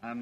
I'm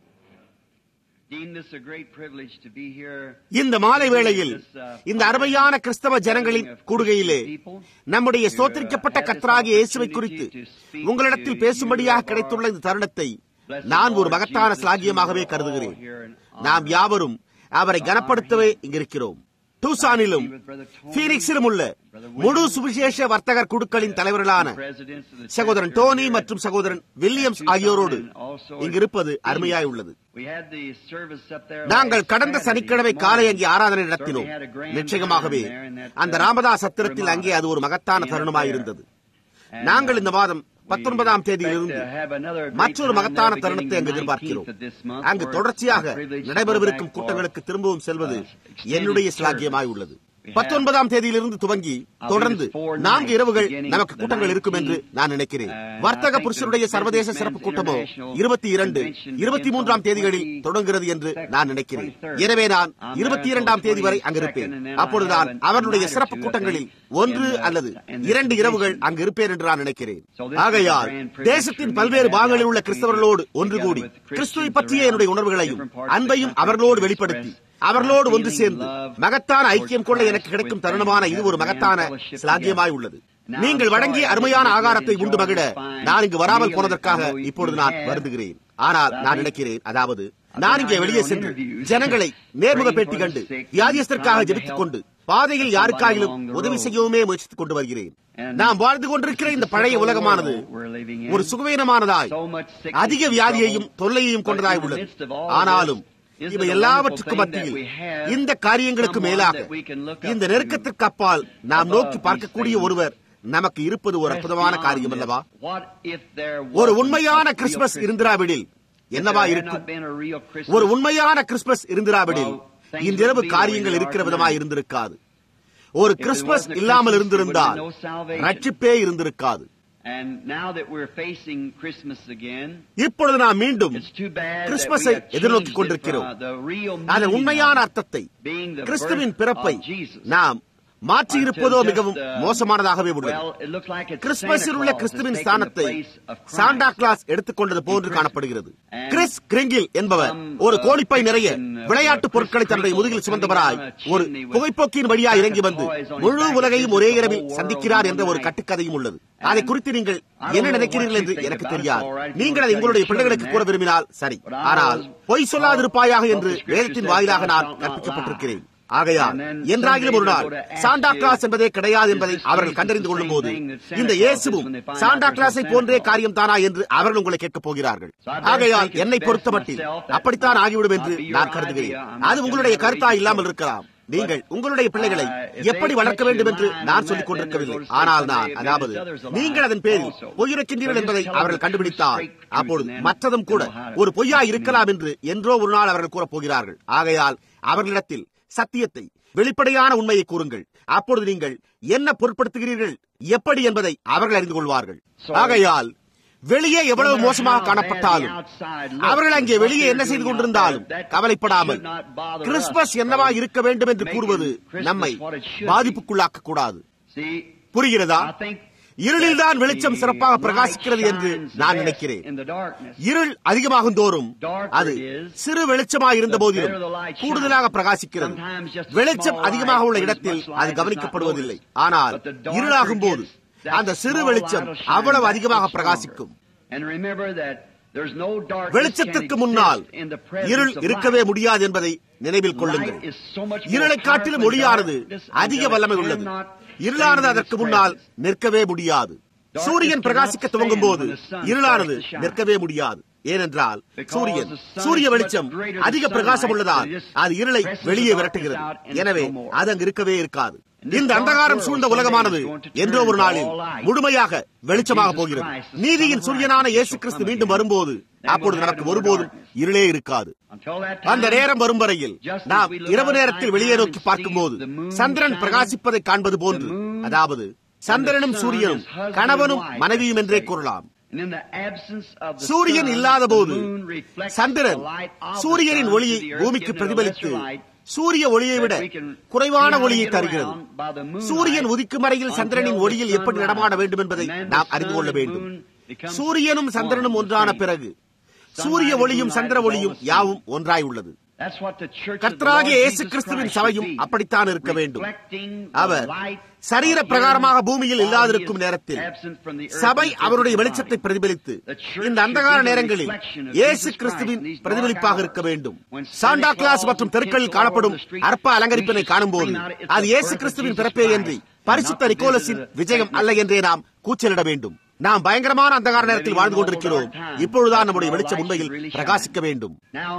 deem this a great privilege to be here. இந்த மாலை வேளையில் இந்த அருமையான கிறிஸ்தவ ஜனங்களின் கூடுகையிலே நம்முடைய ஸ்தோத்திரிக்கப்பட்ட கர்த்தராகிய இயேசுவை குறித்து உங்களிடத்தில் பேசும்படியாக கிடைத்துள்ள இந்த தருணத்தை நான் ஒரு மகத்தான சிலாகியமாகவே கருதுகிறேன் நாம் யாவரும் அவரை கனப்படுத்தவே இங்கிருக்கிறோம் டூசானிலும் பீனிக்ஸிலும் உள்ள முழு சுவிசேஷ வர்த்தகர் குழுக்களின் தலைவர்களான சகோதரன் டோனி மற்றும் சகோதரன் வில்லியம்ஸ் ஆகியோரோடு இங்கிருப்பது அருமையாய் உள்ளது We had the service up there நாங்கள் last கடந்த Saturday சனிக்கிழமை காலை அங்கே ஆராதனை morning. நடத்தினோம் Certainly had a grand நிச்சயமாகவே time there in that, அந்த uh, ராமதா சத்திரத்தில் Ramada. அங்கே அது ஒரு மகத்தான Being up தருணமாய் there. இருந்தது And, நாங்கள் uh, இந்த மாதம் we பத்தொன்பதாம் expect தேதியிலிருந்து to have another great மற்றொரு time மகத்தான there தருணத்தை beginning அங்கு the எதிர்பார்க்கிறோம் 19th of this month, அங்கு for it's தொடர்ச்சியாக my privilege to go நடைபெறவிருக்கும் back for, கூட்டங்களுக்கு திரும்பவும் செல்வது uh, extended என்னுடைய service. சிலாகியமாய் உள்ளது We have- பத்தொன்பதாம் தேதியிலிருந்து துவங்கி தொடர்ந்து four nights நான்கு இரவுகள் beginning நமக்கு the கூட்டங்கள் இருக்கும் என்று 19th. நான் நினைக்கிறேன் Uh, I வர்த்தக think புருஷருடைய the சர்வதேச Businessmen's சிறப்பு கூட்டமோ International இருபத்தி இரண்டு Convention இருபத்தி begins மூன்றாம் on தேதிகளில் 22nd, தொடங்குகிறது என்று நான் நினைக்கிறேன் 23rd. எனவே நான் I'm there இருபத்தி until இரண்டாம் தேதி வரை 22nd, அங்கிருப்பேன் and then I அப்பொழுது have நான் an- a அவர்களுடைய night or சிறப்பு two, I கூட்டங்களில் think, ஒன்று in the- அல்லது in the இரண்டு இரவுகள் convention. அங்கு இருப்பேன் என்று நான் நினைக்கிறேன் So this is a ஆகையால் grand privilege தேசத்தின் for me பல்வேறு to have பாகங்களில் the உள்ள opportunity கிறிஸ்தவர்களோடு ஒன்று together கூடி with Christians கிறிஸ்துவை பற்றிய என்னுடைய around உணர்வுகளையும் different parts of the அன்பையும் country அவர்களோடு to வெளிப்படுத்தி express அவர்களோடு our ஒன்று feeling சேர்ந்து love மகத்தான towards ஐக்கியம் கொள்ள Christ எனக்கு கிடைக்கும் with தருணமான them. இது ஒரு Have a மகத்தான grand fellowship சிலாகியமாய் together. உள்ளது Now, நீங்கள் I'm வழங்கிய sorry, அருமையான I didn't ஆகாரத்தை enjoy உண்டு மகிழ this fine நான் இங்கு வராமல் meal போனதற்காக that I know இப்பொழுது you நான் had. வருந்துகிறேன் ஆனால் But I நான் think- நினைக்கிறேன் அதாவது I've நான் been இங்கே out வெளியே here on சென்று interviews, ஜனங்களை நேர்முக praying பேட்டி for the கண்டு sick, வியாதியஸ்தற்காக trying to ஜெபித்துக் help கொண்டு பாதையில் somebody யாருக்காகிலும் along the உதவி road. செய்யவுமே முயற்சித்துக் கொண்டு வருகிறேன் And நாம் வாழ்ந்து கொண்டிருக்கிற இந்த பழைய உலகமானது we're living in. ஒரு சுகவீனமானதாய் So much sickness அதிக and வியாதியையும் trouble. தொல்லையையும் கொண்டதாய் But in the உள்ளது midst of all ஆனாலும் this, isn't இவை it a எல்லாவற்றுக்கும் wonderful thing மத்தியில் that we have இந்த காரியங்களுக்கு someone மேலாக that we can look up இந்த to நெருக்கத்திற்கு அப்பால் நாம் above நோக்கி these பார்க்கக்கூடிய things. ஒருவர் நமக்கு இருப்பது ஒரு அற்புதமான காரியம் அல்லவா What if there ஒரு wasn't உண்மையான a real Christmas Christmas? இருந்திராவிடில் If என்னவா there had இருக்கும் not been a real Christmas, ஒரு உண்மையான கிறிஸ்துமஸ் இருந்திராவிடில் Well, things இந்த இரவு would be the way காரியங்கள் they are இருக்கிற tonight. விதமாய் இருந்திருக்காது ஒரு there கிறிஸ்துமஸ் was a இல்லாமல் Christmas, இருந்திருந்தால் there would have been no salvation. ரட்சிப்பே இருந்திருக்காது And now that we're facing Christmas again, இப்பொழுது நாம் மீண்டும் it's too bad that we கிறிஸ்துமஸை have எதிர்நோக்கிக் changed it கொண்டிருக்கிறோம் from the real அதன் meaning உண்மையான of அர்த்தத்தை being the கிறிஸ்துவின் birth பிறப்பை of Jesus. நாம் மாற்றி இருப்பதோ Until just, மிகவும் uh, மோசமானதாகவே உள்ளது Well, it looks like it's கிறிஸ்துமஸில் Santa உள்ள Claus has கிறிஸ்துவின் taken ஸ்தானத்தை the place of Christ. Santa Claus எடுத்துக்கொண்டது போன்று Christmas. காணப்படுகிறது And கிறிஸ் கிரிங்கில் என்பவர் some, ஒரு uh, கோழிப்பை நிறைய Christian, uh, விளையாட்டு Chris பொருட்களை தன்னுடைய Kringle முதுகில் coming சுமந்தவராய் down a ஒரு chimney with புகைப்போக்கின் வழியாக pack இறங்கி of வந்து toys on his முழு back உலகையும் and ஒரே visits the இரவில் whole சந்திக்கிறார் world என்ற in ஒரு one night. கட்டுக்கதையும் உள்ளது And அதை குறித்து நீங்கள் I don't என்ன know நினைக்கிறீர்கள் what என்று you think எனக்கு about it. தெரியாது It's all right if you நீங்கள் want அதை to உங்களுடைய tell your பிள்ளைகளுக்கு children கூற விரும்பினால் சரி But I ஆனால் was பொய் சொல்லாதிருப்பாயாக taught என்று what the scripture வேதத்தின் says, வாயிலாக thou நான் shalt not கற்பிக்கப்பட்டிருக்கிறேன் ஆகையால் And then என்றாகிலும் ஒரு someday நாள் they're going to ask Santa you, Claus என்பதே கிடையாது is என்பதை this அவர்கள் Jesus கண்டறிந்து the கொள்ளும் same போது thing that Santa இந்த Claus இயேசுவும் is when they find Santa out கிளாஸை there's a போன்றே Santa காரியம் தானா என்று அவர்கள் உங்களை கேட்கப் போகிறார்கள் So I dare ஆகையால் think it's என்னை best பொறுத்தமட்டில் myself that அப்படித்தான் might ஆகிவிடும் என்று not be your நான் கருதுகிறேன் idea. I'm not அது gonna உங்களுடைய have கருத்தா a இல்லாமல் reason. இருக்கலாம் நீங்கள் உங்களுடைய பிள்ளைகளை uh, if எப்படி they வளர்க்க catch வேண்டும் you என்று lying நான் on சொல்லிக் that, கொண்டிருக்கவில்லை then they're ஆனால் going to நான் say, அதாவது "Maybe others are நீங்கள் அதன் பேரில் also." பொய்யிருக்கின்றீர்கள் So just என்பதை tell them அவர்கள் the கண்டுபிடித்தால் true straight truth அப்பொழுது and then மற்றதும் கூட they'll know how to ஒரு பொய்யா trust me. இருக்கலாம் என்று என்றோ ஒரு நாள் அவர்கள் கூறப் போகிறார்கள் ஆகையால் அவர்களிடத்தில் சத்தியத்தை வெளிப்படையான உண்மையை கூறுங்கள் அப்பொழுது நீங்கள் என்ன பொருட்படுத்துகிறீர்கள் எப்படி என்பதை அவர்கள் அறிந்து கொள்வார்கள் ஆகையால் வெளியே எவ்வளவு மோசமாக காணப்பட்டாலும் அவர்கள் அங்கே வெளியே என்ன செய்து கொண்டிருந்தாலும் கவலைப்படாமல் கிறிஸ்துமஸ் என்னவா இருக்க வேண்டும் என்று கூறுவது நம்மை பாதிப்புக்குள்ளாக்க கூடாது See, புரிகிறதா I think இருளில்தான் வெளிச்சம் சிறப்பாக பிரகாசிக்கிறது என்று நான் நினைக்கிறேன் in the darkness. இருள் அதிகமாகும் தோறும் அது சிறு வெளிச்சமாக இருந்த போதிலும் கூடுதலாக பிரகாசிக்கிறது வெளிச்சம் அதிகமாக உள்ள இடத்தில் அது கவனிக்கப்படுவதில்லை ஆனால் இருளாகும் போது அந்த சிறு வெளிச்சம் அவ்வளவு அதிகமாக பிரகாசிக்கும் And remember that there's no darkness வெளிச்சத்திற்கு can முன்னால் exist in the presence இருள் of இருக்கவே light. முடியாது என்பதை நினைவில் கொள்ளுங்கள் Light is so much more இருளை காட்டிலும் powerful ஒளியானது than darkness அதிக until it வல்லமை உள்ளது cannot இருளானது stand in அதற்கு its முன்னால் presence. நிற்கவே முடியாது Darkness சூரியன் cannot பிரகாசிக்க stand துவங்கும் போது when the sun இருளானது starts to shine. நிற்கவே முடியாது ஏனென்றால் Because சூரியன் the sun சூரிய is வெளிச்சம் much greater than அதிக sunlight, பிரகாசம் உள்ளதால் it just அது இருளை presses வெளியே the விரட்டுகிறது darkness out and எனவே no more. அது அங்கு இருக்கவே இருக்காது this இந்த dark அந்தகாரம் world சூழ்ந்த someday உலகமானது is going to என்றோ turn ஒரு to நாளில் all light. முழுமையாக வெளிச்சமாக Jesus போகிறது Christ, the நீதியின் Son of சூரியனான Righteousness இயேசு shall கிறிஸ்து come மீண்டும் again. வரும்போது Then அப்பொழுது we'll have நமக்கு no ஒருபோதும் darkness. இருளே இருக்காது Until that அந்த time, நேரம் வரும் வரையில் Just as நாம் we look இரவு out நேரத்தில் night வெளியே time நோக்கி and பார்க்கும்போது see the moon Chandran shining, பிரகாசிப்பதை காண்பது போன்று the moon அதாவது சந்திரனும் and the sun சூரியனும் is husband கணவனும் and wife, மனைவியும் let's என்றே say. கூறலாம் And in the absence of the சூரியன் sun, இல்லாத the போது moon reflects Chandran the light of the சூரியனின் sun ஒளியை to the earth, பூமிக்கு giving it a பிரதிபலித்து lesser light சூரிய ஒளியை விட that we can குறைவான see how to ஒளியை get தருகிறது around by the moonlight சூரியன் உதிக்கும் வரையில் சந்திரனின் until ஒளியில் the எப்படி sun நடமாட rises. வேண்டும் என்பதை And then நாம் the அறிந்து sun கொள்ள and வேண்டும் moon become சூரியனும் one சந்திரனும் and the ஒன்றான same. பிறகு சூரிய ஒளியும் சந்திர ஒளியும் யாவும் ஒன்றாய் உள்ளது கர்த்தராகிய இயேசு கிறிஸ்துவின் சபையும் அப்படித்தான் இருக்க வேண்டும் அவர் சரீர பிரகாரமாக பூமியில் இல்லாதிருக்கும் நேரத்தில் சபை அவருடைய வெளிச்சத்தை பிரதிபலித்து இந்த அந்தகார நேரங்களில் இயேசு கிறிஸ்துவின் பிரதிபலிப்பாக இருக்க வேண்டும் சாண்டா கிளாஸ் மற்றும் தெருக்களில் காணப்படும் அற்ப அலங்கரிப்பினை காணும்போது அது இயேசு கிறிஸ்துவின் பிறப்பே என்று பரிசுத்த நிக்கோலஸின் விஜயம் அல்ல என்றே நாம் கூச்சலிட வேண்டும் நாம் பயங்கரமான அந்தகார நேரத்தில் வாழ்ந்து கொண்டிருக்கிறோம் இப்பொழுதுதான் நம்முடைய வெளிச்சம் உண்மையில் பிரகாசிக்க வேண்டும்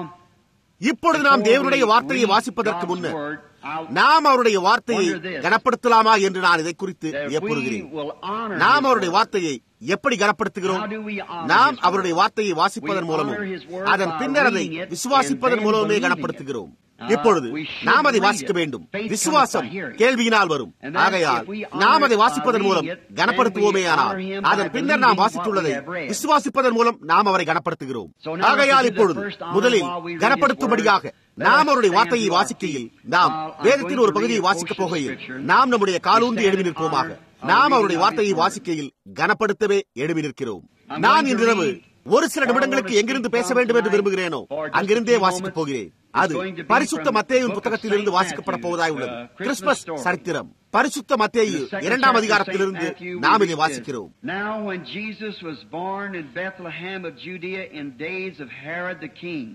இப்பொழுது நாம் தேவனுடைய வார்த்தையை வாசிப்பதற்கு முன்னர் நாம் அவருடைய வார்த்தையை கனப்படுத்தலாமா என்று நான் இதை குறித்து எப்பொழுகிறேன் நாம் அவருடைய வார்த்தையை எப்படி கனப்படுத்துகிறோம் நாம் அவருடைய வார்த்தையை வாசிப்பதன் மூலமும் அதன் பின்னர் அதை விசுவாசிப்பதன் மூலமே கனப்படுத்துகிறோம் இப்பொழுது நாம் அதை வாசிக்க வேண்டும் விசுவாசம் கேள்வியினால் வரும் ஆகையால் நாம் அதை வாசிப்பதன் மூலம் கனப்படுத்துவோமே ஆனால் அதன் பின்னர் நாம் வாசித்துள்ளதை விசுவாசிப்பதன் மூலம் நாம் அவரை கனப்படுத்துகிறோம் ஆகையால் இப்பொழுது முதலில் கனப்படுத்தும்படியாக நாம் அவருடைய வார்த்தையை வாசிக்கையில் நாம் வேதத்தின் ஒரு பகுதியை வாசிக்கப் போகையில் நாம் நம்முடைய காலூன்றி எழுதி நிற்போமாக நாம் அவருடைய வார்த்தையை வாசிக்கையில் கனப்படுத்தவே எழுதி நிற்கிறோம் நான் இன்றிரவு ஒரு சில நிமிடங்களுக்கு எங்கிருந்து பேச வேண்டும் என்று விரும்புகிறேனோ அங்கிருந்தே வாசிக்கப் போகிறேன் அது பரிசுத்த மத்தேயின் புத்தகத்திலிருந்து வாசிக்கப்பட போவதாய் உள்ளது கிறிஸ்துமஸ் சரித்திரம் பரிசுத்த மத்தேயு இரண்டாம் அதிகாரத்திலிருந்து நாம் இதை வாசிக்கிறோம் Now when Jesus was born in Bethlehem of Judea in days of Herod the king,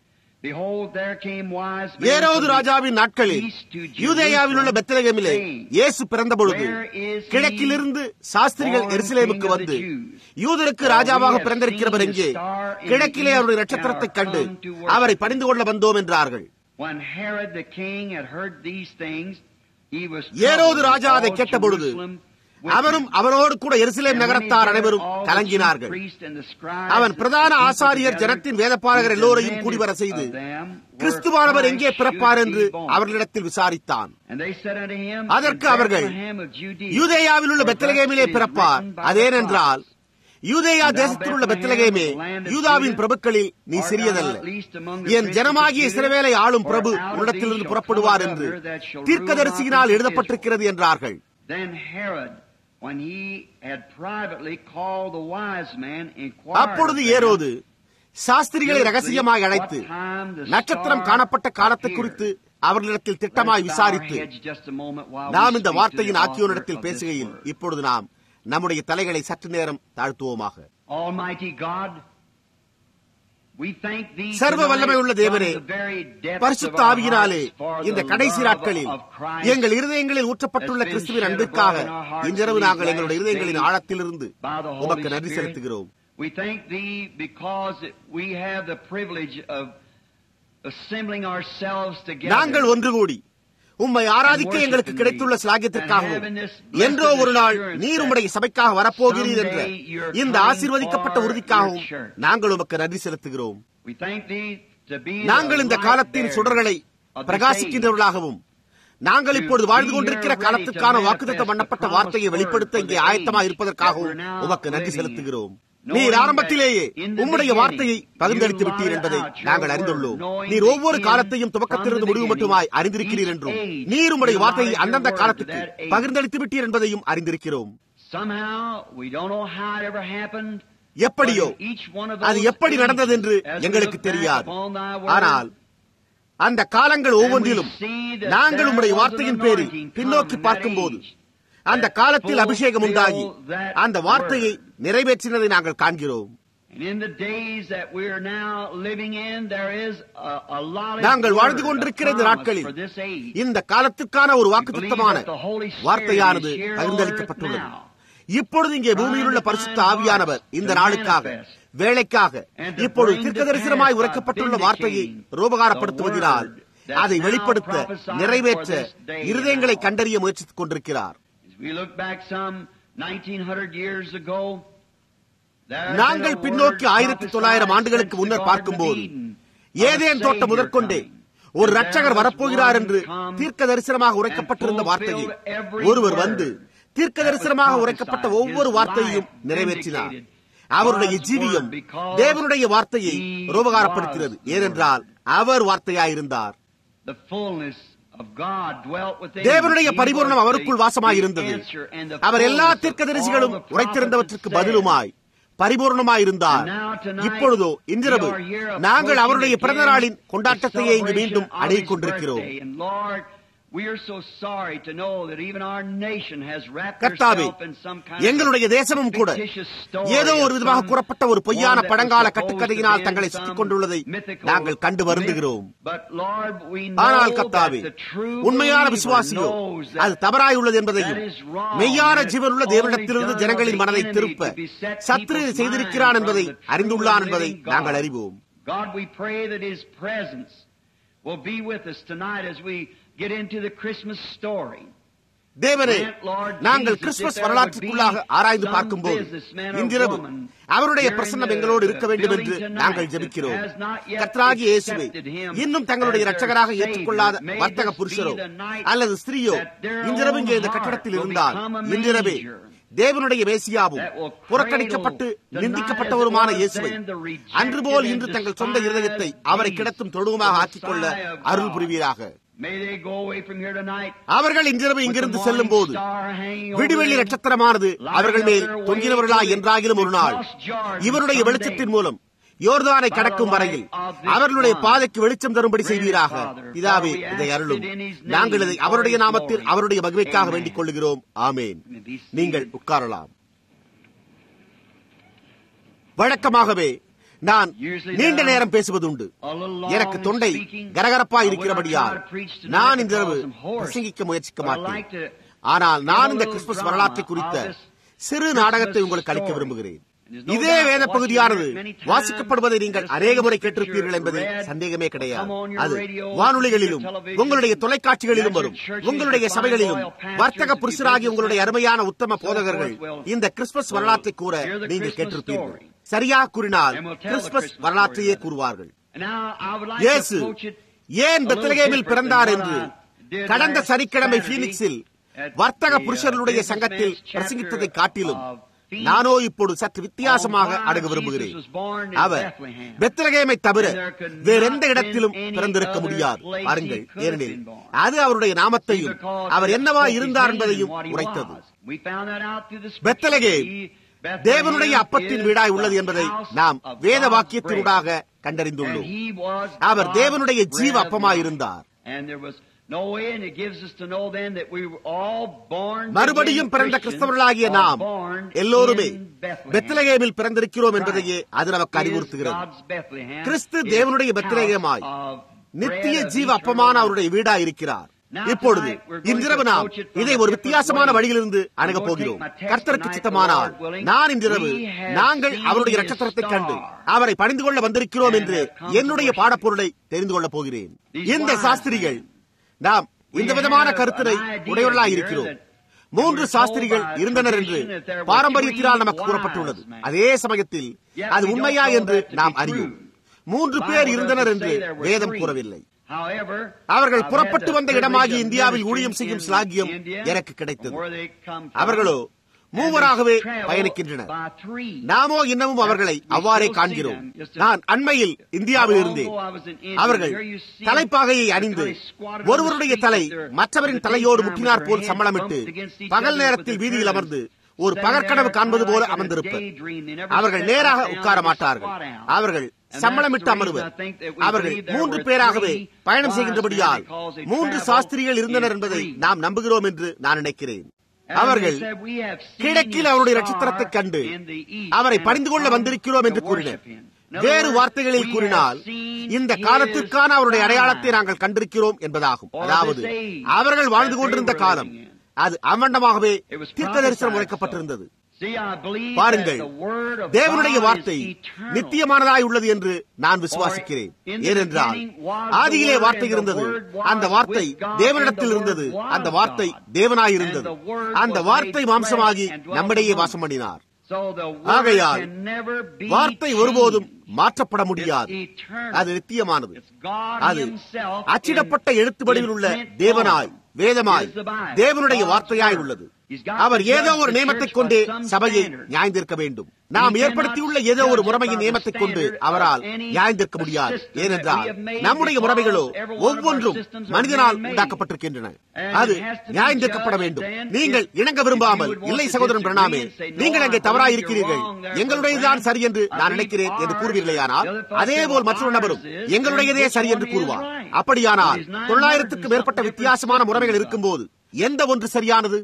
behold there came wise men Herod from the ராஜாவின் நாட்களில் east to யூதேயாவில் உள்ள Jerusalem, பெத்லகேமிலே saying, இயேசு பிறந்த பொழுது Where is he கிழக்கிலிருந்து சாஸ்திரிகள் born எருசலேமுக்கு king of வந்து the Jews? யூதருக்கு For ராஜாவாக we have பிறந்திருக்கிறவர் seen எங்கே his star in the கிழக்கிலே east அவருடைய and நட்சத்திரத்தைக் are கண்டு come to worship அவரை பணிந்து கொள்ள வந்தோம் என்றார்கள் When Herod the king had heard these things, he was Herod troubled, ராஜா அதை all கேட்டபொழுது Jerusalem with அவரும் him. அவரோடு கூட எருசலேம் And when he Nagarathar gathered அனைவரும் all the கலங்கினார்கள் chief priests and the scribes அவன் and பிரதான the people ஆசாரியர் together, ஜனத்தின் வேதப்பாரகர் he எல்லோரையும் demanded கூடிவர செய்து of them where கிறிஸ்துவானவர் எங்கே Christ பிறப்பார் should என்று be born. அவர்களிடத்தில் விசாரித்தான் And they said unto him, அதற்கு In அவர்கள், Bethlehem of Judea, யூதேயாவில் உள்ள for thus பெத்லகேமிலே it is பிறப்பார் written by the அதேனென்றால் prophet, யூதேயா தேசத்தில் உள்ள பெத்லகேமே யூதாவின் பிரபுக்களில் நீ சிறியதல்ல என் ஜனமாகிய இஸ்ரவேலை ஆளும் பிரபு உன்னிடத்திலிருந்து புறப்படுவார் என்று தீர்க்கதரிசியினால் எழுதப்பட்டிருக்கிறது என்றார்கள் Then Herod, when he had privately called the wise man, inquired அப்பொழுது of them ஏரோது சாஸ்திரிகளை ரகசியமாய் அழைத்து நட்சத்திரம் காணப்பட்ட காலத்தை குறித்து அவர்களிடத்தில் திட்டமாய் விசாரித்து நாம் இந்த வார்த்தையின் ஆக்கியோனிடத்தில் பேசுகையில் இப்பொழுது நாம் நம்முடைய தலைகளை சற்று நேரம் தாழ்த்துவோமாக Almighty God, we thank thee சர்வ வல்லமை உள்ள tonight தேவனே, from the very depths பரிசுத்த of our ஆவியினாலே hearts for இந்த the கடைசி love நாட்களில் of Christ எங்கள் இருதயங்களில் ஊற்றப்பட்டுள்ள has been கிறிஸ்துவின் shed அன்பிற்காக abroad in our hearts இன்றிரவு these நாங்கள் எங்களுடைய last இருதயங்களின் days ஆழத்திலிருந்து by the Holy உமக்கு நன்றி Spirit. செலுத்துகிறோம் We thank thee because we have the privilege of assembling ourselves together. நாங்கள் ஒன்று கூடி உம்மை ஆராதிக்க எங்களுக்கு கிடைத்துள்ள சிலாகியத்திற்காகவும் என்றோ ஒரு நாள் நீர் உம்முடைய சபைக்காக வரப்போகிறீர் என்ற இந்த ஆசீர்வதிக்கப்பட்ட உறுதிக்காகவும் நாங்கள் உமக்கு நன்றி செலுத்துகிறோம் We thank thee to be நாங்கள் the இந்த light காலத்தின் bearer சுடர்களை of the பிரகாசிக்கின்றவர்களாகவும் நாங்கள் இப்பொழுது வாழ்ந்து கொண்டிருக்கிற காலத்துக்கான வாக்குத்தத்தம் பண்ணப்பட்ட வார்த்தையை வெளிப்படுத்த இங்கே ஆயத்தமாக இருப்பதற்காகவும் உமக்கு நன்றி செலுத்துகிறோம் நீர் ஆரம்பத்திலேயே உம்முடைய வார்த்தையை பகிர்ந்தளித்து விட்டீர் என்பதை நாங்கள் அறிந்துள்ளோம் நீர் ஒவ்வொரு காலத்தையும் துவக்கத்திலிருந்து முடிவு மட்டுமாய் அறிந்திருக்கிறீர் என்றும் நீர் உம்முடைய வார்த்தையை அந்தந்த காலத்துக்கு பகிர்ந்தளித்து விட்டீர் என்பதையும் அறிந்திருக்கிறோம் Somehow, we don't know how it ever happened. எப்படியோ but in each one of அது those எப்படி நடந்தது என்று ages, as we எங்களுக்கு look back தெரியாது upon thy word, ஆனால் அந்த காலங்கள் ஒவ்வொன்றிலும் நாங்கள் உம்முடைய வார்த்தையின் பேரில் பின்னோக்கி பார்க்கும்போது அந்த காலத்தில் அபிஷேகம் உண்டாகி அந்த வார்த்தையை நிறைவேற்றினதை நாங்கள் காண்கிறோம் And in the days that we're now living in, there is a, a lot of நாங்கள் வாழ்ந்து word, கொண்டிருக்கிற a இந்த promise நாட்களில் for this age. இந்த காலத்துக்கான ஒரு வாக்குத்தத்தமான We believe that the Holy Spirit வார்த்தையானது is here on பகிர்ந்தளிக்கப்பட்டுள்ளது earth now. இப்பொழுது இங்கே பூமியில் உள்ள பரிசுத்த ஆவியானவர் இந்த நாளுக்காக வேலைக்காக இப்பொழுது தீர்க்கதரிசனமாய் உரைக்கப்பட்டுள்ள வார்த்தையை ரூபகாரப்படுத்துவதினால் அதை வெளிப்படுத்த நிறைவேற்ற இருதயங்களை கண்டறிய முயற்சித்துக் கொண்டிருக்கிறார் As we look back some 1900 years ago, there had நாங்கள் been a பின்னோக்கி word ஆயிரத்தி தொள்ளாயிரம் prophesied ஆண்டுகளுக்கு since முன்னர் the Garden of பார்க்கும்போது Eden ஏதேன் தோட்டம் முதற்கொண்டே ஒரு ரட்சகர் வரப்போகிறார் என்று தீர்க்க தரிசனமாக உரைக்கப்பட்டிருந்த வார்த்தையை ஒருவர் வந்து தீர்க்க தரிசனமாக உரைக்கப்பட்ட ஒவ்வொரு வார்த்தையையும் நிறைவேற்றினார் அவருடைய ஜீவியம் தேவனுடைய வார்த்தையை ரூபகாரப்படுத்தினது ஏனென்றால் அவர் வார்த்தையாயிருந்தார் The fullness of God dwelt within தேவனுடைய him. He பரிபூர்ணம் was அவருக்குள் the வாசமாயிருந்தது answer and the அவர் எல்லா fullness of தீர்க்கதரிசிகளும் all the உரைத்திருந்தவற்றுக்கு prophets பதிலுமாய் பரிபூர்ணமாயிருந்தார் இப்பொழுதோ இன்றிரவு நாங்கள் அவருடைய பிறந்த நாளின் கொண்டாட்டத்தையே இங்கு மீண்டும் அடையிக் கொண்டிருக்கிறோம் கர்த்தாவே எங்களுடைய தேசமும் கூட ஏதோ ஒரு விதமாக கூறப்பட்ட ஒரு பொய்யான பழங்கால கட்டுக்கதையினால் தங்களை சுற்றிக் கொண்டுள்ளதை நாங்கள் கண்டு வருந்துகிறோம் ஆனால் கர்த்தாவே உண்மையான விசுவாசியோ அது தவறாய் உள்ளது என்பதையும் மெய்யான ஜீவனுள்ள தேவனிடத்திலிருந்து ஜனங்களின் மனதை திருப்ப சத்ரு செய்திருக்கிறான் என்பதை அறிந்துள்ளான் என்பதை நாங்கள் அறிவோம் God, we pray that His presence will be with us tonight as we get into the Christmas story. தேவனே நாங்கள் கிறிஸ்துமஸ் வரலாற்றுக்குள்ளாக ஆராய்ந்து பார்க்கும்போது இன்றிரவு அவருடைய பிரசன்னம் எங்களோடு இருக்க வேண்டும் என்று நாங்கள் ஜெபிக்கிறோம் கத்ராகி இயேசுவை இன்னும் தங்களுடைய இரட்சகராக ஏற்றுக்கொள்ளாத வர்த்தக புருஷரோ அல்லது ஸ்திரீயோ இன்றிரவு இங்கே இந்த கட்டடத்தில் இருந்தால் இன்றிரவே தேவனுடைய மேசியாவும் புறக்கணிக்கப்பட்டு நிந்திக்கப்பட்டவருமான இயேசுவை அன்று போல் இன்று தங்கள் சொந்த இருதயத்தை அவரை கிடத்தும் தொழுவமாக ஆக்கிக்கொள்ள அருள் புரிவீராக அவர்கள் இன்றிரவு இங்கிருந்து செல்லும் போது விடுவெள்ளி நட்சத்திரமானது அவர்கள் மேல் தொங்கினவர்களா என்றாகிலும் ஒரு நாள் இவருடைய வெளிச்சத்தின் மூலம் யோர்தானை கடக்கும் வரையில் அவர்களுடைய பாதைக்கு வெளிச்சம் தரும்படி செய்வீராக இதாவே இதை அருளும் நாங்கள் இதை அவருடைய நாமத்தில் அவருடைய மகிழ்ச்சிக்காக வேண்டிக் கொள்கிறோம் ஆமேன் நீங்கள் உட்காரலாம் வழக்கமாகவே நான் நீண்ட நேரம் பேசுவதுண்டு எனக்கு தொண்டை கரகரப்பா இருக்கிறபடியால் நான் இந்த பிரசங்கிக்க முயற்சிக்க மாட்டேன் ஆனால் நான் இந்த கிறிஸ்துமஸ் வரலாற்றை குறித்த சிறு நாடகத்தை உங்களுக்கு அளிக்க விரும்புகிறேன் இதே வேத பகுதியானது வாசிக்கப்படுவதை நீங்கள் அநேக முறை கேட்டிருப்பீர்கள் என்பதில் சந்தேகமே கிடையாது அது வானொலிகளிலும் உங்களுடைய தொலைக்காட்சிகளிலும் வரும் உங்களுடைய சபைகளிலும் வர்த்தக புருஷராகி உங்களுடைய அருமையான உத்தம போதகர்கள் இந்த கிறிஸ்துமஸ் வரலாற்றை கூற நீங்கள் கேட்டிருப்பீர்கள் சரியாக கூறினால் கிறிஸ்துமஸ் வரலாற்றையே கூறுவார்கள் இயேசு ஏன் பெத்லகேமில் பிறந்தார் என்று கடந்த சனிக்கிழமை பீனிக்ஸில் வர்த்தக புருஷர்களுடைய சங்கத்தில் பிரசங்கித்ததை காட்டிலும் நானோ இப்போது சற்று வித்தியாசமாக அணுக விரும்புகிறேன் அவர் பெத்லகேமை தவிர வேறெந்த இடத்திலும் பிறந்திருக்க முடியாது பாருங்கள் ஏனெனில் அது அவருடைய நாமத்தையும் அவர் என்னவா இருந்தார் என்பதையும் உரைத்தது பெத்தலகேம் தேவனுடைய அப்பத்தின் வீடாய் உள்ளது என்பதை நாம் வேத வாக்கியத்தினூடாக கண்டறிந்துள்ளோம் அவர் தேவனுடைய ஜீவ அப்பமாயிருந்தார் மறுபடியும் பிறந்த கிறிஸ்தவர்களாகிய நாம் எல்லோருமே பெத்லகேமில் பிறந்திருக்கிறோம் என்பதையே அது நமக்கு அறிவுறுத்துகிறது கிறிஸ்து தேவனுடைய பெத்லகேமாய் நித்திய ஜீவ அப்பமான அவருடைய வீடா இருக்கிறார் இப்பொழுது இன்றிரவு நாம் இதை ஒரு வித்தியாசமான வழியிலிருந்து அணுகப் போகிறோம் கர்த்தருக்கு சித்தமானால் நான் இன்றிரவு நாங்கள் அவருடைய நட்சத்திரத்தை கண்டு அவரை பணிந்து கொள்ள வந்திருக்கிறோம் என்று என்னுடைய பாடப்பொருளை தெரிந்து கொள்ளப் போகிறேன் இந்த சாஸ்திரிகள் நாம் இந்த விதமான கருத்தினை உடையவர்களாக இருக்கிறோம் மூன்று சாஸ்திரிகள் இருந்தனர் என்று பாரம்பரியத்தினால் நமக்கு கூறப்பட்டுள்ளது அதே சமயத்தில் அது உண்மையா என்று நாம் அறிவோம் மூன்று பேர் இருந்தனர் என்று வேதம் கூறவில்லை அவர்கள் புறப்பட்டு வந்த இடமாகி இந்தியாவில் ஊழியம் செய்யும் ஸ்லாகியம் எனக்கு கிடைத்தது அவர்களோ மூவராகவே பயணிக்கின்றனர் நாமோ இன்னமும் அவர்களை அவ்வாறே காண்கிறோம் நான் அண்மையில் இந்தியாவில் இருந்தேன் அவர்கள் தலைப்பாகையை அணிந்து ஒருவருடைய தலை மற்றவரின் தலையோடு முட்டினார் போல் சம்பளமிட்டு பகல் நேரத்தில் வீதியில் அமர்ந்து ஒரு பகற்கனவு காண்பது போல அமர்ந்திருப்பர் அவர்கள் நேராக உட்கார மாட்டார்கள் அவர்கள் சம்பளமிட்டு அமருவர் அவர்கள் மூன்று பேராகவே பயணம் செய்கின்றபடியால் மூன்று சாஸ்திரிகள் இருந்தனர் என்பதை நாம் நம்புகிறோம் என்று நான் நினைக்கிறேன் அவர்கள் கிழக்கில் அவருடைய நட்சத்திரத்தை கண்டு அவரை பணிந்து கொள்ள வந்திருக்கிறோம் என்று கூறினர் வேறு வார்த்தைகளில் கூறினால் இந்த காலத்திற்கான அவருடைய அடையாளத்தை நாங்கள் கண்டிருக்கிறோம் என்பதாகும் அதாவது அவர்கள் வாழ்ந்து கொண்டிருந்த காலம் அது அமண்டமாகவே தீர்க்க தரிசனம் உரைக்கப்பட்டிருந்தது பாருங்கள் தேவனுடைய வார்த்தை நித்தியமானதாய் உள்ளது என்று நான் விசுவாசிக்கிறேன் ஏனென்றால் ஆதியிலே வார்த்தை இருந்தது அந்த வார்த்தை தேவனிடத்தில் இருந்தது அந்த வார்த்தை தேவனாய் இருந்தது அந்த வார்த்தை மாம்சமாகி நம்மிடையே வாசம் பண்ணினார் ஆகையால் வார்த்தை ஒருபோதும் மாற்றப்பட முடியாது அது நித்தியமானது அது அச்சிடப்பட்ட எழுத்து வடிவில் உள்ள தேவனாய் வேதமாய் தேவனுடைய வார்த்தையாய் உள்ளது அவர் ஏதோ ஒரு நியமத்தை கொண்டு சபையை நியாய்ந்திருக்க வேண்டும் நாம் ஏற்படுத்தியுள்ள ஏதோ ஒரு முறைமையின் நியமத்தை கொண்டு அவரால் நியாய்ந்திருக்க முடியாது ஏனென்றால் நம்முடைய முறைமைகளோ ஒவ்வொன்றும் மனிதனால் உண்டாக்கப்பட்டிருக்கின்றன அது நியாய்ந்திருக்கப்பட வேண்டும் நீங்கள் இணங்க விரும்பாமல் இல்லை சகோதரன் பிரணாமே நீங்கள் அங்கே தவறாக இருக்கிறீர்கள் எங்களுடையதுதான் சரி என்று நான் நினைக்கிறேன் என்று கூறுவீர்களேயானால் அதே போல் மற்றொரு நபரும் எங்களுடையதே சரி என்று கூறுவார் அப்படியானால் தொள்ளாயிரத்துக்கு மேற்பட்ட வித்தியாசமான முறைமைகள் இருக்கும்போது எந்த ஒன்று சரியானது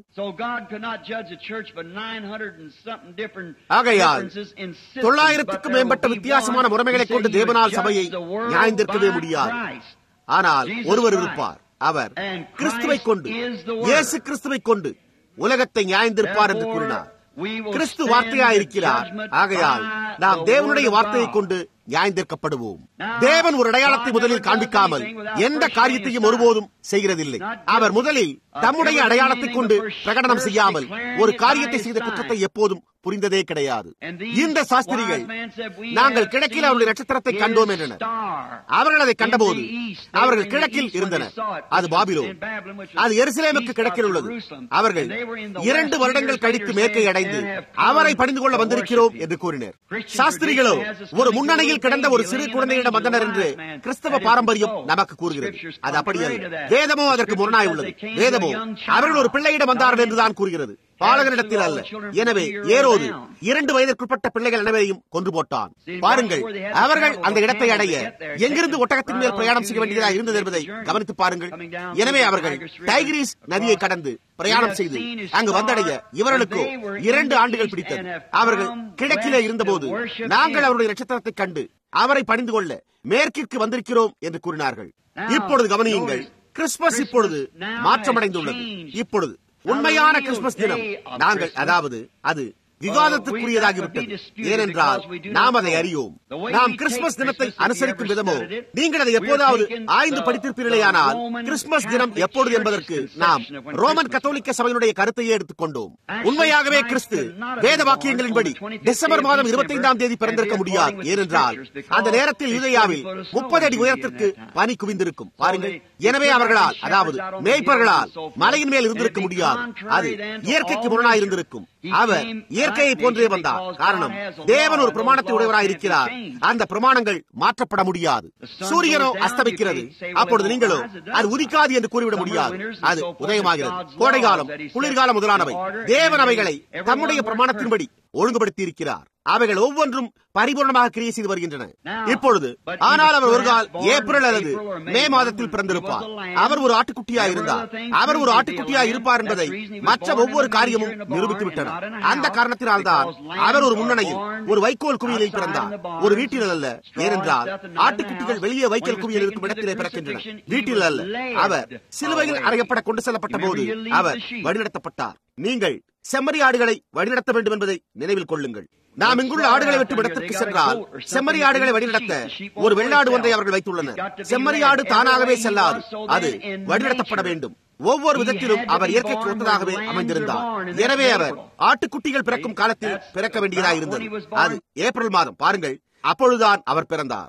ஆகையால் தொள்ளாயிரத்துக்கும் மேம்பட்ட வித்தியாசமான முறைமைகளை கொண்டு தேவனால் சபையை நியாய்ந்திருக்கவே முடியாது ஆனால் ஒருவர் இருப்பார் அவர் கிறிஸ்துவை கொண்டு இயேசு கிறிஸ்துவை கொண்டு உலகத்தை நியாய்ந்திருப்பார் என்று கூறினார் கிறிஸ்து வார்த்தையாயிருக்கிறார் ஆகையால் நாம் தேவனுடைய வார்த்தையை கொண்டு நியாயந்திருக்கப்படுவோம் தேவன் ஒரு அடையாளத்தை முதலில் காண்பிக்காமல் எந்த காரியத்தையும் ஒருபோதும் செய்கிறதில்லை அவர் முதலில் தம்முடைய அடையாளத்தை கொண்டு பிரகடனம் செய்யாமல் ஒரு காரியத்தை செய்த குற்றத்தை எப்போதும் புரிந்ததே கிடையாது இந்த சாஸ்திரிகள் நாங்கள் கிழக்கில் அவருடைய நட்சத்திரத்தை கண்டோம் என்றனர் அவர்கள் அதை கண்டபோது அவர்கள் கிழக்கில் இருந்தனர் அது பாபிலோ அது எருசலேமுக்கு கிழக்கில் உள்ளது அவர்கள் இரண்டு வருடங்கள் கழித்து மேற்கை அடைந்து அவரை பணிந்து கொள்ள வந்திருக்கிறோம் என்று கூறினர் சாஸ்திரிகளோ ஒரு முன்னணியில் கிடந்த ஒரு சிறு குழந்தையிடம் வந்தனர் என்று கிறிஸ்தவ பாரம்பரியம் நமக்கு கூறுகிறது அது அப்படியல்ல வேதமோ அதற்கு முரணாய் உள்ளது வேதமோ அவர்கள் ஒரு பிள்ளையிடம் வந்தார்கள் என்றுதான் கூறுகிறது பாலகனிடத்தில் அல்ல எனவே ஏரோது இரண்டு வயதிற்குட்பட்ட பிள்ளைகள் அனைவரையும் கொன்று போட்டான் பாருங்கள் அவர்கள் அந்த இடத்தை அடைய எங்கிருந்து ஒட்டகத்தின் மேல் பிரயாணம் செய்ய வேண்டியதாக இருந்தது என்பதை கவனித்து பாருங்கள் எனவே அவர்கள் டைகிரிஸ் நதியை கடந்து பிரயாணம் செய்து அங்கு வந்தடைய இவர்களுக்கு இரண்டு ஆண்டுகள் பிடித்தது அவர்கள் கிழக்கிலே இருந்தபோது நாங்கள் அவருடைய நட்சத்திரத்தை கண்டு அவரை பணிந்து கொள்ள மேற்கிற்கு வந்திருக்கிறோம் என்று கூறினார்கள் இப்பொழுது கவனியுங்கள் கிறிஸ்துமஸ் இப்பொழுது மாற்றமடைந்துள்ளது இப்பொழுது உண்மையான கிறிஸ்துமஸ் தினம் நாங்கள் அதாவது அது விவாதத்துக்குரியதாகிவிட்டது ஏனென்றால் நாம் அதை அறியோம் நாம் கிறிஸ்துமஸ் தினத்தை அனுசரிக்கும் விதமோ நீங்கள் அதை எப்போதாவது ஆய்ந்து படித்திருப்பீர்களேயானால் கிறிஸ்துமஸ் தினம் எப்பொழுது என்பதற்கு நாம் ரோமன் கத்தோலிக்க சபையினுடைய கருத்தையே எடுத்துக்கொண்டோம் உண்மையாகவே கிறிஸ்து வேத வாக்கியங்களின்படி டிசம்பர் மாதம் இருபத்தைந்தாம் தேதி பிறந்திருக்க முடியாது ஏனென்றால் அந்த நேரத்தில் யூதயாவில் முப்பது அடி உயரத்திற்கு பனி குவிந்திருக்கும் பாருங்கள் எனவே அவர்களால் அதாவது மேய்ப்பர்களால் மலையின் மேல் இருந்திருக்க முடியாது அது இயற்கைக்கு முரணாய் இருந்திருக்கும் அவர் இயற்கையை போன்றே வந்தார் காரணம் தேவன் ஒரு பிரமாணத்தை உடையவராய் இருக்கிறார் அந்த பிரமாணங்கள் மாற்றப்பட முடியாது சூரியனோ அஸ்தமிக்கிறது அப்பொழுது நீங்களோ அது உதிக்காது என்று கூறிவிட முடியாது அது உதயமாகிறது கோடைகாலம் குளிர்காலம் முதலானவை தேவன் அவைகளை தம்முடைய பிரமாணத்தின்படி ஒழுங்குபடுத்தி இருக்கிறார் அவைகள் ஒவ்வொன்றும் பரிபூர்ணமாக கிரியை செய்து வருகின்றன இப்பொழுது ஆனால் அவர் ஒரு கால் ஏப்ரல் அல்லது மே மாதத்தில் பிறந்திருப்பார் அவர் ஒரு ஆட்டுக்குட்டியா இருந்தார் அவர் ஒரு ஆட்டுக்குட்டியா இருப்பார் என்பதை மற்ற ஒவ்வொரு காரியமும் நிரூபித்து விட்டனர் அந்த காரணத்தினால்தான் அவர் ஒரு முன்னணியில் ஒரு வைக்கோல் குவியலில் பிறந்தார் ஒரு வீட்டில் அல்ல ஏனென்றால் ஆட்டுக்குட்டிகள் வெளியே வைக்கோல் குவியல் இருக்கும் இடத்திலே பிறக்கின்றன வீட்டில் அல்ல அவர் சிலுவையில் அறையப்பட கொண்டு செல்லப்பட்ட போது அவர் வழிநடத்தப்பட்டார் நீங்கள் செம்மறி ஆடுகளை வழிநடத்த வேண்டும் என்பதை நினைவில் கொள்ளுங்கள் நாம் இங்குள்ள ஆடுகளை வெட்டும் இடத்திற்கு சென்றால் செம்மறி ஆடுகளை வழிநடத்த ஒரு வெள்ளாடு ஒன்றை அவர்கள் வைத்துள்ளனர் செம்மறி ஆடு தானாகவே செல்லாது அது வழிநடத்தப்பட வேண்டும் ஒவ்வொரு விதத்திலும் அவர் இயற்கைக்கு ஒத்ததாகவே அமைந்திருந்தார் எனவே அவர் ஆட்டுக்குட்டிகள் பிறக்கும் காலத்தில் பிறக்க வேண்டியதாக இருந்தது அது ஏப்ரல் மாதம் பாருங்கள் அப்பொழுதுதான் அவர் பிறந்தார்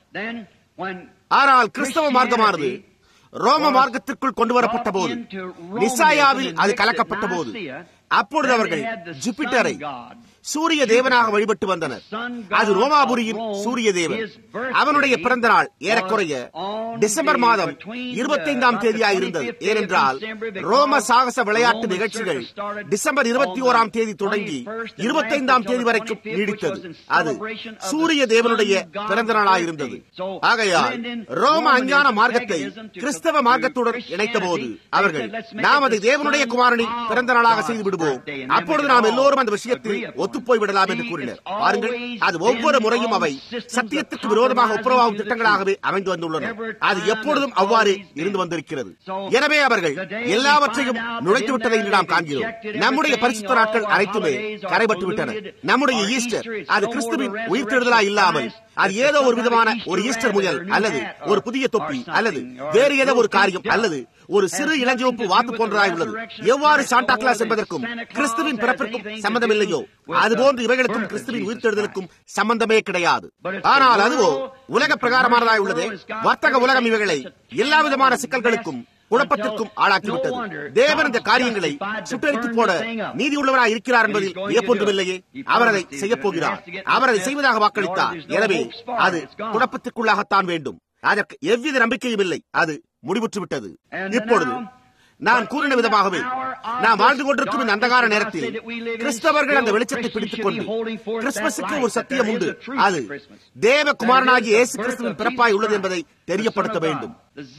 ஆனால் கிறிஸ்தவ மார்க்கமானது ரோம மார்க்கத்திற்குள் கொண்டு வரப்பட்ட போது நிசாயாவில் அது கலக்கப்பட்ட போது அப்பொழுது அவர்கள் ஜூபிட்டரை சூரிய தேவனாக வழிபட்டு வந்தனர் அது ரோமாபுரியின் சூரிய தேவன் அவனுடைய பிறந்த நாள் ஏறக்குறைய டிசம்பர் மாதம் இருபத்தைந்தாம் தேதியாக இருந்தது ஏனென்றால் ரோம சாகச விளையாட்டு நிகழ்ச்சிகள் டிசம்பர் இருபத்தி ஓராம் தேதி தொடங்கி இருபத்தைந்தாம் தேதி வரைக்கும் நீடித்தது அது சூரிய தேவனுடைய பிறந்த நாளாக இருந்தது ஆகையால் ரோம அஞ்ஞான மார்க்கத்தை கிறிஸ்தவ மார்க்கத்துடன் இணைத்த போது அவர்கள் நாம் அதை தேவனுடைய குமாரனின் பிறந்த நாளாக செய்து விடுவோம் அப்பொழுது நாம் எல்லோரும் அந்த விஷயத்தில் ஒத்துப்போய் விடலாம் என்று கூறினர் பாருங்கள் அது ஒவ்வொரு முறையும் அவை சத்தியத்துக்கு விரோதமாக ஒப்புரவாகும் திட்டங்களாகவே அமைந்து வந்துள்ளன அது எப்பொழுதும் அவ்வாறு இருந்து வந்திருக்கிறது எனவே அவர்கள் எல்லாவற்றையும் நுழைத்து விட்டதை என்று நாம் காண்கிறோம் நம்முடைய பரிசுத்த நாட்கள் அனைத்துமே கரைபட்டு விட்டன நம்முடைய ஈஸ்டர் அது கிறிஸ்துவின் உயிர்த்தெழுதலா இல்லாமல் அது ஏதோ ஒரு விதமான ஒரு ஈஸ்டர் முயல் அல்லது ஒரு புதிய தொப்பி அல்லது வேறு ஏதோ ஒரு காரியம் அல்லது ஒரு சிறு இளஞ்சிவப்பு வாத்து போன்றதாய் உள்ளது எவ்வாறு சாண்டா கிளாஸ் என்பதற்கும் கிறிஸ்துவின் பிறப்பிற்கும் சம்பந்தம் இல்லையோ அதுபோன்று இவைகளுக்கும் கிறிஸ்துவின் உயிர்த்தெழுதலுக்கும் சம்பந்தமே கிடையாது ஆனால் அதுவோ உலக பிரகாரமானதாய் உள்ளது வர்த்தக உலகம் இவைகளை எல்லா விதமான சிக்கல்களுக்கும் குழப்பத்திற்கும் ஆளாக்கிவிட்டது தேவன் இந்த காரியங்களை சுட்டரித்து போட நீதி உள்ளவராய் இருக்கிறார் என்பதில் வியப்பொன்றுமில்லையே அவர் அதை செய்யப் போகிறார் அவர் அதை செய்வதாக வாக்களித்தார் எனவே அது குழப்பத்திற்குள்ளாகத்தான் வேண்டும் அதற்கு எவ்வித நம்பிக்கையும் இல்லை அது முடிவுற்று விட்டது இப்பொழுது நான் கூறின விதமாகவே நாம் வாழ்ந்து கொண்டிருக்கும் இந்த அந்தகார நேரத்தில் கிறிஸ்தவர்கள் அந்த வெளிச்சத்தை பிடித்துக் கொண்டு கிறிஸ்துமஸுக்கு ஒரு சத்தியம் உண்டு அது தேவகுமாரனாகிய இயேசு கிறிஸ்துவின் பிறப்பாய் உள்ளது என்பதை தெரியப்படுத்த வேண்டும்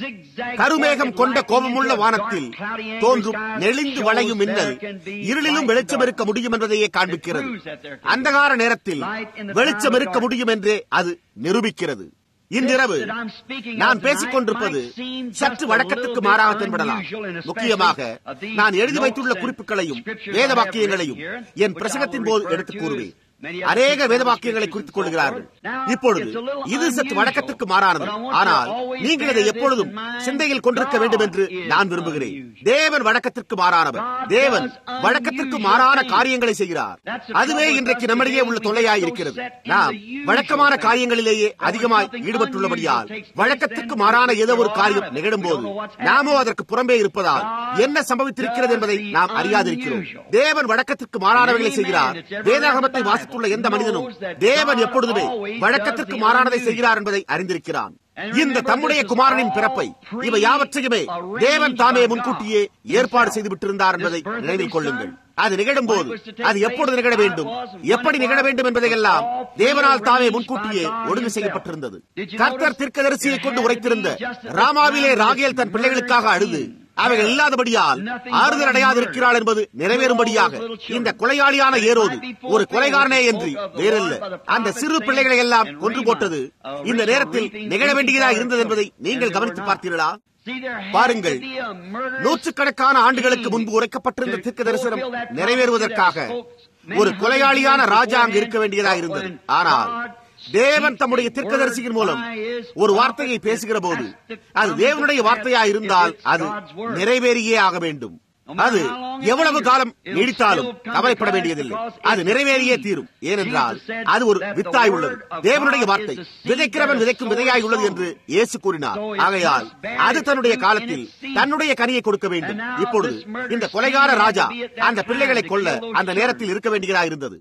கருமேகம் கொண்ட கோபமுள்ள வானத்தில் தோன்றும் நெளிந்து வளையும் மின்னல் இருளிலும் வெளிச்சம் இருக்க முடியும் என்பதையே காண்பிக்கிறது அந்தகார நேரத்தில் வெளிச்சம் இருக்க முடியும் என்றே அது நிரூபிக்கிறது இன்றிரவு நான் பேசிக் கொண்டிருப்பது சற்று வழக்கத்துக்கு மாறாக தென்படலாம் முக்கியமாக நான் எழுதி வைத்துள்ள குறிப்புகளையும் வேத வாக்கியங்களையும் என் பிரசங்கத்தின் போது எடுத்துக் கூறுவேன் அநேக வேத வாக்கியங்களை குறித்துக் கொள்கிறார்கள் இப்பொழுது இது சற்று வழக்கத்திற்கு மாறானது ஆனால் நீங்கள் இதை எப்பொழுதும் சிந்தையில் கொண்டிருக்க வேண்டும் என்று நான் விரும்புகிறேன் தேவன் வழக்கத்திற்கு மாறானவர் தேவன் வழக்கத்திற்கு மாறான காரியங்களை செய்கிறார் அதுவே இன்றைக்கு நம்மிடையே உள்ள தொல்லையாய் இருக்கிறது நாம் வழக்கமான காரியங்களிலேயே அதிகமாய் ஈடுபட்டுள்ளபடியால் வழக்கத்திற்கு மாறான ஏதோ ஒரு காரியம் நிகழும் போது நாமோ அதற்கு புறம்பே இருப்பதால் என்ன சம்பவித்திருக்கிறது என்பதை நாம் அறியாதிருக்கிறோம் தேவன் வழக்கத்திற்கு மாறானவர்களை செய்கிறார் வேதாகமத்தை வாசித்துள்ள எந்த மனிதனும் தேவன் எப்பொழுதுமே வழக்கத்திற்கு மாறானதை செய்கிறார் என்பதை அறிந்திருக்கிறான் இந்த தம்முடைய குமாரனின் பிறப்பை இவை யாவற்றையுமே தேவன் தாமே முன்கூட்டியே ஏற்பாடு செய்து விட்டிருந்தார் என்பதை நினைவில் கொள்ளுங்கள் அது நிகழும் போது அது எப்பொழுது நிகழ வேண்டும் எப்படி நிகழ வேண்டும் என்பதையெல்லாம் தேவனால் தாமே முன்கூட்டியே ஒழுங்கு செய்யப்பட்டிருந்தது கர்த்தர் தீர்க்கதரிசியை கொண்டு உரைத்திருந்த ராமாவிலே ராகேல் தன் பிள்ளைகளுக்காக அழுது அவைகள் இல்லாதபடியால் ஆறுதல் அடையாதிருக்கிறாள் என்பது நிறைவேறும்படியாக இந்த கொலையாளியான ஏரோது ஒரு கொலைகாரனே என்று வேறல்ல அந்த சிறு பிள்ளைகளை எல்லாம் கொன்று போட்டது இந்த நேரத்தில் நிகழ வேண்டியதா இருந்தது என்பதை நீங்கள் கவனித்து பார்த்தீர்களா பாருங்கள் நூற்றுக்கணக்கான ஆண்டுகளுக்கு முன்பு உரைக்கப்பட்டிருந்த தீர்க்க தரிசனம் நிறைவேறுவதற்காக ஒரு கொலையாளியான ராஜா அங்கு இருக்க வேண்டியதாக இருந்தது ஆனால் தேவன் தம்முடைய தீர்க்கதரிசியின் மூலம் ஒரு வார்த்தையை பேசுகிற போது அது தேவனுடைய வார்த்தையா இருந்தால் அது நிறைவேறியே ஆக வேண்டும் அது எவ்வளவு காலம் நீடித்தாலும் கவலைப்பட வேண்டியதில்லை அது நிறைவேறியே தீரும் ஏனென்றால் அது ஒரு வித்தாய் உள்ளது தேவனுடைய வார்த்தை விதைக்கிறவன் விதைக்கும் விதையாய் உள்ளது என்று இயேசு கூறினார் ஆகையால் அது தன்னுடைய காலத்தில் தன்னுடைய கனியை கொடுக்க வேண்டும் இப்பொழுது இந்த கொலைகார ராஜா அந்த பிள்ளைகளை கொல்ல அந்த நேரத்தில் இருக்க வேண்டியதாக இருந்தது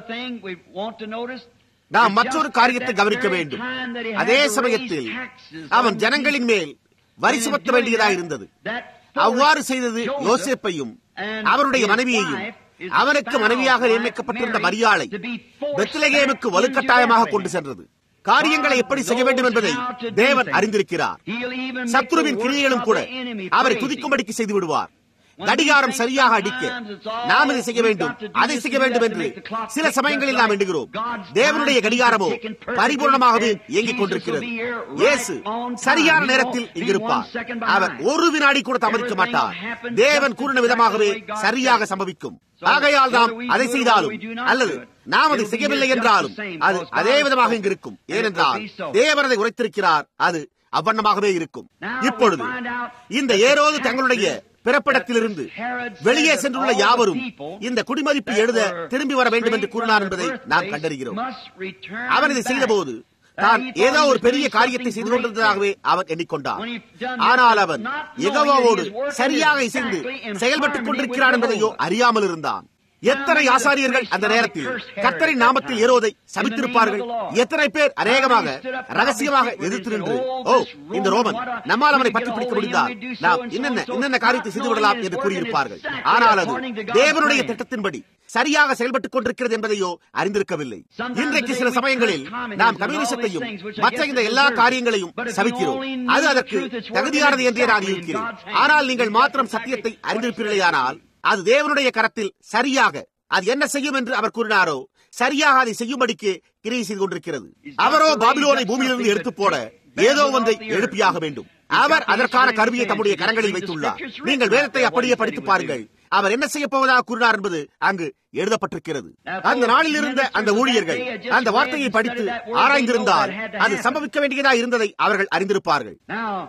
நாம் மற்றொரு காரியத்தை கவனிக்க வேண்டும் அதே சமயத்தில் அவன் ஜனங்களின் மேல் வரி சுமத்த வேண்டியதாக இருந்தது அவ்வாறு செய்தது யோசேப்பையும் அவருடைய மனைவியையும் அவனுக்கு மனைவியாக நியமிக்கப்பட்டிருந்த மரியாளை பெத்லகேமுக்கு வலுக்கட்டாயமாக கொண்டு சென்றது காரியங்களை எப்படி செய்ய வேண்டும் என்பதை தேவன் அறிந்திருக்கிறார் சத்ருவின் கிரியைகளும் கூட அவரை துதிக்கும்படிக்கு செய்து விடுவார் கடிகாரம் சரியாக அடிக்க நாம் இதை செய்ய வேண்டும் அதை செய்ய வேண்டும் என்று சில சமயங்களில் நாம் எண்ணுகிறோம் தேவனுடைய கடிகாரமோ பரிபூர்ணமாகவே இயங்கிக் கொண்டிருக்கிறது இயேசு சரியான நேரத்தில் இங்கிருப்பார் அவர் ஒரு வினாடி கூட தாமதிக்க மாட்டார் தேவன் கூறின விதமாகவே சரியாக சம்பவிக்கும் ஆகையால் நாம் அதை செய்தாலும் அல்லது நாம் அதை செய்யவில்லை என்றாலும் அது அதே விதமாக இங்கு இருக்கும் ஏனென்றால் தேவன் அதை உரைத்திருக்கிறார் அது அவ்வண்ணமாகவே இருக்கும் இப்பொழுது இந்த ஏரோது தங்களுடைய பிறப்பிடத்திலிருந்து வெளியே சென்றுள்ள யாவரும் இந்த குடிமதிப்பு எழுத திரும்பி வர வேண்டும் என்று கூறினார் என்பதை நாம் கண்டறிகிறோம் அவன் இதை செய்தபோது தான் ஏதோ ஒரு பெரிய காரியத்தை செய்து கொண்டிருந்ததாகவே அவன் எண்ணிக்கொண்டான் ஆனால் அவன் எகவாவோடு சரியாக இசைந்து செயல்பட்டுக் கொண்டிருக்கிறான் என்பதையோ அறியாமல் இருந்தான் எத்தனை ஆசாரியர்கள் அந்த நேரத்தில் கத்தரின் நாமத்தில் ஏறுவதை சபித்திருப்பார்கள் எத்தனை பேர் அநேகமாக ரகசியமாக எதிர்த்து நின்று ஓ இந்த ரோமன் நம்மால் அவனை பற்றி பிடிக்க முடிந்தால் நாம் என்னென்ன என்னென்ன காரியத்தை செய்து விடலாம் என்று கூறியிருப்பார்கள் ஆனால் அது தேவனுடைய திட்டத்தின்படி சரியாக செயல்பட்டுக் கொண்டிருக்கிறது என்பதையோ அறிந்திருக்கவில்லை இன்றைக்கு சில சமயங்களில் நாம் கம்யூனிசத்தையும் மற்ற இந்த எல்லா காரியங்களையும் சபிக்கிறோம் அது அதற்கு தகுதியானது என்றே நான் இருக்கிறேன் ஆனால் நீங்கள் மாத்திரம் சத்தியத்தை அறிந்திருப்பீர்களேயானால் அது தேவனுடைய கரத்தில் சரியாக அது என்ன செய்யும் என்று அவர் கூறினாரோ சரியாக அதை செய்யும்படிக்கு கிரியை செய்து கொண்டிருக்கிறது அவரோ பாபிலோனை பூமியிலிருந்து எடுத்து போட ஏதோ ஒன்றை எழுப்பியாக வேண்டும் அவர் அதற்கான கருவியை தம்முடைய கரங்களில் வைத்துள்ளார் நீங்கள் வேதத்தை அப்படியே படித்து பாருங்கள் அவர் என்ன செய்ய போவதாக கூறினார் என்பது அங்கு எழுதப்பட்டிருக்கிறது அந்த நாளில் இருந்த அந்த ஊழியர்கள் அந்த வார்த்தையை படித்து ஆராய்ந்திருந்தால் அது சம்பவிக்க வேண்டியதா இருந்ததை அவர்கள் அறிந்திருப்பார்கள்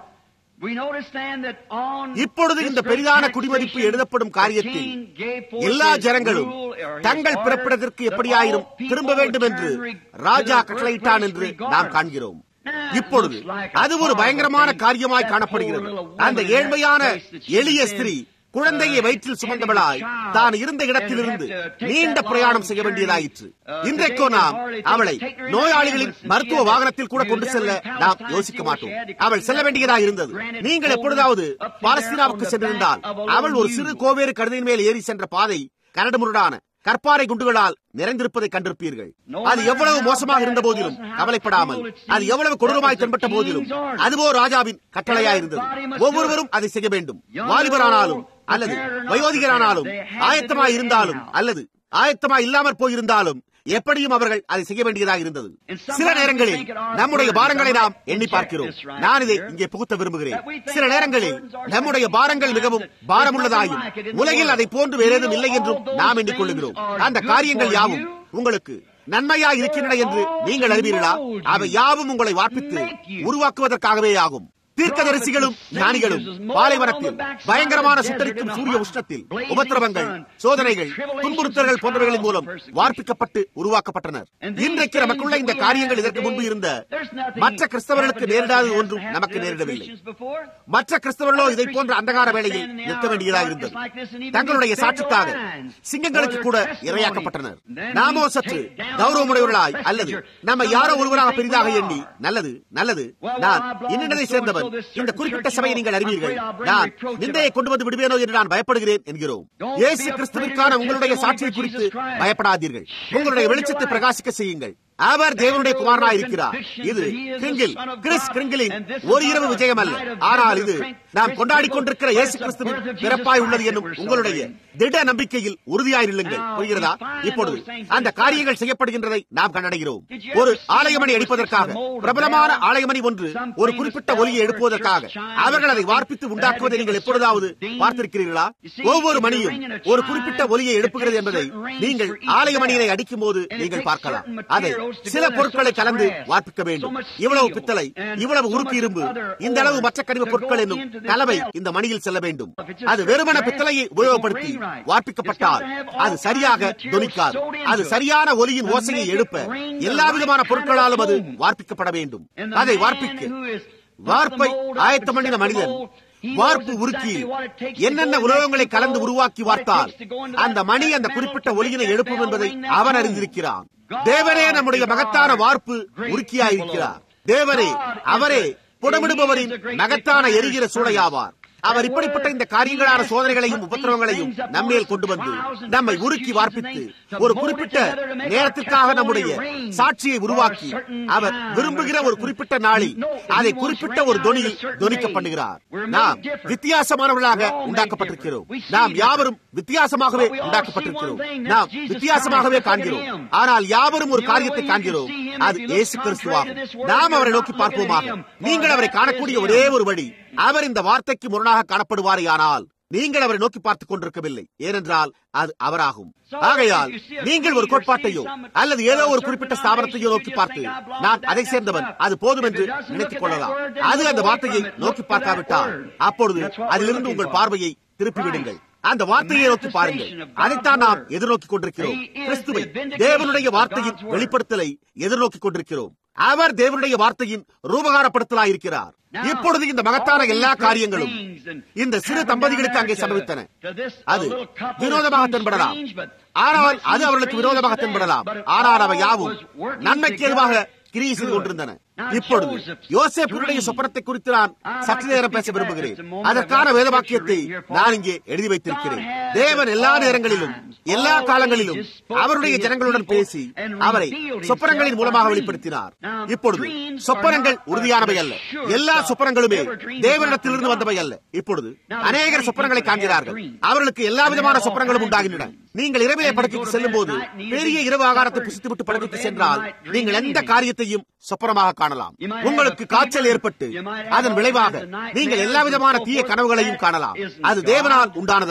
இப்பொழுது இந்த பெரிதான குடிமதிப்பு எழுதப்படும் காரியத்தில் எல்லா ஜனங்களும் தங்கள் பிறப்பிடத்திற்கு எப்படியாயிரும் திரும்ப வேண்டும் என்று ராஜா கட்டளையிட்டான் என்று நாம் காண்கிறோம் இப்பொழுது அது ஒரு பயங்கரமான காரியமாய் காணப்படுகிறது அந்த ஏழ்மையான எளிய ஸ்திரீ குழந்தையை வயிற்றில் சுமந்தவளாய் தான் இருந்த இடத்திலிருந்து நீண்ட பிரயாணம் செய்ய வேண்டியதாயிற்று இன்றைக்கோ நாம் அவளை நோயாளிகளின் மருத்துவ வாகனத்தில் கூட கொண்டு செல்ல நாம் யோசிக்க மாட்டோம் அவள் செல்ல வேண்டியதாக இருந்தது நீங்கள் எப்பொழுதாவது பாலஸ்தீனாவுக்கு சென்றிருந்தால் அவள் ஒரு சிறு கோவேறு கழுதையின் மேல் ஏறி சென்ற பாதை கரடுமுரடான கற்பாறை குண்டுகளால் நிறைந்திருப்பதை கண்டிருப்பீர்கள் அது எவ்வளவு மோசமாக இருந்த போதிலும் கவலைப்படாமல் அது எவ்வளவு கொடூரமாய் தென்பட்ட போதிலும் அதுவோ ராஜாவின் கட்டளையா இருந்தது ஒவ்வொருவரும் அதை செய்ய வேண்டும் வாலிபரானாலும் அல்லது வயோதிகரானாலும் ஆயத்தமாய் இருந்தாலும் அல்லது ஆயத்தமாய் இல்லாமற் போயிருந்தாலும் எப்படியும் அவர்கள் அதை செய்ய வேண்டியதாக இருந்தது சில நேரங்களில் நம்முடைய பாரங்களை நாம் எண்ணி பார்க்கிறோம் நான் இதை இங்கே புகுத்த விரும்புகிறேன் சில நேரங்களில் நம்முடைய பாரங்கள் மிகவும் பாரமுள்ளதாயும் உலகில் அதை போன்று வேறேதும் இல்லை என்றும் நாம் எண்ணிக்கொள்ளுகிறோம் அந்த காரியங்கள் யாவும் உங்களுக்கு நன்மையா இருக்கின்றன என்று நீங்கள் அறிவீர்களா அவை யாவும் உங்களை வார்ப்பித்து உருவாக்குவதற்காகவே ஆகும் தீர்க்கதரிசிகளும் ஞானிகளும் பாலைவனத்தில் பயங்கரமான சுட்டரிக்கும் சூரிய உஷ்ணத்தில் உபத்திரவங்கள் சோதனைகள் துன்புறுத்தல்கள் போன்றவைகளின் மூலம் வார்ப்பிக்கப்பட்டு உருவாக்கப்பட்டனர் இன்றைக்கு நமக்குள்ள இந்த காரியங்கள் இதற்கு முன்பு இருந்த மற்ற கிறிஸ்தவர்களுக்கு நேரிடாத ஒன்றும் நமக்கு நேரிடவில்லை மற்ற கிறிஸ்தவர்களோ இதை போன்ற அந்தகார வேளையில் நிற்க வேண்டியதாக இருந்தது தங்களுடைய சாட்சிக்காக சிங்கங்களுக்கு கூட இரையாக்கப்பட்டனர் நாமோ சற்று கௌரவமுடையவர்களாய் அல்லது நம்ம யாரோ ஒருவராக பெரிதாக எண்ணி நல்லது நல்லது நான் இன்னதை சேர்ந்தவன் இந்த குறிப்பிட்ட சபையை நீங்கள் அறிவீர்கள் நான் நிந்தையை கொண்டு வந்து விடுவேனோ என்று நான் பயப்படுகிறேன் என்கிறோம் இயேசு கிறிஸ்துவிற்கான உங்களுடைய சாட்சியை குறித்து பயப்படாதீர்கள் உங்களுடைய வெளிச்சத்தை பிரகாசிக்க செய்யுங்கள் அவர் தேவனுடைய குமாரனாய் இருக்கிறார் இது கிரிங்கில் கிறிஸ் கிரிங்கிலின் ஒரு இரவு விஜயம் அல்ல ஆனால் இது நாம் கொண்டாடி கொண்டிருக்கிற இயேசு கிறிஸ்துவின் பிறப்பாய் உள்ளது என்னும் உங்களுடைய திட நம்பிக்கையில் உறுதியாய் நில்லுங்கள் புரிகிறதா இப்பொழுது அந்த காரியங்கள் செய்யப்படுகின்றதை நாம் கண்டடைகிறோம் ஒரு ஆலயமணி அடிப்பதற்காக பிரபலமான ஆலயமணி ஒன்று ஒரு குறிப்பிட்ட ஒலியை எழுப்புவதற்காக அவர்கள் அதை வார்ப்பித்து உண்டாக்குவதை நீங்கள் எப்பொழுதாவது பார்த்திருக்கிறீர்களா ஒவ்வொரு மணியும் ஒரு குறிப்பிட்ட ஒலியை எழுப்புகிறது என்பதை நீங்கள் ஆலயமணியினை அடிக்கும் போது நீங்கள் பார்க்கலாம் அதை சில பொருட்களை கலந்து வார்ப்பிக்க வேண்டும் இவ்வளவு பித்தளை இவ்வளவு உருக்கு இரும்பு இந்த அளவு மற்ற கனிம பொருட்கள் என்னும் கலவை இந்த மணியில் செல்ல வேண்டும் அது வெறுமன பித்தளையை உபயோகப்படுத்தி வார்ப்பிக்கப்பட்டால் அது சரியாக தொனிக்காது அது சரியான ஒலியின் ஓசையை எழுப்ப எல்லா விதமான பொருட்களாலும் அது வார்ப்பிக்கப்பட வேண்டும் அதை வார்ப்பிக்க வார்ப்பை ஆயத்தம் பண்ணின மனிதன் வார்ப்பு உருக்கி என்னென்ன உலகங்களை கலந்து உருவாக்கி வார்த்தால் அந்த மணி அந்த குறிப்பிட்ட ஒலியினை எழுப்பும் என்பதை அவன் அறிந்திருக்கிறான் தேவனே நம்முடைய மகத்தான வார்ப்பு உருக்கியாயிருக்கிறார் தேவரே அவரே புடமிடுபவரின் மகத்தான எரிகிற சூடையாவார் அவர் இப்படிப்பட்ட இந்த காரியங்களான சோதனைகளையும் உபத்திரவங்களையும் நம்மேல் கொண்டு வந்து நம்மை உருக்கி வார்ப்பித்து ஒரு குறிப்பிட்ட நேரத்திற்காக நம்முடைய சாட்சியை உருவாக்கி அவர் விரும்புகிற ஒரு குறிப்பிட்ட நாளில் அதை குறிப்பிட்ட ஒரு தொனியில் தொனிக்க பண்ணுகிறார் நாம் வித்தியாசமானவர்களாக உண்டாக்கப்பட்டிருக்கிறோம் நாம் யாவரும் வித்தியாசமாகவே உண்டாக்கப்பட்டிருக்கிறோம் நாம் வித்தியாசமாகவே காண்கிறோம் ஆனால் யாவரும் ஒரு காரியத்தை காண்கிறோம் அது இயேசு கிறிஸ்துவாகும் நாம் அவரை நோக்கி பார்ப்போமாக நீங்கள் அவரை காணக்கூடிய ஒரே ஒரு வழி அவர் இந்த வார்த்தைக்கு முரணாக காணப்படுவாரேயானால் நீங்கள் அவரை நோக்கி பார்த்துக் கொண்டிருக்கவில்லை ஏனென்றால் அது அவராகும் ஆகையால் நீங்கள் ஒரு கோட்பாட்டையோ அல்லது ஏதோ ஒரு குறிப்பிட்ட ஸ்தாபனத்தையோ நோக்கி பார்த்து நான் அதை சேர்ந்தவன் அது போதும் என்று நினைத்துக் கொள்ளலாம் அது அந்த வார்த்தையை நோக்கி பார்க்காவிட்டால் அப்பொழுது அதிலிருந்து உங்கள் பார்வையை திருப்பிவிடுங்கள் அந்த வார்த்தையை நோக்கி பாருங்கள் அதைத்தான் நாம் எதிர்நோக்கிக் கொண்டிருக்கிறோம் கிறிஸ்துவை தேவனுடைய வார்த்தையின் வெளிப்படுத்தலை எதிர்நோக்கிக் கொண்டிருக்கிறோம் அவர் தேவனுடைய வார்த்தையின் ரூபகாரப்படுத்தலாயிருக்கிறார் இப்பொழுது இந்த மகத்தான எல்லா காரியங்களும் இந்த சிறு தம்பதிகளுக்கு அங்கே சம்பவித்தன அது வினோதமாக தென்படலாம் ஆனால் அது அவர்களுக்கு விரோதமாக தென்படலாம் ஆனால் அவை யாவும் நன்மைக்கு எதுவாக கிரியை செய்து கொண்டிருந்தன இப்பொழுது யோசேப்புடைய சொப்பனத்தை குறித்து நான் சற்று நேரம் பேச விரும்புகிறேன் அதற்கான வேதவாக்கியத்தை நான் இங்கே எழுதி வைத்திருக்கிறேன் தேவன் எல்லா நேரங்களிலும் எல்லா காலங்களிலும் அவருடைய ஜனங்களுடன் பேசி அவரை சொப்பனங்களின் மூலமாக வெளிப்படுத்தினார் இப்பொழுது சொப்பனங்கள் உறுதியானவை அல்ல எல்லா சொப்பனங்களுமே தேவனிடத்திலிருந்து வந்தவை அல்ல இப்பொழுது அநேகர் சொப்பனங்களை காண்கிறார்கள் அவர்களுக்கு எல்லா விதமான சொப்பனங்களும் உண்டாகின்றன நீங்கள் இரவிலே படுக்கைக்கு செல்லும் போது பெரிய இரவு ஆகாரத்தை புசித்துவிட்டு படுக்கைக்கு சென்றால் நீங்கள் எந்த காரியத்தையும் சொப்பனமாக காணலாம் உங்களுக்கு காய்ச்சல் ஏற்பட்டு அதன் விளைவாக நீங்கள் எல்லா விதமான தீய கனவுகளையும் காணலாம் அது தேவனால் உண்டானதல்ல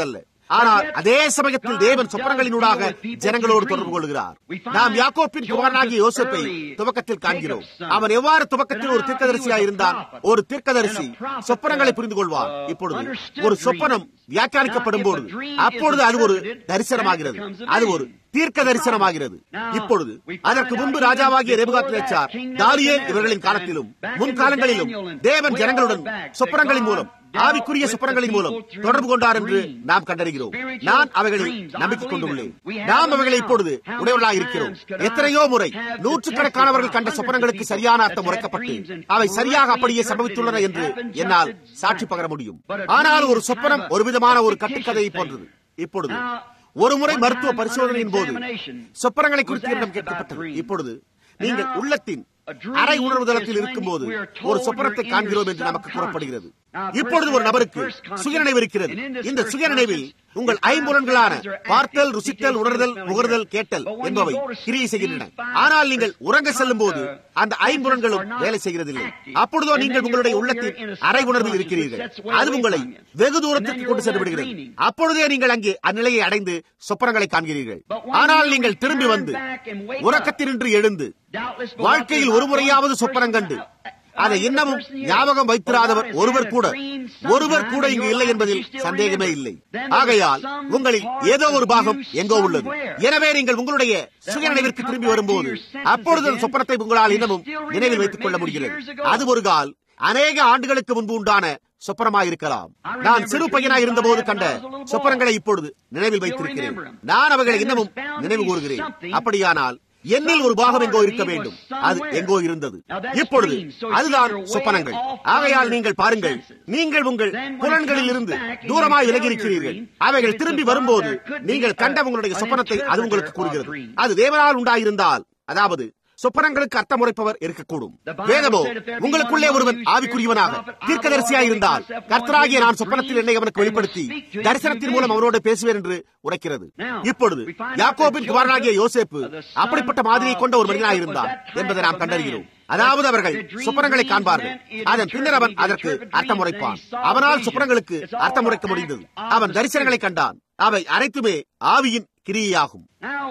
ஆனால் அதே சமயத்தில் தேவன் சொப்பனங்களினூடாக ஜனங்களோடு தொடர்பு கொள்கிறார் நாம் யாக்கோப்பின் குமாரனாகிய யோசப்பை துவக்கத்தில் காண்கிறோம் அவன் எவ்வாறு துவக்கத்தில் ஒரு தீர்க்கதரிசியாக இருந்தான் ஒரு தீர்க்கதரிசி சொப்பனங்களை புரிந்து கொள்வார் இப்பொழுது ஒரு சொப்பனம் வியாக்கியானிக்கப்படும் போது அப்பொழுது அது ஒரு தரிசனமாகிறது அது ஒரு தீர்க்க தரிசனமாகிறது இப்பொழுது அதற்கு முன்பு ராஜாவாகிய ரெபுகாத்நேச்சார் தானியேல் இவர்களின் காலத்திலும் முன்காலங்களிலும் தேவன் ஜனங்களுடன் சொப்பனங்களின் மூலம் ஆவிக்குரிய சொப்பனங்களின் மூலம் தொடர்பு கொண்டார் என்று நாம் கண்டறிகிறோம் நான் அவைகளில் நம்பிக்கை கொண்டுள்ளேன் நாம் அவைகளை இப்பொழுது உடையவர்களாக இருக்கிறோம் எத்தனையோ முறை நூற்றுக்கணக்கானவர்கள் கண்ட சொப்பனங்களுக்கு சரியான அர்த்தம் உரைக்கப்பட்டு அவை சரியாக அப்படியே சம்பவித்துள்ளன என்று என்னால் சாட்சி பகர முடியும் ஆனால் ஒரு சொப்பனம் ஒரு விதமான ஒரு கட்டுக்கதையை போன்றது இப்பொழுது ஒரு முறை மருத்துவ பரிசோதனையின் போது சொப்பனங்களை குறித்து என்னிடம் கேட்கப்பட்டது இப்பொழுது நீங்கள் உள்ளத்தின் அரை உணர்வுதளத்தில் இருக்கும்போது ஒரு சொப்பனத்தை காண்கிறோம் என்று நமக்கு கூறப்படுகிறது இப்பொழுது ஒரு நபருக்கு சுயநினைவு இருக்கிறது இந்த சுயநினைவில் உங்கள் ஐம்புலன்களான பார்த்தல் ருசித்தல் உணர்தல் முகர்தல் கேட்டல் என்பவை கிரியை செய்கின்றன ஆனால் நீங்கள் உறங்க செல்லும் போது அந்த ஐம்புலன்களும் வேலை செய்கிறதில்லை அப்பொழுதோ நீங்கள் உங்களுடைய உள்ளத்தின் அரை உணர்வில் இருக்கிறீர்கள் அது உங்களை வெகு தூரத்திற்கு கொண்டு சென்று விடுகிறது அப்பொழுதே நீங்கள் அங்கே அந்நிலையை அடைந்து சொப்பனங்களை காண்கிறீர்கள் ஆனால் நீங்கள் திரும்பி வந்து உறக்கத்தினின்று எழுந்து வாழ்க்கையில் ஒரு முறையாவது சொப்பனம் கண்டு அதை இன்னமும் ஞாபகம் வைத்திராதவர் ஒருவர் கூட ஒருவர் கூட இங்கு இல்லை என்பதில் சந்தேகமே இல்லை ஆகையால் உங்களில் ஏதோ ஒரு பாகம் எங்கோ உள்ளது எனவே நீங்கள் உங்களுடைய சுயநினைவிற்கு திரும்பி வரும்போது அப்பொழுது அந்த சொப்பனத்தை உங்களால் இன்னமும் நினைவில் வைத்துக் கொள்ள முடிகிறது அது ஒரு கால் அநேக ஆண்டுகளுக்கு முன்பு உண்டான சொப்பனமாயிருக்கலாம் நான் சிறு பையனாய் இருந்தபோது கண்ட சொப்பனங்களை இப்பொழுது நினைவில் வைத்திருக்கிறேன் நான் அவைகளை இன்னமும் நினைவு கூறுகிறேன் அப்படியானால் என்னில் ஒரு பாகம் எங்கோ இருக்க வேண்டும் அது எங்கோ இருந்தது இப்பொழுது அதுதான் சொப்பனங்கள் ஆகையால் நீங்கள் பாருங்கள் நீங்கள் உங்கள் புலன்களில் இருந்து தூரமாய் விலகி இருக்கிறீர்கள் அவைகள் திரும்பி வரும்போது நீங்கள் கண்ட உங்களுடைய சொப்பனத்தை அது உங்களுக்கு கூறுகிறது அது தேவனால் உண்டாயிருந்தால் அதாவது சொப்பனங்களுக்கு அர்த்தம் உரைப்பவர் இருக்கக்கூடும் வேதமோ உங்களுக்குள்ளே ஒருவன் ஆவிக்குரியவனாக தீர்க்கதரிசியாக இருந்தால் கர்த்தராகிய நான் சொப்பனத்தில் என்னை அவனுக்கு வெளிப்படுத்தி தரிசனத்தின் மூலம் அவனோடு பேசுவேன் என்று உரைக்கிறது இப்பொழுது யாக்கோபின் குமாரனாகிய யோசேப்பு அப்படிப்பட்ட மாதிரியை கொண்ட ஒரு மனிதனாக இருந்தார் என்பதை நாம் கண்டறிகிறோம் அதாவது அவர்கள் சுப்பனங்களை காண்பார்கள் அதன் பின்னர் அவன் அதற்கு அர்த்தம் உரைப்பான் அவனால் சுப்பனங்களுக்கு அர்த்தம் உரைக்க முடிந்தது அவன் தரிசனங்களை கண்டான் அவை அனைத்துமே ஆவியின் கிரியையாகும்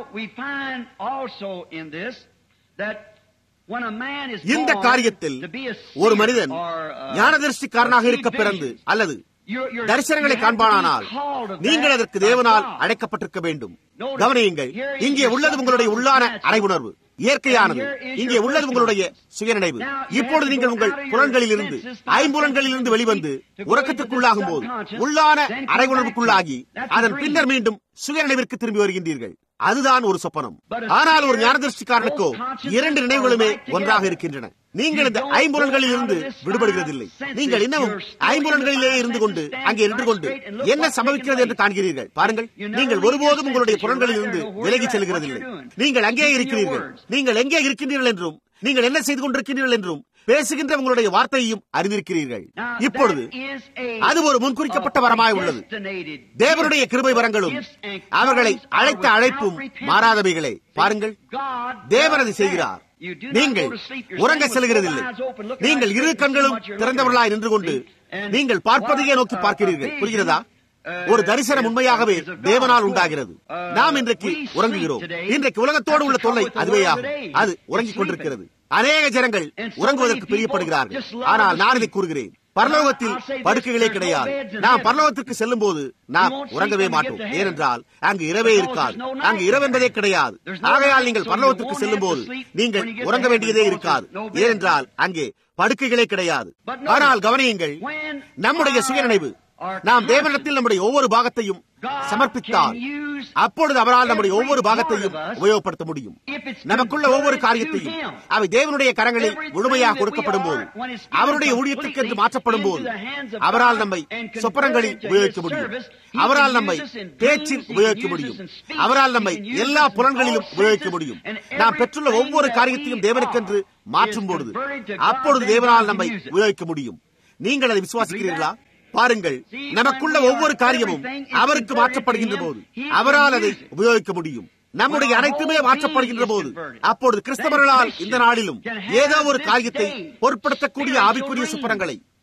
இந்த காரியத்தில் ஒரு மனிதன் ஞானதரிசிக்காரனாக இருக்க பிறந்து அல்லது தரிசனங்களை காண்பானால் நீங்கள் அதற்கு தேவனால் அழைக்கப்பட்டிருக்க வேண்டும் கவனியுங்கள் இங்கே உள்ளது உங்களுடைய உள்ளான அறைவுணர்வு இயற்கையானது இங்கே உள்ளது உங்களுடைய சுயநினைவு இப்பொழுது நீங்கள் உங்கள் புலன்களில் இருந்து ஐம்புலன்களில் இருந்து வெளிவந்து உறக்கத்திற்குள்ளாகும் போது உள்ளான அறைவுணர்வுக்குள்ளாகி அதன் பின்னர் மீண்டும் சுயநினைவிற்கு திரும்பி வருகின்றீர்கள் அதுதான் ஒரு சொப்பனம் ஆனால் ஒரு ஞானதர்ஷ்டிக்காரனுக்கோ இரண்டு நினைவுகளுமே ஒன்றாக இருக்கின்றன நீங்கள் இந்த ஐம்புலன்களில் இருந்து விடுபடுகிறதில்லை நீங்கள் இன்னமும் ஐம்புலன்களிலே இருந்து கொண்டு அங்கே நின்று கொண்டு என்ன சம்பவிக்கிறது என்று காண்கிறீர்கள் பாருங்கள் நீங்கள் ஒருபோதும் உங்களுடைய புலன்களில் இருந்து விலகி செல்கிறதில்லை நீங்கள் அங்கே இருக்கிறீர்கள் நீங்கள் எங்கே இருக்கின்றீர்கள் என்றும் நீங்கள் என்ன செய்து கொண்டிருக்கிறீர்கள் என்றும் பேசுகின்ற உங்களுடைய வார்த்தையையும் அறிந்திருக்கிறீர்கள் இப்பொழுது அது ஒரு முன்குறிக்கப்பட்ட வரமாய் உள்ளது தேவனுடைய கிருபை வரங்களும் அவர்களை அழைத்த அழைப்பும் மாறாதவைகளே பாருங்கள் தேவன் அதை செய்கிறார் நீங்கள் உறங்க செல்கிறதில்லை நீங்கள் இரு கண்களும் திறந்தவர்களாய் நின்று கொண்டு நீங்கள் பார்ப்பதையே நோக்கி பார்க்கிறீர்கள் புரிகிறதா ஒரு தரிசனம் உண்மையாகவே தேவனால் உண்டாகிறது நாம் இன்றைக்கு உறங்குகிறோம் இன்றைக்கு உலகத்தோடு உள்ள தொல்லை அதுவே ஆகும் அது உறங்கிக் கொண்டிருக்கிறது அநேக ஜனங்கள் உறங்குவதற்கு பிரியப்படுகிறார்கள் ஆனால் நான் இதை கூறுகிறேன் பரலோகத்தில் படுக்கைகளே கிடையாது நாம் பரலோகத்திற்கு செல்லும் போது நாம் உறங்கவே மாட்டோம் ஏனென்றால் அங்கு இரவே இருக்காது அங்கு இரவென்பதே கிடையாது ஆகையால் நீங்கள் பரலோகத்திற்கு செல்லும் போது நீங்கள் உறங்க வேண்டியதே இருக்காது ஏனென்றால் அங்கே படுக்கைகளே கிடையாது ஆனால் கவனியுங்கள் நம்முடைய சுயநினைவு நாம் தேவனிடத்தில் நம்முடைய ஒவ்வொரு பாகத்தையும் சமர்ப்பித்தால் அப்பொழுது அவரால் நம்முடைய ஒவ்வொரு பாகத்தையும் உபயோகப்படுத்த முடியும் நமக்குள்ள ஒவ்வொரு காரியத்தையும் அவை தேவனுடைய கரங்களில் முழுமையாக கொடுக்கப்படும் போது அவருடைய ஊழியத்திற்கு என்று மாற்றப்படும் போது அவரால் நம்மை சொப்பனங்களில் உபயோகிக்க முடியும் அவரால் நம்மை பேச்சில் உபயோகிக்க முடியும் அவரால் நம்மை எல்லா புலன்களிலும் உபயோகிக்க முடியும் நாம் பெற்றுள்ள ஒவ்வொரு காரியத்தையும் தேவனுக்கென்று மாற்றும் பொழுது அப்பொழுது தேவனால் நம்மை உபயோகிக்க முடியும் நீங்கள் அதை விசுவாசிக்கிறீர்களா பாருங்கள் நமக்குள்ள ஒவ்வொரு காரியமும் அவருக்கு மாற்றப்படுகின்ற போது அவரால் அதை உபயோகிக்க முடியும் நம்முடைய அனைத்துமே மாற்றப்படுகின்ற போது அப்பொழுது கிறிஸ்தவர்களால் இந்த நாளிலும் ஏதோ ஒரு காரியத்தை பொருட்படுத்தக்கூடிய ஆவிக்குரிய சுப்பரங்களை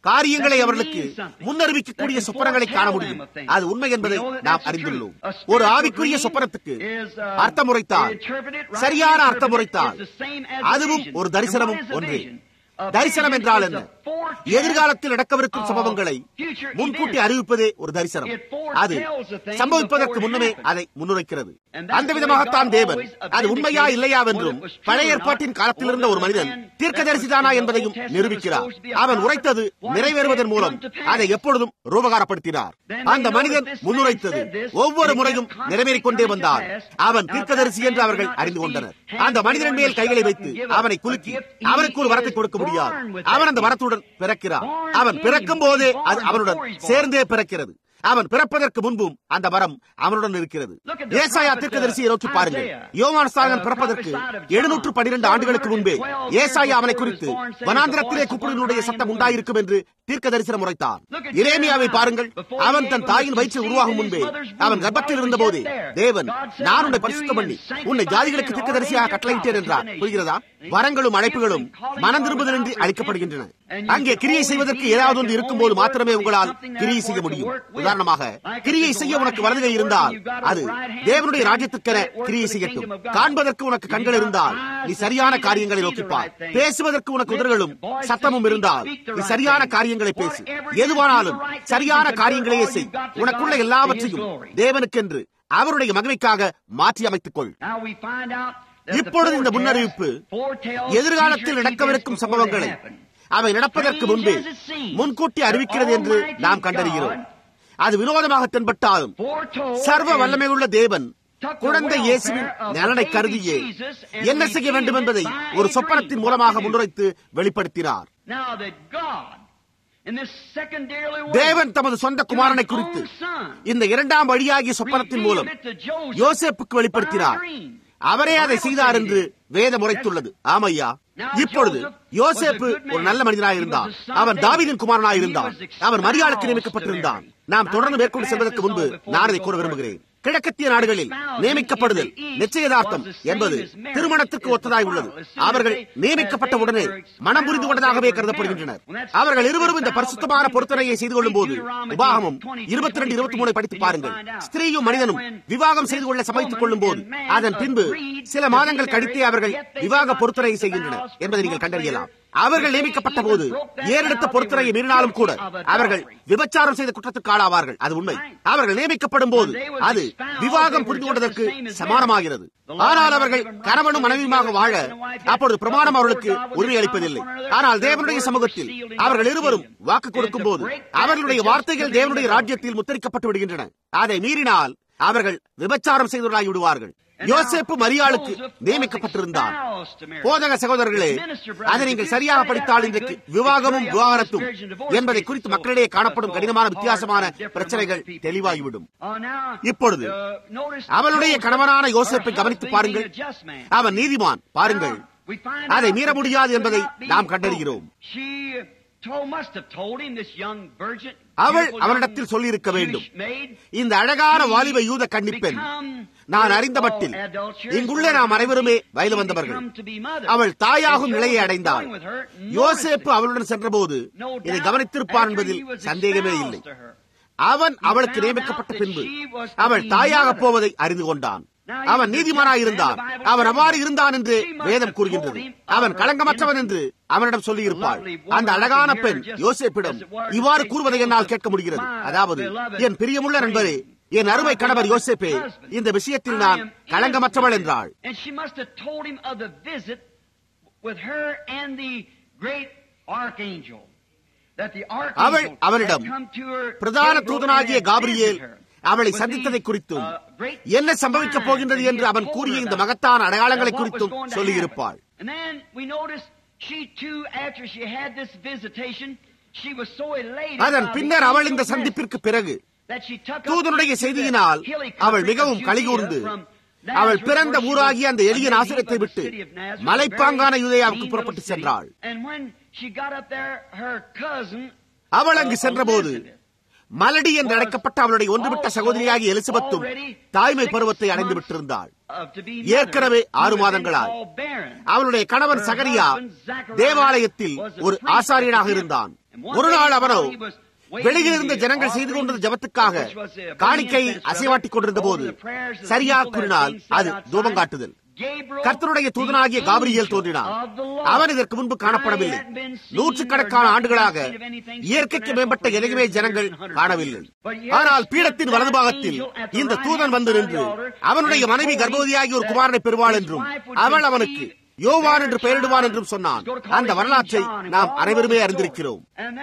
காரியங்களை அவர்களுக்கு முன்னறிவிக்கக்கூடிய சொப்பனங்களை காண முடியும் அது உண்மை என்பதை நாம் அறிந்துள்ளோம் ஒரு ஆவிக்குரிய சொப்பனத்துக்கு அர்த்தம் உரைத்தால் சரியான அர்த்தம் உரைத்தால் அதுவும் ஒரு தரிசனமும் ஒன்றே தரிசனம் என்றால் என்ன எதிர்காலத்தில் நடக்கவிருக்கும் சம்பவங்களை முன்கூட்டி அறிவிப்பதே ஒரு தரிசனம் அது சம்பவிப்பதற்கு முன்னமே அதை முன்னுரைக்கிறது அந்த விதமாகத்தான் தேவன் அது உண்மையா இல்லையா என்றும் பழைய ஏற்பாட்டின் காலத்தில் இருந்த ஒரு மனிதன் தீர்க்கதரிசிதானா என்பதையும் நிரூபிக்கிறார் அவன் உரைத்தது நிறைவேறுவதன் மூலம் அதை எப்பொழுதும் ரூபகாரப்படுத்தினார் அந்த மனிதன் முன்னுரைத்தது ஒவ்வொரு முறையும் நிறைவேறிக் கொண்டே வந்தார் அவன் தீர்க்கதரிசி என்று அவர்கள் அறிந்து கொண்டனர் அந்த மனிதன் மேல் கைகளை வைத்து அவனை குலுக்கி அவனுக்கு ஒரு வரத்தை கொடுக்க முடியாது அவன் அந்த வரத்துடன் பிறக்கிறான் அவன் பிறக்கும் போதே அது அவனுடன் சேர்ந்தே பிறக்கிறது அவன் பிறப்பதற்கு முன்பும் அந்த வரம் அவனுடன் இருக்கிறது ஏசாயா தீர்க்கதரிசியை நோக்கி பாருங்கள் யோவான் ஸ்தானன் பிறப்பதற்கு எழுநூற்று பனிரெண்டு ஆண்டுகளுக்கு முன்பே ஏசாயா அவனை குறித்து வனாந்திரத்திலே குக்குடனுடைய சட்டம் உண்டாயிருக்கும் என்று தீர்க்க தரிசனம் உரைத்தான் இரேமியாவை பாருங்கள் அவன் தன் தாயின் வயிற்றில் உருவாகும் முன்பே அவன் கர்ப்பத்தில் இருந்த போதே தேவன் நான் உன்னை பரிசுத்தம் பண்ணி உன்னை ஜாதிகளுக்கு தீர்க்கதரிசியாக கட்டளையிட்டேன் என்றார் புரிகிறதா வரங்களும் அழைப்புகளும் மனம் திரும்புதலின்றி அளிக்கப்படுகின்றன அங்கே கிரியை செய்வதற்கு ஏதாவது ஒன்று இருக்கும் போது மாத்திரமே உங்களால் கிரியை செய்ய முடியும் உதாரணமாக கிரியை செய்ய உனக்கு வலதுகை இருந்தால் அது தேவனுடைய ராஜ்யத்துக்கென கிரியை செய்யட்டும் காண்பதற்கு உனக்கு கண்கள் இருந்தால் நீ சரியான காரியங்களை நோக்கிப்பார் பேசுவதற்கு உனக்கு உதர்களும் சத்தமும் இருந்தால் நீ சரியான காரியங்களை பேசு எதுவானாலும் சரியான காரியங்களையே செய் உனக்குள்ள எல்லாவற்றையும் தேவனுக்கென்று அவருடைய மகிமைக்காக மாற்றி அமைத்துக் கொள் இப்பொழுது இந்த முன்னறிவிப்பு எதிர்காலத்தில் நடக்கவிருக்கும் சம்பவங்களை அவை நடப்பதற்கு முன்பே முன்கூட்டி அறிவிக்கிறது என்று நாம் கண்டறிகிறோம் அது வினோதமாக தென்பட்டாலும் சர்வ வல்லமையுள்ள தேவன் குழந்தை இயேசுவின் நலனை கருதியே என்ன செய்ய வேண்டும் என்பதை ஒரு சொப்பனத்தின் மூலமாக முன்னுரைத்து வெளிப்படுத்தினார் தேவன் தமது சொந்த குமாரனை குறித்து இந்த இரண்டாம் வழியாகிய சொப்பனத்தின் மூலம் யோசேப்புக்கு வெளிப்படுத்தினார் அவரே அதை செய்தார் என்று வேதம் உரைத்துள்ளது ஆமையா இப்பொழுது யோசேப்பு ஒரு நல்ல மனிதனாக இருந்தான் அவன் தாவிதின் குமாரனாக இருந்தான் அவன் மரியாளுக்கு நியமிக்கப்பட்டிருந்தான் நாம் தொடர்ந்து மேற்கொண்டு செல்வதற்கு முன்பு நான் அதை கூற விரும்புகிறேன் கிழக்கத்திய நாடுகளில் நியமிக்கப்படுதல் நிச்சயதார்த்தம் என்பது திருமணத்திற்கு ஒத்ததாய் உள்ளது அவர்கள் நியமிக்கப்பட்ட உடனே மனம் புரிந்து கொண்டதாகவே கருதப்படுகின்றனர் அவர்கள் இருவரும் இந்த பரிசுத்தமான பொருத்தனையை செய்து கொள்ளும் போது உபாகமும் இருபத்தி ரெண்டு இருபத்தி மூணு படித்து பாருங்கள் ஸ்திரீயும் மனிதனும் விவாகம் செய்து கொள்ள சமைத்துக் கொள்ளும் போது அதன் பின்பு சில மாதங்கள் கழித்தே அவர்கள் விவாக பொருத்தனையை செய்கின்றனர் என்பதை நீங்கள் கண்டறியலாம் அவர்கள் நியமிக்கப்பட்ட போது ஏறெடுத்த பொறுத்தரையை மீறினாலும் கூட அவர்கள் விபச்சாரம் செய்த குற்றத்துக்கு ஆளாவார்கள் அது உண்மை அவர்கள் நியமிக்கப்படும் போது அது விவாகம் புரிந்து கொண்டதற்கு சமானமாகிறது ஆனால் அவர்கள் கணவனும் மனைவியுமாக வாழ அப்பொழுது பிரமாணம் அவர்களுக்கு உறுதி அளிப்பதில்லை ஆனால் தேவனுடைய சமூகத்தில் அவர்கள் இருவரும் வாக்கு கொடுக்கும் போது அவர்களுடைய வார்த்தைகள் தேவனுடைய ராஜ்யத்தில் முத்தரிக்கப்பட்டு விடுகின்றன அதை மீறினால் அவர்கள் விபச்சாரம் செய்தவர்களாகி விடுவார்கள் யோசேப்பு மரியாளுக்கு நியமிக்கப்பட்டிருந்தார் போதக சகோதரர்களே அதை நீங்கள் சரியாக படித்தால் இன்றைக்கு விவாகமும் விவாகரத்தும் என்பதை குறித்து மக்களிடையே காணப்படும் கடினமான வித்தியாசமான பிரச்சனைகள் தெளிவாகிவிடும் இப்பொழுது அவளுடைய கணவனான யோசேப்பை கவனித்து பாருங்கள் அவன் நீதிமான் பாருங்கள் அதை மீற முடியாது என்பதை நாம் கண்டறிகிறோம் அவள் அவனிடத்தில் சொல்லியிருக்க வேண்டும் இந்த அழகான வாலிப யூத கன்னிப்பெண் நான் அறிந்த மட்டில் இங்குள்ளே நாம் அனைவருமே வயது வந்தவர்கள் அவள் தாயாகும் நிலையை அடைந்தாள் யோசேப்பு அவளுடன் சென்றபோது இதை கவனித்திருப்பான் என்பதில் சந்தேகமே இல்லை அவன் அவளுக்கு நியமிக்கப்பட்ட பின்பு அவள் தாயாக போவதை அறிந்து கொண்டான் அவன் நீதிமானாயிருந்தான் அவன் அவ்வாறு இருந்தான் என்று வேதம் கூறுகின்றது அவன் களங்கமற்றவன் என்று அவனிடம் சொல்லி இருப்பாள் அந்த அழகான பெண் யோசேப்பிடம் இவ்வாறு கூறுவதை என்னால் கேட்க முடிகிறது அதாவது என் பிரியமுள்ள நண்பரே என் அருமை கணவர் யோசேப்பே இந்த விஷயத்தில் நான் களங்கமற்றவள் என்றாள் அவள் அவனிடம் பிரதான தூதனாகிய காபிரியேல் அவளை சந்தித்ததை குறித்தும் என்ன சம்பவிக்கப் போகின்றது என்று அவன் கூறிய இந்த மகத்தான அடையாளங்களை குறித்தும் சொல்லியிருப்பாள் அதன் பின்னர் அவள் இந்த சந்திப்பிற்கு பிறகு தூதனுடைய செய்தியினால் அவள் மிகவும் கலிகூர்ந்து அவள் பிறந்த ஊராகிய அந்த எளிய நாசிரத்தை விட்டு மலைப்பாங்கான யுதயாவுக்கு புறப்பட்டு சென்றாள் அவள் அங்கு சென்றபோது மலடி என்று அழைக்கப்பட்ட அவளுடைய ஒன்றுவிட்ட சகோதரியாகிய எலிசபெத்தும் தாய்மை பருவத்தை அடைந்து விட்டிருந்தாள் ஏற்கனவே ஆறு மாதங்களால் அவளுடைய கணவன் சகரியா தேவாலயத்தில் ஒரு ஆசாரியனாக இருந்தான் ஒரு நாள் அவனோ வெளியில் இருந்த ஜனங்கள் செய்து கொண்டிருந்த ஜபத்துக்காக காணிக்கை அசைவாட்டிக் கொண்டிருந்த போது சரியாக கூறினால் அது தூபம் காட்டுதல் கர்த்தருடைய தூதனாகிய காபிரியல் தோன்றினான் அவன் இதற்கு முன்பு காணப்படவில்லை நூற்றுக்கணக்கான ஆண்டுகளாக இயற்கைக்கு மேம்பட்ட எதையுமே ஜனங்கள் காணவில்லை ஆனால் பீடத்தின் வலது பாகத்தில் இந்த தூதன் வந்து நின்று அவனுடைய மனைவி கர்ப்பவதியாகி ஒரு குமாரனை பெறுவாள் என்றும் அவள் அவனுக்கு யோவான் என்று பெயரிடுவான் என்றும் சொன்னான் அந்த வரலாற்றை நாம் அனைவருமே அறிந்திருக்கிறோம்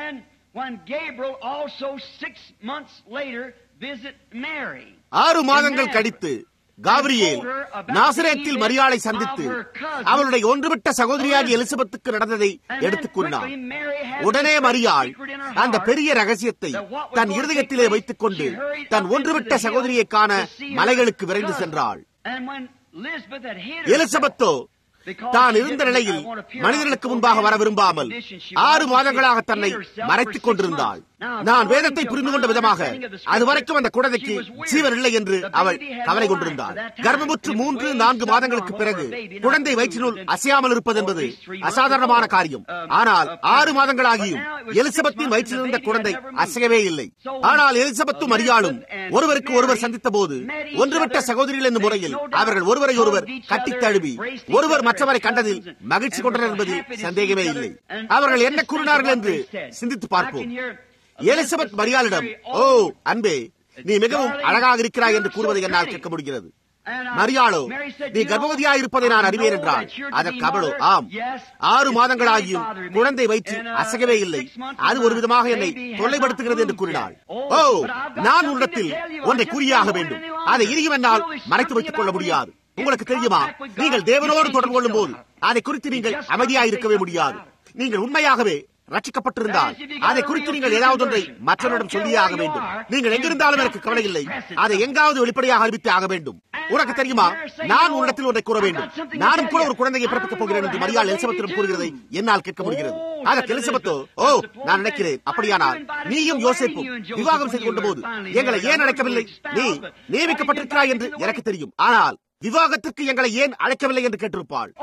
ஆறு மாதங்கள் கழித்து காபிரியேல் நாசரேத்தில் மரியாளை சந்தித்து அவளுடைய ஒன்றுவிட்ட சகோதரியாகி எலிசபெத்துக்கு நடந்ததை எடுத்துக் கூறினார் உடனே மரியாள் அந்த பெரிய ரகசியத்தை தன் இருதயத்திலே வைத்துக் கொண்டு தன் ஒன்றுவிட்ட சகோதரியை காண மலைகளுக்கு விரைந்து சென்றாள் எலிசபெத்தோ தான் இருந்த நிலையில் மனிதர்களுக்கு முன்பாக வர விரும்பாமல் ஆறு மாதங்களாக தன்னை மறைத்துக் கொண்டிருந்தாள் நான் வேதத்தை புரிந்து கொண்ட விதமாக அதுவரைக்கும் அந்த குழந்தைக்கு ஜீவன் இல்லை என்று அவள் கவலை கொண்டிருந்தாள் கர்ப்பமுற்று மூன்று நான்கு மாதங்களுக்கு பிறகு குழந்தை வயிற்றினுள் அசையாமல் இருப்பது என்பது அசாதாரணமான காரியம் ஆனால் ஆறு மாதங்களாகியும் எலிசபெத்தின் வயிற்றில் இருந்த குழந்தை அசையவே இல்லை ஆனால் எலிசபெத்தும் மரியாளும் ஒருவருக்கு ஒருவர் சந்தித்த போது ஒன்றுவிட்ட சகோதரிகள் என்னும் முறையில் அவர்கள் ஒருவரை ஒருவர் கட்டித் தழுவி ஒருவர் மற்றவரை கண்டதில் மகிழ்ச்சி கொண்டனர் என்பதில் சந்தேகமே இல்லை அவர்கள் என்ன கூறினார்கள் என்று சிந்தித்து பார்ப்போம் எலிசபெத் மரியாளிடம் ஓ அன்பே நீ மிகவும் அழகாக இருக்கிறாய் என்று கூறுவதை என்னால் கேட்க முடிகிறது மரியாளோ நீ கர்ப்பவதியாக இருப்பதை நான் அறிவேன் என்றாள் அதற்கு அவளோ ஆம் ஆறு மாதங்களாகியும் குழந்தை வயிற்று அசையவே இல்லை அது ஒரு விதமாக என்னை தொல்லைப்படுத்துகிறது என்று கூறினாள் ஓ நான் உன்னிடத்தில் ஒன்றை கூறியாக வேண்டும் அதை இனியும் என்னால் மறைத்து வைத்துக் கொள்ள முடியாது உங்களுக்கு தெரியுமா நீங்கள் தேவனோடு தொடர்பு கொள்ளும் போது அதை குறித்து நீங்கள் அமைதியாக இருக்கவே முடியாது நீங்கள் உண்மையாகவே ரட்சிக்கப்பட்டிருந்தால் அதை குறித்து நீங்கள் ஏதாவது ஒன்றை மற்றவரிடம் சொல்லியே ஆக வேண்டும் நீங்கள் எங்கிருந்தாலும் எனக்கு கவலை இல்லை அதை எங்காவது வெளிப்படையாக அறிவித்து ஆக வேண்டும் உனக்கு தெரியுமா நான் உன்னிடத்தில் ஒன்றை கூற வேண்டும் நானும் கூட ஒரு குழந்தையை பிறப்பிக்கப் போகிறேன் என்று மரியாள் எலிசபெத்திடம் கூறுகிறதை என்னால் கேட்க முடிகிறது அதற்கு எலிசபெத்தோ ஓ நான் நினைக்கிறேன் அப்படியானால் நீயும் யோசிப்பும் விவாகம் செய்து கொண்ட போது எங்களை ஏன் அழைக்கவில்லை நீ நியமிக்கப்பட்டிருக்கிறாய் என்று எனக்கு தெரியும் ஆனால் விவாகத்திற்கு எங்களை ஏன் அழைக்கவில்லை என்று கேட்டிருப்பாள்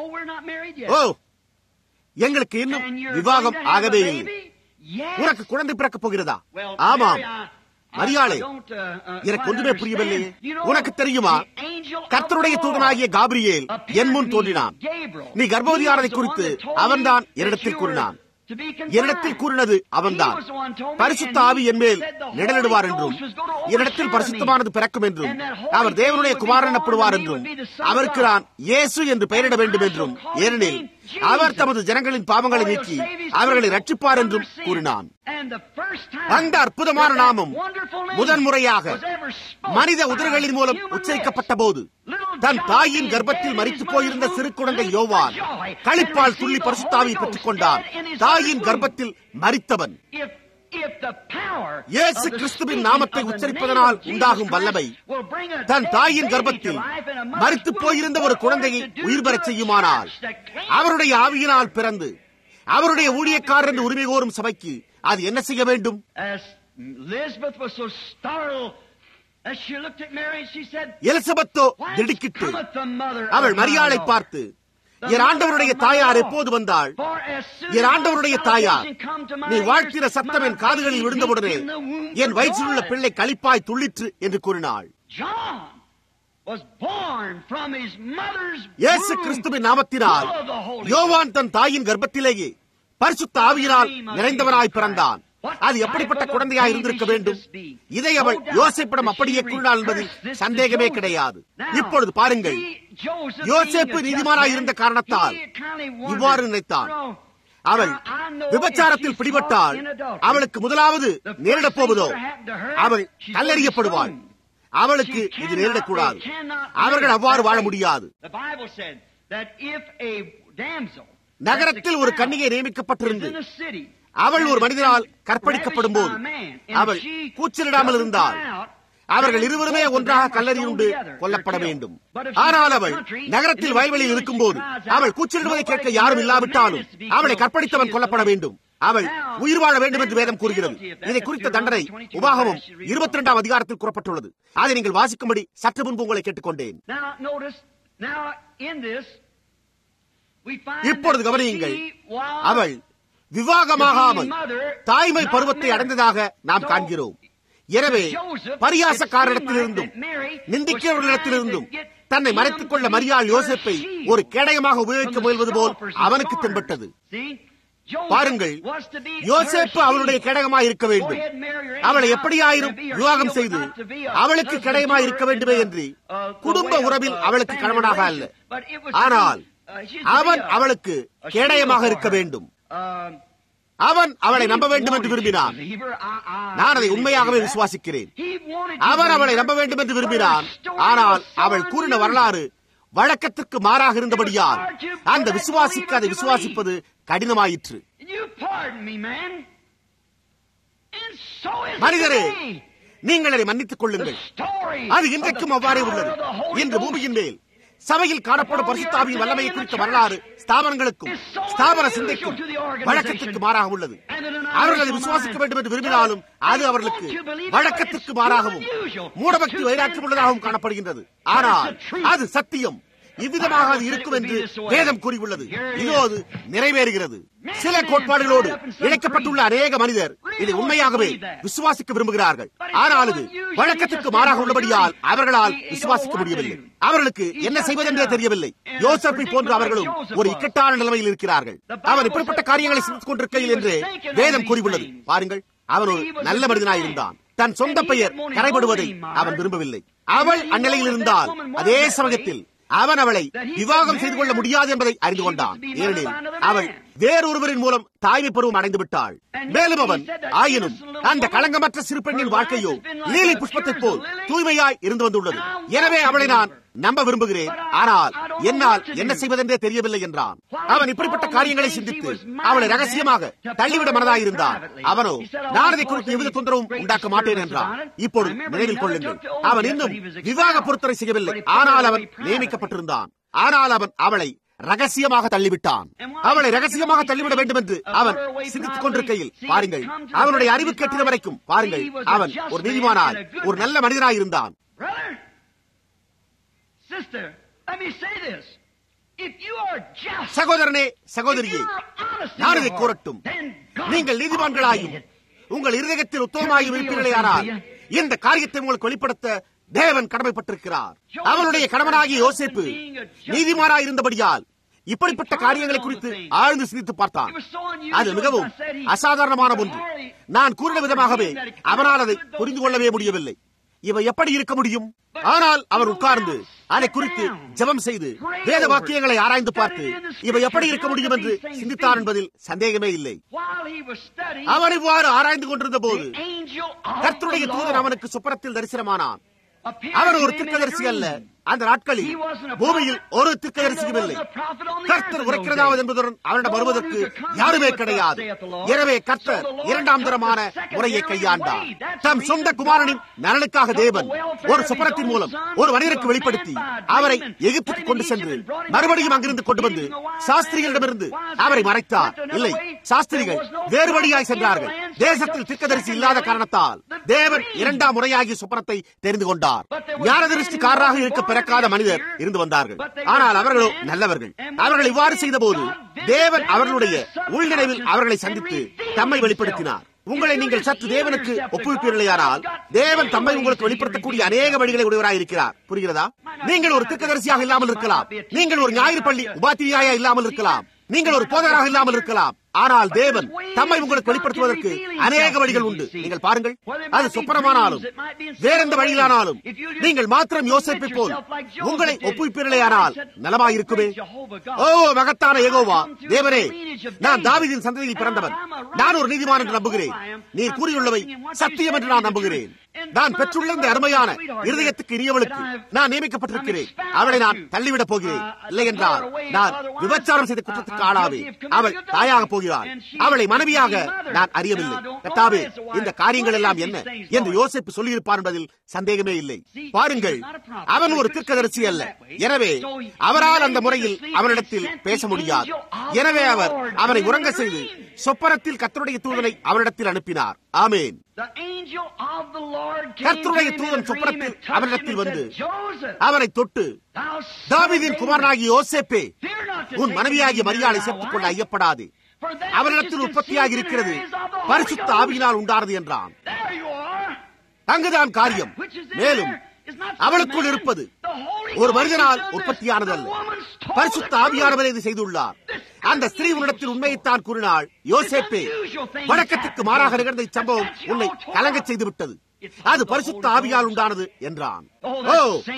ஓ எங்களுக்கு இன்னும் விவாகம் ஆகவே இல்லை உனக்கு குழந்தை பிறக்கப் போகிறதா ஆமாம் மரியாளே எனக்கு ஒன்றுமே புரியவில்லையே உனக்கு தெரியுமா கர்த்தருடைய தூதனாகிய காபிரியேல் என் முன் தோன்றினான் நீ கர்ப்பவதியானதை குறித்து அவன்தான் என்னிடத்தில் கூறினான் என்னிடத்தில் கூறினது அவன்தான் பரிசுத்த ஆவி என் மேல் நிழலிடுவார் என்றும் என்னிடத்தில் பரிசுத்தமானது பிறக்கும் என்றும் அவர் தேவனுடைய குமாரன் எனப்படுவார் என்றும் அவருக்கு நான் இயேசு என்று பெயரிட வேண்டும் என்றும் ஏனெனில் அவர் தமது ஜனங்களின் பாவங்களை நீக்கி அவர்களை ரட்சிப்பார் என்றும் கூறினான் அந்த அற்புதமான நாமம் முதன்முறையாக மனித உதறுகளின் மூலம் உச்சரிக்கப்பட்ட போது தன் தாயின் கர்ப்பத்தில் மறித்து போயிருந்த சிறு குழந்தை யோவான் களிப்பால் துள்ளி பரிசுத்தாவை பெற்றுக் கொண்டார் தாயின் கர்ப்பத்தில் மறித்தவன் இயேசு கிறிஸ்துவின் நாமத்தை உச்சரிப்பதனால் உண்டாகும் வல்லமை தன் தாயின் கர்ப்பத்தில் மறித்து போயிருந்த ஒரு குழந்தையை உயிர் பெறச் செய்யுமானால் அவருடைய ஆவியினால் பிறந்து அவருடைய ஊழியக்காரர் என்று உரிமை கோரும் சபைக்கு அது என்ன செய்ய வேண்டும் எலிசபெத்தோ திடுக்கிட்டு அவள் மரியாளை பார்த்து என் ஆண்டவருடைய தாயார் எப்போது வந்தாள் என் ஆண்டவருடைய தாயார் நீ வாழ்த்தின சத்தம் என் காதுகளில் விழுந்தவுடனே என் வயிற்றில் உள்ள பிள்ளை களிப்பாய் துள்ளிற்று என்று கூறினாள் இயேசு கிறிஸ்துவின் நாமத்தினால் யோவான் தன் தாயின் கர்ப்பத்திலேயே பரிசுத்த ஆவியினால் நிறைந்தவனாய் பிறந்தான் அது எப்படிப்பட்ட குழந்தையாக இருந்திருக்க வேண்டும் இதை அவள் யோசிப்பிடம் அப்படியே கூறினாள் என்பதில் சந்தேகமே கிடையாது இப்பொழுது பாருங்கள் யோசேப்பு நீதிமானாய் இருந்த காரணத்தால் இவ்வாறு நினைத்தான் அவள் விபச்சாரத்தில் பிடிபட்டால் அவளுக்கு முதலாவது நேரிடப் போவதோ அவள் கல்லறியப்படுவாள் அவளுக்கு இது நேரிடக்கூடாது அவர்கள் அவ்வாறு வாழ முடியாது நகரத்தில் ஒரு கன்னிகை நியமிக்கப்பட்டிருந்து அவள் ஒரு மனிதனால் கற்பழிக்கப்படும் போது அவள் கூச்சலிடாமல் இருந்தால் அவர்கள் இருவருமே ஒன்றாக கல்லறியுண்டு கொல்லப்பட வேண்டும் ஆனால் அவள் நகரத்தில் வயல்வெளியில் இருக்கும் போது அவள் கூச்சலிடுவதை கேட்க யாரும் இல்லாவிட்டாலும் அவளை கற்பழித்தவன் கொல்லப்பட வேண்டும் அவள் உயிர் வாழ வேண்டும் என்று வேதம் கூறுகிறது இதை குறித்த தண்டனை உபாகமும் இருபத்தி இரண்டாம் அதிகாரத்தில் கூறப்பட்டுள்ளது அதை நீங்கள் வாசிக்கும்படி சற்று முன்பு உங்களை கேட்டுக்கொண்டேன் இப்பொழுது கவனியுங்கள் அவள் விவாகமாகாமல் தாய்மை பருவத்தை அடைந்ததாக நாம் காண்கிறோம் எனவே பரியாசக்காரிடத்திலிருந்தும் நிந்திக்கிறவர்களிடத்திலிருந்தும் தன்னை மறைத்துக் கொள்ள மரியாள் யோசிப்பை ஒரு கேடயமாக உபயோகிக்க முயல்வது போல் அவனுக்கு தென்பட்டது பாருங்கள் யோசேப்பு அவளுடைய கேடகமாய் இருக்க வேண்டும் அவளை எப்படியாயிரும் விவாகம் செய்து அவளுக்கு கேடயமாய் இருக்க வேண்டுமே என்று குடும்ப உறவில் அவளுக்கு கணவனாக அல்ல ஆனால் அவன் அவளுக்கு கேடயமாக இருக்க வேண்டும் அவன் அவளை நம்ப வேண்டும் என்று விரும்பினான் நான் அதை உண்மையாகவே விசுவாசிக்கிறேன் அவன் அவளை நம்ப வேண்டும் என்று விரும்பினான் ஆனால் அவள் கூறின வரலாறு வழக்கத்திற்கு மாறாக இருந்தபடியால் அந்த விசுவாசிக்கு அதை விசுவாசிப்பது கடினமாயிற்று மனிதரே நீங்கள் அதை மன்னித்துக் கொள்ளுங்கள் அது இன்றைக்கும் அவ்வாறே உள்ளது இன்று பூமியின் மேல் சபையில் காணப்படும் பரிசுத்தாவின் வல்லமையை குறித்த வரலாறு ஸ்தாபனங்களுக்கும் ஸ்தாபன சிந்தைக்கும் வழக்கத்திற்கு மாறாக உள்ளது அவர்கள் அதை விசுவாசிக்க வேண்டும் என்று விரும்பினாலும் அது அவர்களுக்கு வழக்கத்திற்கு மாறாகவும் மூடபக்தி வைராக்கியம் உள்ளதாகவும் காணப்படுகின்றது ஆனால் அது சத்தியம் இவ்விதமாக அது இருக்கும் என்று வேதம் கூறியுள்ளது இதோ அது நிறைவேறுகிறது சில கோட்பாடுகளோடு இணைக்கப்பட்டுள்ள அநேக மனிதர் இதை உண்மையாகவே விசுவாசிக்க விரும்புகிறார்கள் ஆனால் இது வழக்கத்திற்கு மாறாக உள்ளபடியால் அவர்களால் விசுவாசிக்க முடியவில்லை அவர்களுக்கு என்ன செய்வதென்றே தெரியவில்லை யோசப்பை போன்ற அவர்களும் ஒரு இக்கட்டான நிலைமையில் இருக்கிறார்கள் அவன் இப்படிப்பட்ட காரியங்களை சிந்தித்துக் கொண்டிருக்கையில் என்று வேதம் கூறியுள்ளது பாருங்கள் அவன் ஒரு நல்ல மனிதனாய் இருந்தான் தன் சொந்த பெயர் கரைபடுவதை அவன் விரும்பவில்லை அவள் அந்நிலையில் இருந்தால் அதே சமயத்தில் அவன் அவளை விவாகம் செய்து கொள்ள முடியாது என்பதை அறிந்து கொண்டான் ஏனெனில் அவள் வேறொருவரின் மூலம் தாய்மை பருவம் அடைந்து விட்டாள் மேலும் அவன் ஆயினும் அந்த களங்கமற்ற சிறு பெண்ணின் வாழ்க்கையோ லீலி புஷ்பத்தை போல் தூய்மையாய் இருந்து வந்துள்ளது எனவே அவளை நான் நம்ப விரும்புகிறேன் ஆனால் என்னால் என்ன செய்வதென்றே தெரியவில்லை என்றான் அவன் இப்படிப்பட்ட காரியங்களை சிந்தித்து அவளை ரகசியமாக தள்ளிவிட மனதாயிருந்தான் அவனோ நான் அதை குறித்து எவ்வித தொந்தரவும் உண்டாக்க மாட்டேன் என்றான் இப்பொழுது நினைவில் கொள்ளுங்கள் அவன் இன்னும் விவாக பொருத்தரை செய்யவில்லை ஆனால் அவன் நியமிக்கப்பட்டிருந்தான் ஆனால் அவன் அவளை ரகசியமாக தள்ளிவிட்டான் அவளை ரகசியமாக தள்ளிவிட வேண்டும் என்று அவன் சிந்தித்துக் கொண்டிருக்கையில் பாருங்கள் அவனுடைய அறிவு கெட்டின வரைக்கும் பாருங்கள் அவன் ஒரு நீதிமானாய் ஒரு நல்ல மனிதனாய் இருந்தான் சகோதரனே சகோதரியே நான் இதை கூறட்டும் நீங்கள் நீதிமான்களாயும் உங்கள் இருதயத்தில் உத்தமமாயும் இருப்பீர்களேயானால் இந்த காரியத்தை உங்களுக்கு வெளிப்படுத்த தேவன் கடமைப்பட்டிருக்கிறார் அவனுடைய கணவனாகிய யோசிப்பு நீதிமானாய் இருந்தபடியால் இப்படிப்பட்ட காரியங்களை குறித்து ஆழ்ந்து சிந்தித்து பார்த்தான் அது மிகவும் அசாதாரணமான ஒன்று நான் கூறின விதமாகவே அவனால் அதை புரிந்து கொள்ளவே முடியவில்லை இவை எப்படி இருக்க முடியும் ஆனால் அவர் உட்கார்ந்து அதை குறித்து ஜெபம் செய்து வேத வாக்கியங்களை ஆராய்ந்து பார்த்து இவை எப்படி இருக்க முடியும் என்று சிந்தித்தார் என்பதில் சந்தேகமே இல்லை அவன் இவ்வாறு ஆராய்ந்து கொண்டிருந்த போது கர்த்தருடைய தூதன் அவனுக்கு சுப்பரத்தில் தரிசனமானான் அவர் ஒரு திர்க்கதரிசி அல்ல அந்த நாட்களில் பூமியில் ஒரு திர்க்கதரிசியும் இல்லை கர்த்தர் உரைக்கிறதாவது என்பதுடன் அவரிடம் வருவதற்கு யாருமே கிடையாது எனவே கர்த்தர் இரண்டாம் தரமான முறையை கையாண்டார் தம் சொந்த குமாரனின் நலனுக்காக தேவன் ஒரு சுப்பரத்தின் மூலம் ஒரு மனிதருக்கு வெளிப்படுத்தி அவரை எகிப்துக்கு கொண்டு சென்று மறுபடியும் அங்கிருந்து கொண்டு வந்து சாஸ்திரிகளிடமிருந்து அவரை மறைத்தார் இல்லை சாஸ்திரிகள் வேறு வழியாய் சென்றார்கள் தேசத்தில் திர்க்கதரிசி இல்லாத காரணத்தால் தேவன் இரண்டாம் முறையாகிய சுப்பரத்தை தெரிந்து கொண்டார் ஞானதிருஷ்டிக்காரராக இருக்க பிறக்காத மனிதர் இருந்து வந்தார்கள் ஆனால் அவர்களோ நல்லவர்கள் அவர்கள் இவ்வாறு செய்த போது தேவன் அவர்களுடைய உள்நினைவில் அவர்களை சந்தித்து தம்மை வெளிப்படுத்தினார் உங்களை நீங்கள் சற்று தேவனுக்கு ஒப்புவிப்பீர்களானால் தேவன் தம்மை உங்களுக்கு வெளிப்படுத்தக்கூடிய அநேக வழிகளை உடையவராக இருக்கிறார் புரிகிறதா நீங்கள் ஒரு திக்கதரிசியாக இல்லாமல் இருக்கலாம் நீங்கள் ஒரு ஞாயிறு பள்ளி உபாத்திரியாக இல்லாமல் இருக்கலாம் நீங்கள் ஒரு போதகராக இல்லாமல் இருக்கலாம் ஆனால் தேவன் தம்மை உங்களுக்கு வெளிப்படுத்துவதற்கு அநேக வழிகள் உண்டு நீங்கள் பாருங்கள் அது சொப்பனமானாலும் வேற எந்த வழியிலானாலும் நீங்கள் மாத்திரம் யோசிப்பை போல் உங்களை ஒப்புவிப்பீர்களேயானால் நலமாயிருக்குமே ஓ மகத்தான ஏகோவா தேவரே நான் தாவிதின் சந்ததியில் பிறந்தவன் நான் ஒரு நீதிமான் என்று நம்புகிறேன் நீர் கூறியுள்ளவை சத்தியம் என்று நான் நம்புகிறேன் நான் பெற்றுள்ள இந்த அருமையான இருதயத்துக்கு இனியவளுக்கு நான் நியமிக்கப்பட்டிருக்கிறேன் அவளை நான் தள்ளிவிடப் போகிறேன் இல்லை என்றால் நான் விபச்சாரம் செய்த குற்றத்துக்கு ஆளாவே அவள் தாயாக போகிறாள் அவளை மனைவியாக நான் அறியவில்லை கத்தாவே இந்த காரியங்கள் எல்லாம் என்ன என்று யோசிப்பு சொல்லியிருப்பார் என்பதில் சந்தேகமே இல்லை பாருங்கள் அவன் ஒரு தீர்க்கதரிசி அல்ல எனவே அவரால் அந்த முறையில் அவனிடத்தில் பேச முடியாது எனவே அவர் அவனை உறங்க செய்து சொப்பனத்தில் கத்தருடைய தூதனை அவரிடத்தில் அனுப்பினார் ஆமேன் கர்த்தருடைய தூதன் சொப்பனத்தில் அவனிடத்தில் வந்து அவனை தொட்டு தாவிதின் குமாரனாகி யோசேப்பே உன் மனைவியாகிய மரியாதை சேர்த்துக் கொள்ள ஐயப்படாதே அவரிடத்தில் உற்பத்தியாக இருக்கிறது பரிசுத்த ஆவியினால் உண்டானது என்றான் There you are. அங்குதான் காரியம் Which is in மேலும் there is not அவளுக்குள் man. இருப்பது The Holy ஒரு Ghost மனிதனால் has done this. உற்பத்தியானதல்ல The woman's told பரிசுத்த the truth. ஆவியானவரே இதை செய்துள்ளார் அந்த ஸ்திரீ உன்னிடத்தில் உண்மையைத்தான் கூறினாள் யோசேப்பே வழக்கத்துக்கு மாறாக நிகழ்ந்த இச்சம்பவம் உன்னை கலங்கச் செய்து விட்டது அது பரிசுத்த ஆவியால் உண்டானது என்றான் ஓ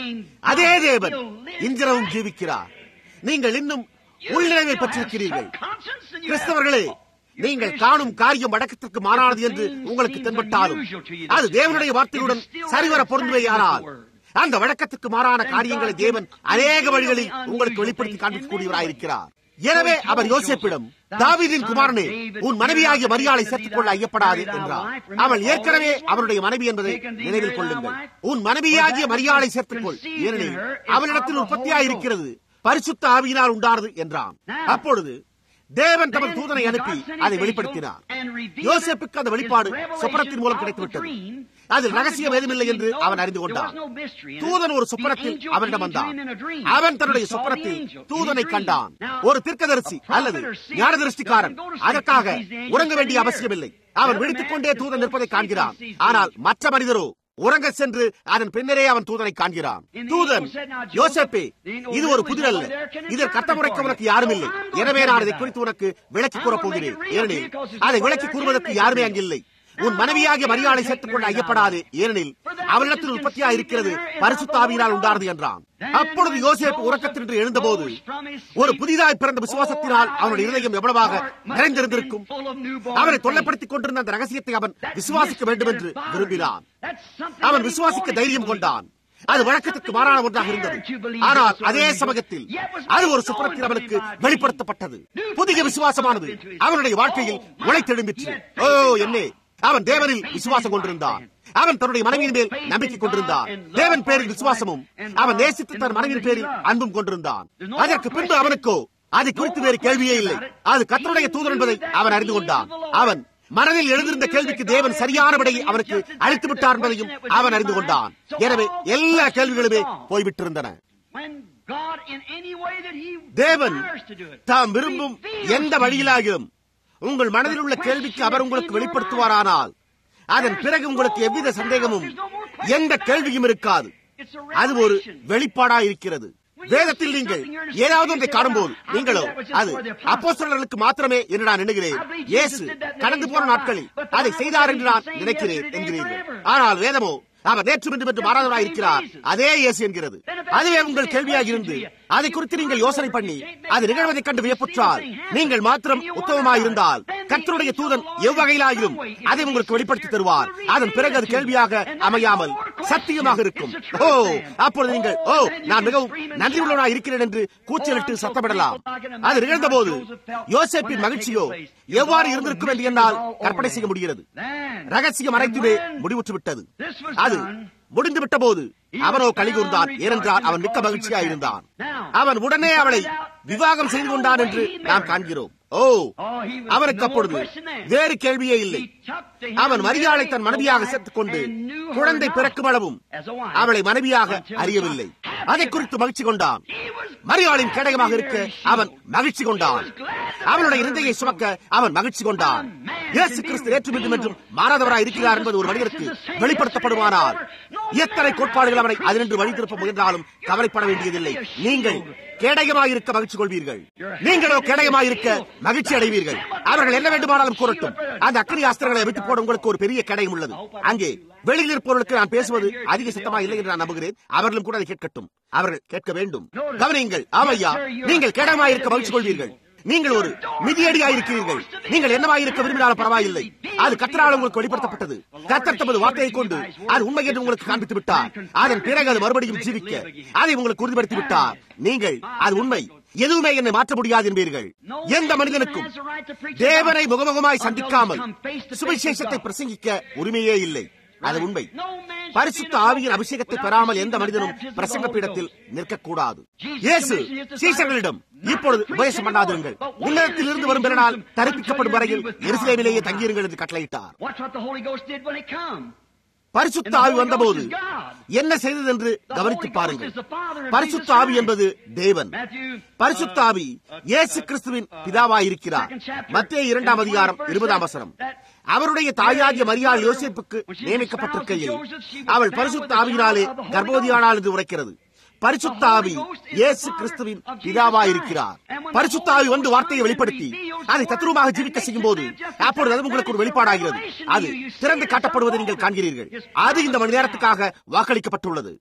அதே தேவன் இன்றிரவும் ஜீவிக்கிறார் நீங்கள் இன்னும் உள்நிலைவை பற்றிருக்கிறீர்கள் கிறிஸ்தவர்களே நீங்கள் காணும் காரியம் வழக்கத்திற்கு மாறானது என்று உங்களுக்கு தென்பட்டாலும் அது தேவனுடைய வார்த்தையுடன் சரிவர பொருந்துவையானால் அந்த வழக்கத்துக்கு மாறான காரியங்களை தேவன் அநேக வழிகளில் உங்களுக்கு வெளிப்படுத்தி காண்பிக்கக்கூடியவராயிருக்கிறார் எனவே அவர் யோசிப்பிடம் தாவீதின் குமாரனே உன் மனைவியாகிய மரியாதை சேர்த்துக் கொள்ள ஐயப்படாது என்றார் அவள் ஏற்கனவே அவருடைய மனைவி என்பதை நினைவில் கொள்ளுங்கள் உன் மனைவியாகிய மரியாதை சேர்த்துக் கொள் ஏனெனில் அவளிடத்தில் உற்பத்தியாயிருக்கிறது பரிசுத்த ஆவியினால் உண்டானது என்றான் அப்பொழுது தேவன் தமது தூதனை அனுப்பி அதை வெளிப்படுத்தினார் யோசேப்புக்கு அந்த வெளிப்பாடு சொப்பனத்தின் மூலம் கிடைத்துவிட்டது அதில் ரகசியம் ஏதுமில்லை என்று அவன் அறிந்து கொண்டான் தூதன் ஒரு சொப்பனத்தில் அவனிடம் வந்தான் அவன் தன்னுடைய சொப்பனத்தில் தூதனை கண்டான் ஒரு தீர்க்கதரிசி அல்லது ஞானதரிசிக்காரன் அதற்காக உறங்க வேண்டிய அவசியமில்லை அவன் விழித்துக் கொண்டே தூதன் நிற்பதை காண்கிறான் ஆனால் மற்ற மனிதரோ உறங்க சென்று அதன் பின்னரே அவன் தூதனை காண்கிறான் தூதன் யோசப்பே இது ஒரு புதிரல்ல இதில் கட்டமுறைக்க உனக்கு யாரும் இல்லை எனவே நான் இதை குறித்து உனக்கு விளக்கி கூறப் போகிறேன் ஏனெனில் அதை விளக்கி கூறுவதற்கு யாருமே அங்கில்லை உன் மனைவியாகிய மரியாதை சேர்த்துக் கொள்ள ஐயப்படாது ஏனெனில் அவளிடத்தில் உற்பத்தியா இருக்கிறது பரிசுத்தாவியினால் உண்டானது என்றான் அப்பொழுது யோசேப்பு உறக்கத்தின்று எழுந்தபோது ஒரு புதிதாய் பிறந்த விசுவாசத்தினால் அவனுடைய இருதயம் எவ்வளவாக நிறைந்திருந்திருக்கும் அவனை தொல்லைப்படுத்திக் கொண்டிருந்த அந்த ரகசியத்தை அவன் விசுவாசிக்க வேண்டும் என்று விரும்பினான் அவன் விசுவாசிக்க தைரியம் கொண்டான் அது வழக்கத்துக்கு மாறான ஒன்றாக இருந்தது ஆனால் அதே சமயத்தில் அது ஒரு சுப்பரத்தில் அவனுக்கு வெளிப்படுத்தப்பட்டது புதிய விசுவாசமானது அவனுடைய வாழ்க்கையில் உழைத்தெழும்பிற்று ஓ என்னே அவன் தேவனில் விசுவாசம் கொண்டிருந்தான் அவன் தன்னுடைய மனைவியின் மேல் நம்பிக்கை கொண்டிருந்தான் தேவன் பேரில் விசுவாசமும் அவன் நேசித்து தன் மனைவியின் பேரில் அன்பும் கொண்டிருந்தான் அதற்கு பின்பு அவனுக்கோ அது குறித்து வேறு கேள்வியே இல்லை அது கத்தருடைய தூதர் என்பதை அவன் அறிந்து கொண்டான் அவன் மனதில் எழுந்திருந்த கேள்விக்கு தேவன் சரியான விடையை அவனுக்கு அளித்து விட்டார் என்பதையும் அவன் அறிந்து கொண்டான் எனவே எல்லா கேள்விகளுமே போய்விட்டிருந்தன தேவன் தாம் விரும்பும் எந்த வழியிலாகிலும் உங்கள் மனதில் உள்ள கேள்விக்கு அவர் உங்களுக்கு வெளிப்படுத்துவாரானால் அதன் பிறகு உங்களுக்கு எவ்வித சந்தேகமும் எந்த கேள்வியும் இருக்காது அது ஒரு வெளிப்பாடா இருக்கிறது வேதத்தில் நீங்கள் ஏதாவது ஒன்றை காணும்போது நீங்களோ அது அப்போஸ்தலர்களுக்கு மாத்திரமே என்று நான் எண்ணுகிறேன் இயேசு கடந்து போன நாட்களில் அதை செய்தார் என்று நான் நினைக்கிறேன் என்கிறீர்கள் ஆனால் வேதமோ அவர் நேற்று இன்றும் என்று மாறாதவராய் இருக்கிறார் அதே இயேசு என்கிறது அதுவே உங்கள் கேள்வியாக இருந்து அதை குறித்து நீங்கள் யோசனை பண்ணி அது நிகழ்வதைக் கண்டு வியப்புற்றால் நீங்கள் மாத்திரம் உத்தமமாயிருந்தால் கர்த்தருடைய தூதன் எவ்வகையிலாகிலும் அதை உங்களுக்கு வெளிப்படுத்தி தருவார் அதன் பிறகு அது கேள்வியாக அமையாமல் சத்தியமாக இருக்கும் ஓ அப்பொழுது நீங்கள் ஓ நான் மிகவும் நன்றி உள்ளவனாக இருக்கிறேன் என்று கூச்சலிட்டு சத்தமிடலாம் அது நிகழ்ந்த போது யோசேப்பின் மகிழ்ச்சியோ எவ்வாறு இருந்திருக்கும் என்று என்னால் கற்பனை செய்ய முடிகிறது ரகசியம் அனைத்துமே முடிவுற்று விட்டது அது முடிந்து விட்ட போது அவனோ கலிகூர்ந்தான் ஏனென்றால் அவன் மிக்க மகிழ்ச்சியாக இருந்தான் அவன் உடனே அவளை விவாகம் செய்து கொண்டான் என்று நாம் காண்கிறோம் ஓ அவனுக்கு அப்பொழுது வேறு கேள்வியே இல்லை அவன் மரியாதை தன் மனைவியாக சேர்த்துக் கொண்டு குழந்தை பிறக்கும் அளவும் அவளை மனைவியாக அறியவில்லை அதை குறித்து மகிழ்ச்சி கொண்டான் மரியாளின் கேடயமாக இருக்க அவன் மகிழ்ச்சி கொண்டான் அவனுடைய இருந்தையை சுமக்க அவன் மகிழ்ச்சி கொண்டான் இயேசு கிறிஸ்து ஏற்று மீண்டும் என்றும் மாறாதவராய் இருக்கிறார் என்பது ஒரு மனிதருக்கு வெளிப்படுத்தப்படுவானால் எத்தனை கோட்பாடுகள் அவனை அதினின்று வழி திருப்ப முயன்றாலும் கவலைப்பட வேண்டியதில்லை நீங்கள் கேடயமாயிருக்க மகிழ்ச்சி கொள்வீர்கள் நீங்களோ கேடயமாயிருக்க மகிழ்ச்சி அடைவீர்கள் அவர்கள் என்ன வேண்டுமானாலும் கூறட்டும் அந்த அக்கறை ஆஸ்திரங்களை விட்டு போட உங்களுக்கு ஒரு பெரிய கேடயம் உள்ளது அங்கே வெளியில் இருப்பவர்களுக்கு நான் பேசுவது அதிக சத்தமா இல்லை என்று நான் நம்புகிறேன் அவர்களும் கூட அதை கேட்கட்டும் அவர்கள் கேட்க வேண்டும் கவனியுங்கள் ஆமையா நீங்கள் கேடயமாயிருக்க மகிழ்ச்சி கொள்வீர்கள் நீங்கள் ஒரு மிதியடியாயிருக்கிறீர்கள் நீங்கள் என்னவாயிருக்க விரும்பினாலும் பரவாயில்லை அது கத்தரால் உங்களுக்கு வெளிப்படுத்தப்பட்டது கத்தர் தமது வார்த்தையை கொண்டு அது உண்மை என்று உங்களுக்கு காண்பித்து விட்டார் அதன் பிறகு அது மறுபடியும் ஜீவிக்க அதை உங்களுக்கு உறுதிப்படுத்தி விட்டார் நீங்கள் அது உண்மை எதுவுமே என்னை மாற்ற முடியாது என்பீர்கள் எந்த மனிதனுக்கும் தேவனை முகமுகமாய் சந்திக்காமல் சுவிசேஷத்தை பிரசங்கிக்க உரிமையே இல்லை அது உண்மை பரிசுத்த ஆவியின் அபிஷேகத்தை பெறாமல் எந்த மனிதனும் பிரசங்க பீடத்தில் நிற்கக்கூடாது இயேசு சீசர்களிடம் இப்பொழுது உபதேசம் பண்ணாதிருங்கள் உன்னதத்தில் இருந்து வரும் பிறனால் தரிப்பிக்கப்படும் வரையில் எருசலேமிலேயே தங்கியிருங்கள் என்று கட்டளையிட்டார் பரிசுத்த ஆவி வந்தபோது என்ன செய்தது என்று கவனித்து பாருங்கள் பரிசுத்த ஆவி என்பது தேவன் பரிசுத்த ஆவி இயேசு கிறிஸ்துவின் பிதாவாயிருக்கிறார் மத்திய இரண்டாம் அதிகாரம் இருபதாம் வசனம் அவருடைய தாயாகிய மரியாள் யோசிப்புக்கு நியமிக்கப்பட்டிருக்கையில் அவள் பரிசுத்த ஆவியினாலே கர்ப்பவதியானால் என்று உரைக்கிறது பரிசுத்த ஆவி இயேசு கிறிஸ்துவின் பிதாவாயிருக்கிறார் பரிசுத்த ஆவி வந்து வார்த்தையை வெளிப்படுத்தி அதை தத்ரூபமாக ஜீவிக்க செய்யும் போது அப்பொழுது அது உங்களுக்கு ஒரு வெளிப்பாடாகிறது அது திறந்து காட்டப்படுவதை நீங்கள் காண்கிறீர்கள் அது இந்த மணி நேரத்துக்காக வாக்களிக்கப்பட்டுள்ளது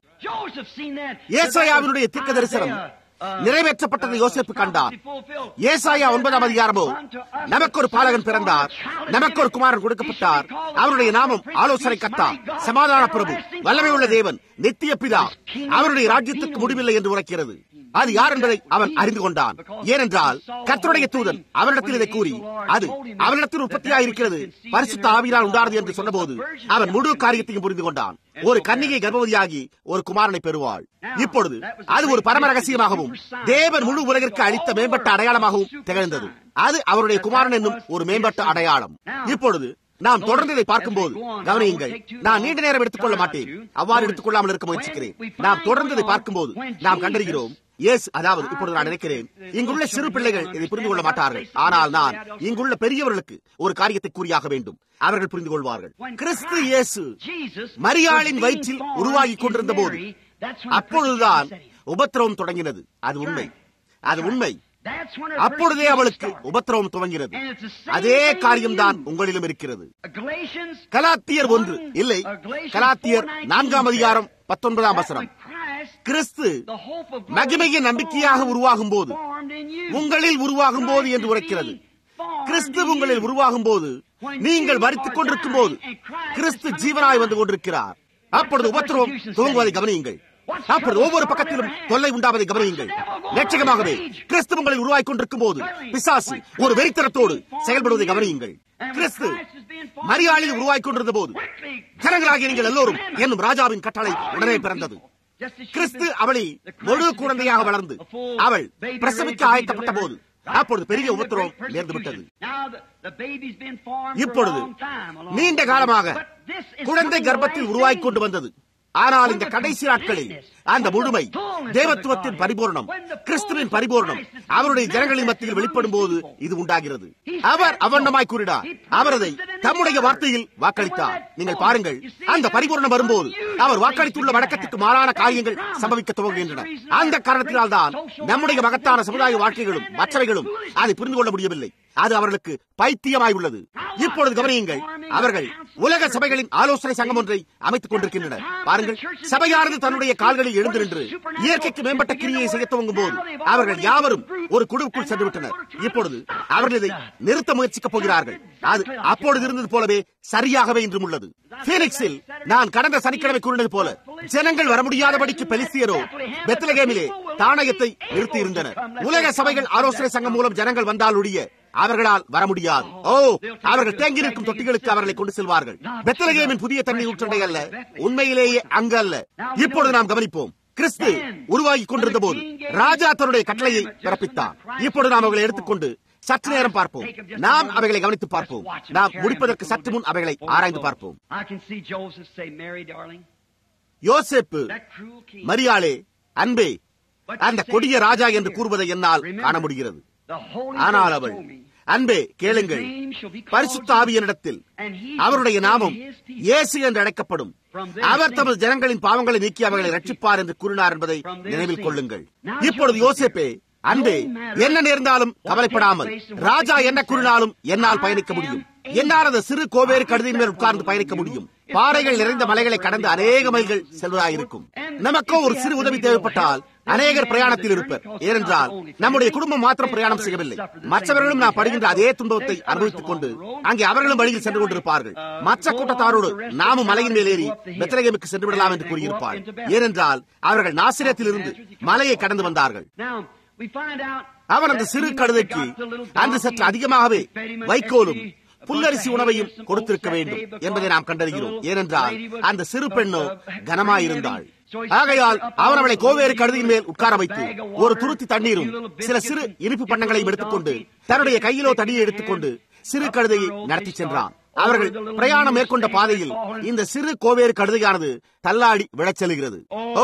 ஏசாயாவினுடைய தீர்க்க தரிசனம் நிறைவேற்றப்பட்டதை யோசிப்பு கண்டார் ஏசாயா ஒன்பதாம் அதிகாரமோ நமக்கு ஒரு பாலகன் பிறந்தார் நமக்கு ஒரு குமாரன் கொடுக்கப்பட்டார் அவருடைய நாமம் ஆலோசனை கத்தா சமாதான பிரபு வல்லமை உள்ள தேவன் நித்திய பிதா அவருடைய ராஜ்யத்துக்கு முடிவில்லை என்று உரைக்கிறது அது யார் என்பதை அவன் அறிந்து கொண்டான் ஏனென்றால் கர்த்தருடைய தூதன் அவனிடத்தில் இதை கூறி அது அவனிடத்தில் உற்பத்தியாக இருக்கிறது பரிசுத்த ஆவியால் உண்டானது என்று சொன்னபோது அவன் முழு காரியத்தையும் புரிந்து கொண்டான் ஒரு கன்னிகை கர்ப்பவதியாகி ஒரு குமாரனை பெறுவாள் இப்பொழுது அது ஒரு பரம ரகசியமாகவும் தேவன் முழு உலகிற்கு அளித்த மேம்பட்ட அடையாளமாகவும் திகழ்ந்தது அது அவருடைய குமாரன் என்னும் ஒரு மேம்பட்ட அடையாளம் இப்பொழுது நாம் தொடர்ந்து இதை பார்க்கும்போது கவனியுங்கள் நான் நீண்ட நேரம் எடுத்துக்கொள்ள மாட்டேன் அவ்வாறு எடுத்துக்கொள்ளாமல் இருக்க முயற்சிக்கிறேன் நாம் தொடர்ந்து இதை பார்க்கும்போது நாம் கண்டறிகிறோம் எஸ் அதாவது இப்பொழுது நான் நினைக்கிறேன் இங்குள்ள சிறு பிள்ளைகள் இதை புரிந்து கொள்ள மாட்டார்கள் ஆனால் நான் இங்குள்ள பெரியவர்களுக்கு ஒரு காரியத்தை கூறியாக வேண்டும் அவர்கள் புரிந்து கொள்வார்கள் கிறிஸ்து இயேசு மரியாளின் வயிற்றில் உருவாகி கொண்டிருந்த போது அப்பொழுதுதான் உபத்திரவம் தொடங்கினது அது உண்மை அது உண்மை அப்பொழுதே அவளுக்கு உபத்திரவம் துவங்கிறது அதே காரியம்தான் உங்களிலும் இருக்கிறது கலாத்தியர் ஒன்று இல்லை கலாத்தியர் நான்காம் அதிகாரம் பத்தொன்பதாம் வசனம் கிறிஸ்து மகிமையின் நம்பிக்கையாக உருவாகும் போது உங்களில் உருவாகும் போது என்று உரைக்கிறது கிறிஸ்து உங்களில் உருவாகும் போது நீங்கள் வரித்துக் கொண்டிருக்கும் போது கிறிஸ்து ஜீவனாய் வந்து கொண்டிருக்கிறார் அப்பொழுது உபத்திரவம் துவங்குவதை கவனியுங்கள் அப்பொழுது ஒவ்வொரு பக்கத்திலும் தொல்லை உண்டாவதை கவனியுங்கள் லட்சகமாகவே கிறிஸ்து உங்களை உருவாக்கி கொண்டிருக்கும் போது பிசாசு ஒரு வெறித்தனத்தோடு செயல்படுவதை கவனியுங்கள் கிறிஸ்து மரியாளில் உருவாக்கி கொண்டிருந்த போது ஜனங்களாகிய நீங்கள் எல்லோரும் என்னும் ராஜாவின் கட்டளை உடனே பிறந்தது கிறிஸ்து அவளை முழு குழந்தையாக வளர்ந்து அவள் பிரசவிக்க ஆயத்தப்பட்ட போது அப்பொழுது பெரிய உபத்திரவம் நேர்ந்து விட்டது இப்பொழுது நீண்ட காலமாக குழந்தை கர்ப்பத்தில் உருவாக்கி கொண்டு வந்தது ஆனால் இந்த கடைசி நாட்களில் அந்த முழுமை தேவத்துவத்தின் பரிபூர்ணம் கிறிஸ்துவின் பரிபூர்ணம் அவருடைய ஜனங்களின் மத்தியில் வெளிப்படும் போது இது உண்டாகிறது அவர் அவண்ணமாய் கூறினார் அவர் அதை தம்முடைய வார்த்தையில் வாக்களித்தார் நீங்கள் பாருங்கள் அந்த பரிபூர்ணம் வரும்போது அவர் வாக்களித்துள்ள வழக்கத்துக்கு மாறான காரியங்கள் சம்பவிக்க துவங்குகின்றன அந்த காரணத்தினால் தான் நம்முடைய மகத்தான சமுதாய வாழ்க்கைகளும் மற்றவைகளும் அதை புரிந்து கொள்ள முடியவில்லை அது அவர்களுக்கு பைத்தியமாய் உள்ளது இப்பொழுது கவனியுங்கள் அவர்கள் உலக சபைகளின் ஆலோசனை சங்கம் ஒன்றை அமைத்துக் கொண்டிருக்கின்றனர் பாருங்கள் சபையானது தன்னுடைய கால்களில் எழுந்து நின்று இயற்கைக்கு மேம்பட்ட கிரியை செய்ய துவங்கும் போது அவர்கள் யாவரும் ஒரு குழுவுக்குள் சென்று விட்டனர் இப்பொழுது அவர்கள் இதை நிறுத்த முயற்சிக்கப் போகிறார்கள் அது அப்பொழுது இருந்தது போலவே சரியாகவே இன்றும் உள்ளது பீனிக்ஸில் நான் கடந்த சனிக்கிழமை கூறினது போல ஜனங்கள் வர முடியாதபடிக்கு பெலிஸ்தியரோ பெத்லகேமிலே தானயத்தை நிறுத்தி இருந்தனர் உலக சபைகள் ஆலோசனை சங்கம் மூலம் ஜனங்கள் வந்தால் ஒழிய அவர்களால் வர முடியாது ஓ அவர்கள் தேங்கி நிற்கும் தொட்டிகளுக்கு அவர்களை கொண்டு செல்வார்கள் பெத்தலகேமின் புதிய தண்ணீர் ஊற்றண்டை அல்ல உண்மையிலேயே அங்கு அல்ல இப்பொழுது நாம் கவனிப்போம் கிறிஸ்து உருவாகி கொண்டிருந்த போது ராஜா தன்னுடைய கட்டளையை பிறப்பித்தார் இப்பொழுது நாம் அவர்களை எடுத்துக்கொண்டு சற்று நேரம் பார்ப்போம் நாம் அவைகளை கவனித்து பார்ப்போம் நாம் முடிப்பதற்கு சற்று முன் அவைகளை ஆராய்ந்து பார்ப்போம் யோசேப்பு மரியாளே அன்பே அந்த கொடிய ராஜா என்று கூறுவதை என்னால் காண முடிகிறது ஆனால் அவள் அன்பே கேளுங்கள் பரிசுத்த ஆவியனிடத்தில் அவருடைய நாமம் இயேசு என்று அழைக்கப்படும் அவர் தமது ஜனங்களின் பாவங்களை நீக்கி அவர்களை ரட்சிப்பார் என்று கூறினார் என்பதை நினைவில் கொள்ளுங்கள் இப்பொழுது யோசேப்பே அன்பே என்ன நேர்ந்தாலும் கவலைப்படாமல் ராஜா என்ன கூறினாலும் என்னால் பயணிக்க முடியும் என்னால் அந்த சிறு கோவேறு கழுதியின் மேல் உட்கார்ந்து பயணிக்க முடியும் பாறைகள் நிறைந்த மலைகளை கடந்து அநேக மைல்கள் செல்வதாயிருக்கும் நமக்கோ ஒரு சிறு உதவி தேவைப்பட்டால் அநேகர் பிரயாணத்தில் இருப்பர் ஏனென்றால் நம்முடைய குடும்பம் மாத்திரம் பிரயாணம் செய்யவில்லை மற்றவர்களும் நாம் படுகின்ற அதே துன்பத்தை அனுபவித்துக் கொண்டு அங்கே அவர்களும் வழியில் சென்று கொண்டிருப்பார்கள் மற்ற கூட்டத்தாரோடு நாமும் மலையின் மேல் ஏறி பெத்தலகேமுக்கு சென்று விடலாம் என்று கூறியிருப்பார் ஏனென்றால் அவர்கள் நாசிரியத்தில் இருந்து மலையை கடந்து வந்தார்கள் அவன் அந்த சிறு கழுதைக்கு அந்த சற்று அதிகமாகவே வைக்கோலும் புல்லரிசி உணவையும் கொடுத்திருக்க வேண்டும் என்பதை நாம் கண்டறிகிறோம் ஏனென்றால் அந்த சிறு பெண்ணோ கனமாயிருந்தாள் ஆகையால் அவன் அவளை கோவேறு கழுதியின் மேல் உட்கார வைத்து ஒரு துருத்தி தண்ணீரும் சில சிறு இனிப்பு பண்ணங்களையும் எடுத்துக்கொண்டு தன்னுடைய கையிலோ தடியை எடுத்துக்கொண்டு சிறு கழுதையை நடத்தி சென்றான் அவர்கள் பிரயாணம் மேற்கொண்ட பாதையில் இந்த சிறு கோவேறு கழுதையானது தள்ளாடி விழச் செல்கிறது ஓ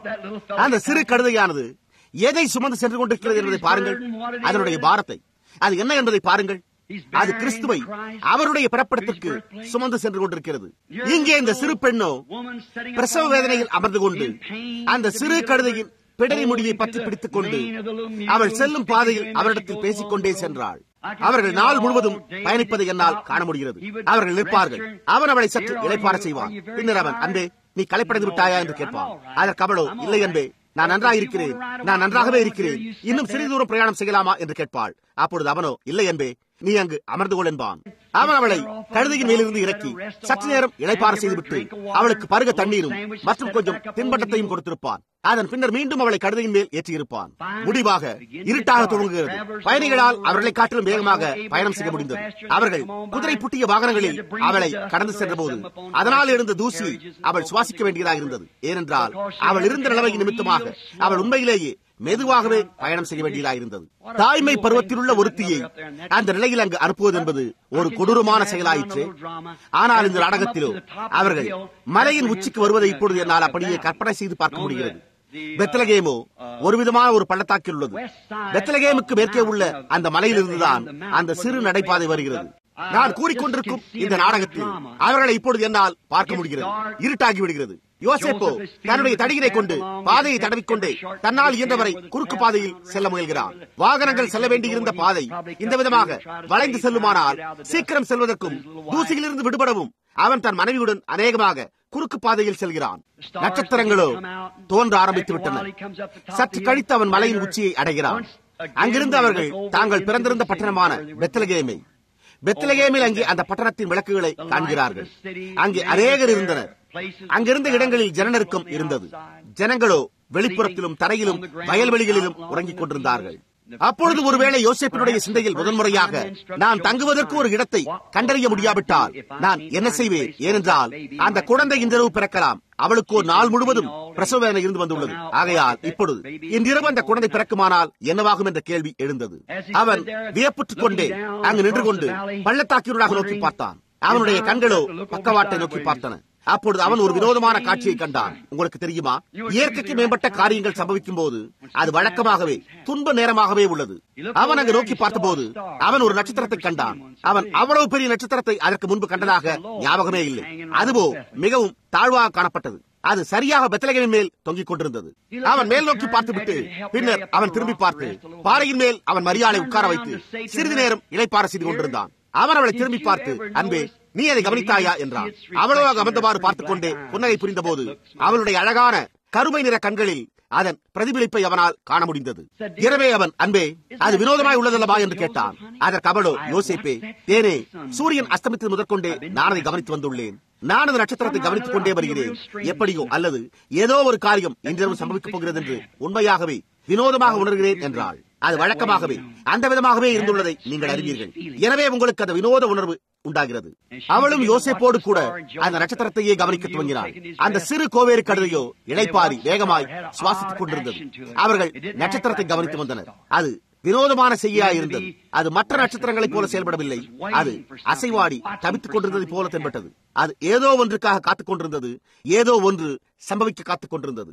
அந்த சிறு கழுதையானது எதை சுமந்து சென்று கொண்டிருக்கிறது என்பதை பாருங்கள் அதனுடைய பாரத்தை அது என்ன என்பதை பாருங்கள் அது கிறிஸ்துவை அவருடைய பிறப்பிடத்திற்கு சுமந்து சென்று கொண்டிருக்கிறது இங்கே இந்த சிறு பெண்ணோ பிரசவ வேதனையில் அமர்ந்து கொண்டு அந்த சிறு கழுதையின் பிடரி முடியை பற்றி பிடித்துக் கொண்டு அவள் செல்லும் பாதையில் அவரிடத்தில் பேசிக் கொண்டே சென்றாள் அவர்கள் நாள் முழுவதும் பயணிப்பதை என்னால் காண முடிகிறது அவர்கள் நிற்பார்கள் அவன் அவளை சற்று இழைப்பார செய்வான் பின்னர் அவன் அன்பே நீ களைப்படைந்து விட்டாயா என்று கேட்பான் அதற்கு அவளோ இல்லை அன்பே நான் நன்றாக இருக்கிறேன் நான் நன்றாகவே இருக்கிறேன் இன்னும் சிறிது தூரம் பிரயாணம் செய்யலாமா என்று கேட்பாள் அப்பொழுது அவனோ இல்லை என்பே நீ அங்கு அமர்ந்து கொள் என்பான் அவன் அவளை கழுதையின் மேலிருந்து இறக்கி சற்று நேரம் இளைப்பார செய்துவிட்டு அவளுக்கு பருக தண்ணீரும் மற்றும் கொஞ்சம் தின்பட்டத்தையும் கொடுத்திருப்பான் அதன் பின்னர் மீண்டும் அவளை கழுதையின் மேல் ஏற்றியிருப்பான் முடிவாக இருட்டாக துவங்குகிறது பயணிகளால் அவர்களை காட்டிலும் வேகமாக பயணம் செய்ய முடிந்தது அவர்கள் குதிரை புட்டிய வாகனங்களில் அவளை கடந்து சென்ற போது அதனால் இருந்த தூசி அவள் சுவாசிக்க வேண்டியதாக இருந்தது ஏனென்றால் அவள் இருந்த நிலைமையின் நிமித்தமாக அவள் உண்மையிலேயே மெதுவாகவே பயணம் செய்ய வேண்டியதாக இருந்தது தாய்மை பருவத்தில் உள்ள ஒருத்தியை அந்த நிலையில் அங்கு அனுப்புவது என்பது ஒரு கொடூரமான செயலாயிற்று ஆனால் இந்த நாடகத்திலோ அவர்கள் மலையின் உச்சிக்கு வருவதை இப்பொழுது என்னால் அப்படியே கற்பனை செய்து பார்க்க முடிகிறது பெத்தலகேமோ ஒரு விதமான ஒரு பள்ளத்தாக்கில் உள்ளது பெத்தலகேமுக்கு மேற்கே உள்ள அந்த மலையில் இருந்துதான் அந்த சிறு நடைபாதை வருகிறது நான் கூறிக்கொண்டிருக்கும் இந்த நாடகத்தில் அவர்களை இப்பொழுது என்னால் பார்க்க முடிகிறது இருட்டாகி விடுகிறது யோசேப்போ தன்னுடைய தடிகளை கொண்டு பாதையை தடவிக்கொண்டு தன்னால் இயன்றவரை குறுக்கு பாதையில் செல்ல முயல்கிறான் வாகனங்கள் செல்ல வேண்டியிருந்த பாதை இந்த விதமாக வளைந்து செல்லுமானால் சீக்கிரம் செல்வதற்கும் தூசியிலிருந்து விடுபடவும் அவன் தன் மனைவியுடன் அநேகமாக குறுக்கு பாதையில் செல்கிறான் நட்சத்திரங்களோ தோன்ற ஆரம்பித்து விட்டன சற்று கழித்து அவன் மலையின் உச்சியை அடைகிறான் அங்கிருந்து அவர்கள் தாங்கள் பிறந்திருந்த பட்டணமான பெத்தலகேமை பெத்தலகேமில் அங்கே அந்த பட்டணத்தின் விளக்குகளை காண்கிறார்கள் அங்கே அநேகர் இருந்தனர் அங்கிருந்த இடங்களில் ஜனநெருக்கம் இருந்தது ஜனங்களோ வெளிப்புறத்திலும் தரையிலும் வயல்வெளிகளிலும் உறங்கிக் கொண்டிருந்தார்கள் அப்பொழுது ஒருவேளை யோசேப்பினுடைய சிந்தையில் முதன்முறையாக நான் தங்குவதற்கு ஒரு இடத்தை கண்டறிய முடியாவிட்டால் நான் என்ன செய்வேன் ஏனென்றால் அந்த குழந்தை இன்றிரவு பிறக்கலாம் அவளுக்கு ஒரு நாள் முழுவதும் பிரசவ வேதனை இருந்து வந்துள்ளது ஆகையால் இப்பொழுது இன்றிரவு அந்த குழந்தை பிறக்குமானால் என்னவாகும் என்ற கேள்வி எழுந்தது அவன் வியப்புற்றுக் கொண்டே அங்கு நின்று கொண்டு பள்ளத்தாக்கினூடாக நோக்கி பார்த்தான் அவனுடைய கண்களோ பக்கவாட்டை நோக்கி பார்த்தன அப்பொழுது அவன் ஒரு வினோதமான காட்சியை கண்டான் உங்களுக்கு தெரியுமா இயற்கைக்கு மேம்பட்ட காரியங்கள் சம்பவிக்கும் போது அது வழக்கமாகவே துன்ப நேரமாகவே உள்ளது அவன் அங்கு நோக்கி பார்த்தபோது அவன் ஒரு நட்சத்திரத்தை கண்டான் அவன் அவ்வளவு பெரிய நட்சத்திரத்தை அதற்கு முன்பு கண்டதாக ஞாபகமே இல்லை அதுவோ மிகவும் தாழ்வாக காணப்பட்டது அது சரியாக பெத்தலகமின் மேல் தொங்கிக் கொண்டிருந்தது அவன் மேல் நோக்கி பார்த்துவிட்டு பின்னர் அவன் திரும்பி பார்த்து பாறையின் மேல் அவன் மரியாதை உட்கார வைத்து சிறிது நேரம் இளைப்பார செய்து கொண்டிருந்தான் அவன் அவளை திரும்பி பார்த்து அன்பே நீ அதை கவனித்தாயா என்றான் அவளோ அமர்ந்தவாறு பார்த்துக் கொண்டே புன்னகை புரிந்த போது அவளுடைய அழகான கருமை நிற கண்களில் அதன் பிரதிபலிப்பை அவனால் காண முடிந்தது எனவே அவன் அன்பே அது வினோதமாய் உள்ளதல்லவா என்று கேட்டான் அதற்கு அவளோ யோசிப்பே தேனே சூரியன் அஸ்தமித்தது முதற்கொண்டே நான் அதை கவனித்து வந்துள்ளேன் நான் அந்த நட்சத்திரத்தை கவனித்துக் கொண்டே வருகிறேன் எப்படியோ அல்லது ஏதோ ஒரு காரியம் இன்றிரவு சம்பவிக்கப் போகிறது என்று உண்மையாகவே வினோதமாக உணர்கிறேன் என்றாள் அது வழக்கமாகவே அந்த விதமாகவே இருந்துள்ளதை நீங்கள் அறிவீர்கள் எனவே உங்களுக்கு அந்த வினோத உணர்வு உண்டாகிறது அவளும் யோசிப்போடு கூட அந்த நட்சத்திரத்தையே கவனிக்க துவங்கினாள் அந்த சிறு கோவேறு கழுதையோ இளைப்பாரி வேகமாய் சுவாசித்துக் கொண்டிருந்தது அவர்கள் நட்சத்திரத்தை கவனித்து வந்தனர் அது வினோதமான செய்யா இருந்தது அது மற்ற நட்சத்திரங்களைப் போல செயல்படவில்லை அது அசைவாடி தவித்துக் கொண்டிருந்ததை போல தென்பட்டது அது ஏதோ ஒன்றுக்காக காத்துக் கொண்டிருந்தது ஏதோ ஒன்று சம்பவிக்க காத்துக் கொண்டிருந்தது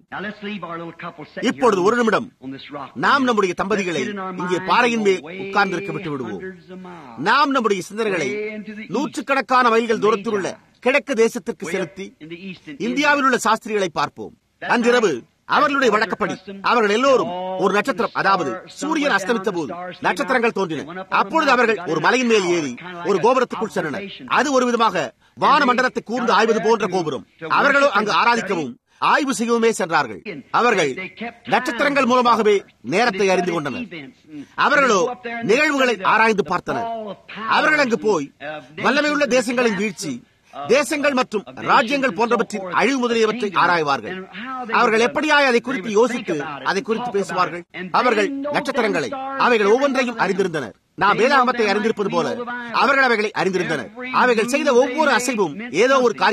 இப்பொழுது ஒரு நிமிடம் நாம் நம்முடைய தம்பதிகளை இங்கே பாறையின் மேல் உட்கார்ந்திருக்க விட்டு விடுவோம் நாம் நம்முடைய சிந்தனைகளை நூற்றுக்கணக்கான மைல்கள் தூரத்தில் உள்ள கிழக்கு தேசத்திற்கு செலுத்தி இந்தியாவில் உள்ள சாஸ்திரிகளை பார்ப்போம் அன்றிரவு அவர்களுடைய வழக்கப்படி அவர்கள் எல்லோரும் ஒரு நட்சத்திரம் அதாவது சூரியன் அஸ்தமித்த போது நட்சத்திரங்கள் தோன்றின அப்பொழுது அவர்கள் ஒரு மலையின் மேல் ஏறி ஒரு கோபுரத்துக்குள் சென்றனர் அது ஒரு விதமாக வான மண்டலத்தை கூர்ந்து ஆய்வது போன்ற கோபுரம் அவர்களோ அங்கு ஆராதிக்கவும் ஆய்வு செய்யவுமே சென்றார்கள் அவர்கள் நட்சத்திரங்கள் மூலமாகவே நேரத்தை அறிந்து கொண்டனர் அவர்களோ நிகழ்வுகளை ஆராய்ந்து பார்த்தனர் அவர்கள் அங்கு போய் வல்லமையுள்ள தேசங்களின் வீழ்ச்சி தேசங்கள் மற்றும் ராஜ்யங்கள் போன்றவற்றின் அழிவு முதலியவற்றை ஆராய்வார்கள் அவர்கள் எப்படியாய் அதை குறித்து யோசித்து அதை குறித்து பேசுவார்கள் அவர்கள் நட்சத்திரங்களை அவைகள் ஒவ்வொன்றையும் அறிந்திருந்தனர் நாம் வேதாகமத்தை அறிந்திருப்பது போல அவர்கள் அவைகளை அறிந்திருந்தனர் அவைகள் செய்த ஒவ்வொரு அசைவும் ஏதோ ஒரு காரியத்தை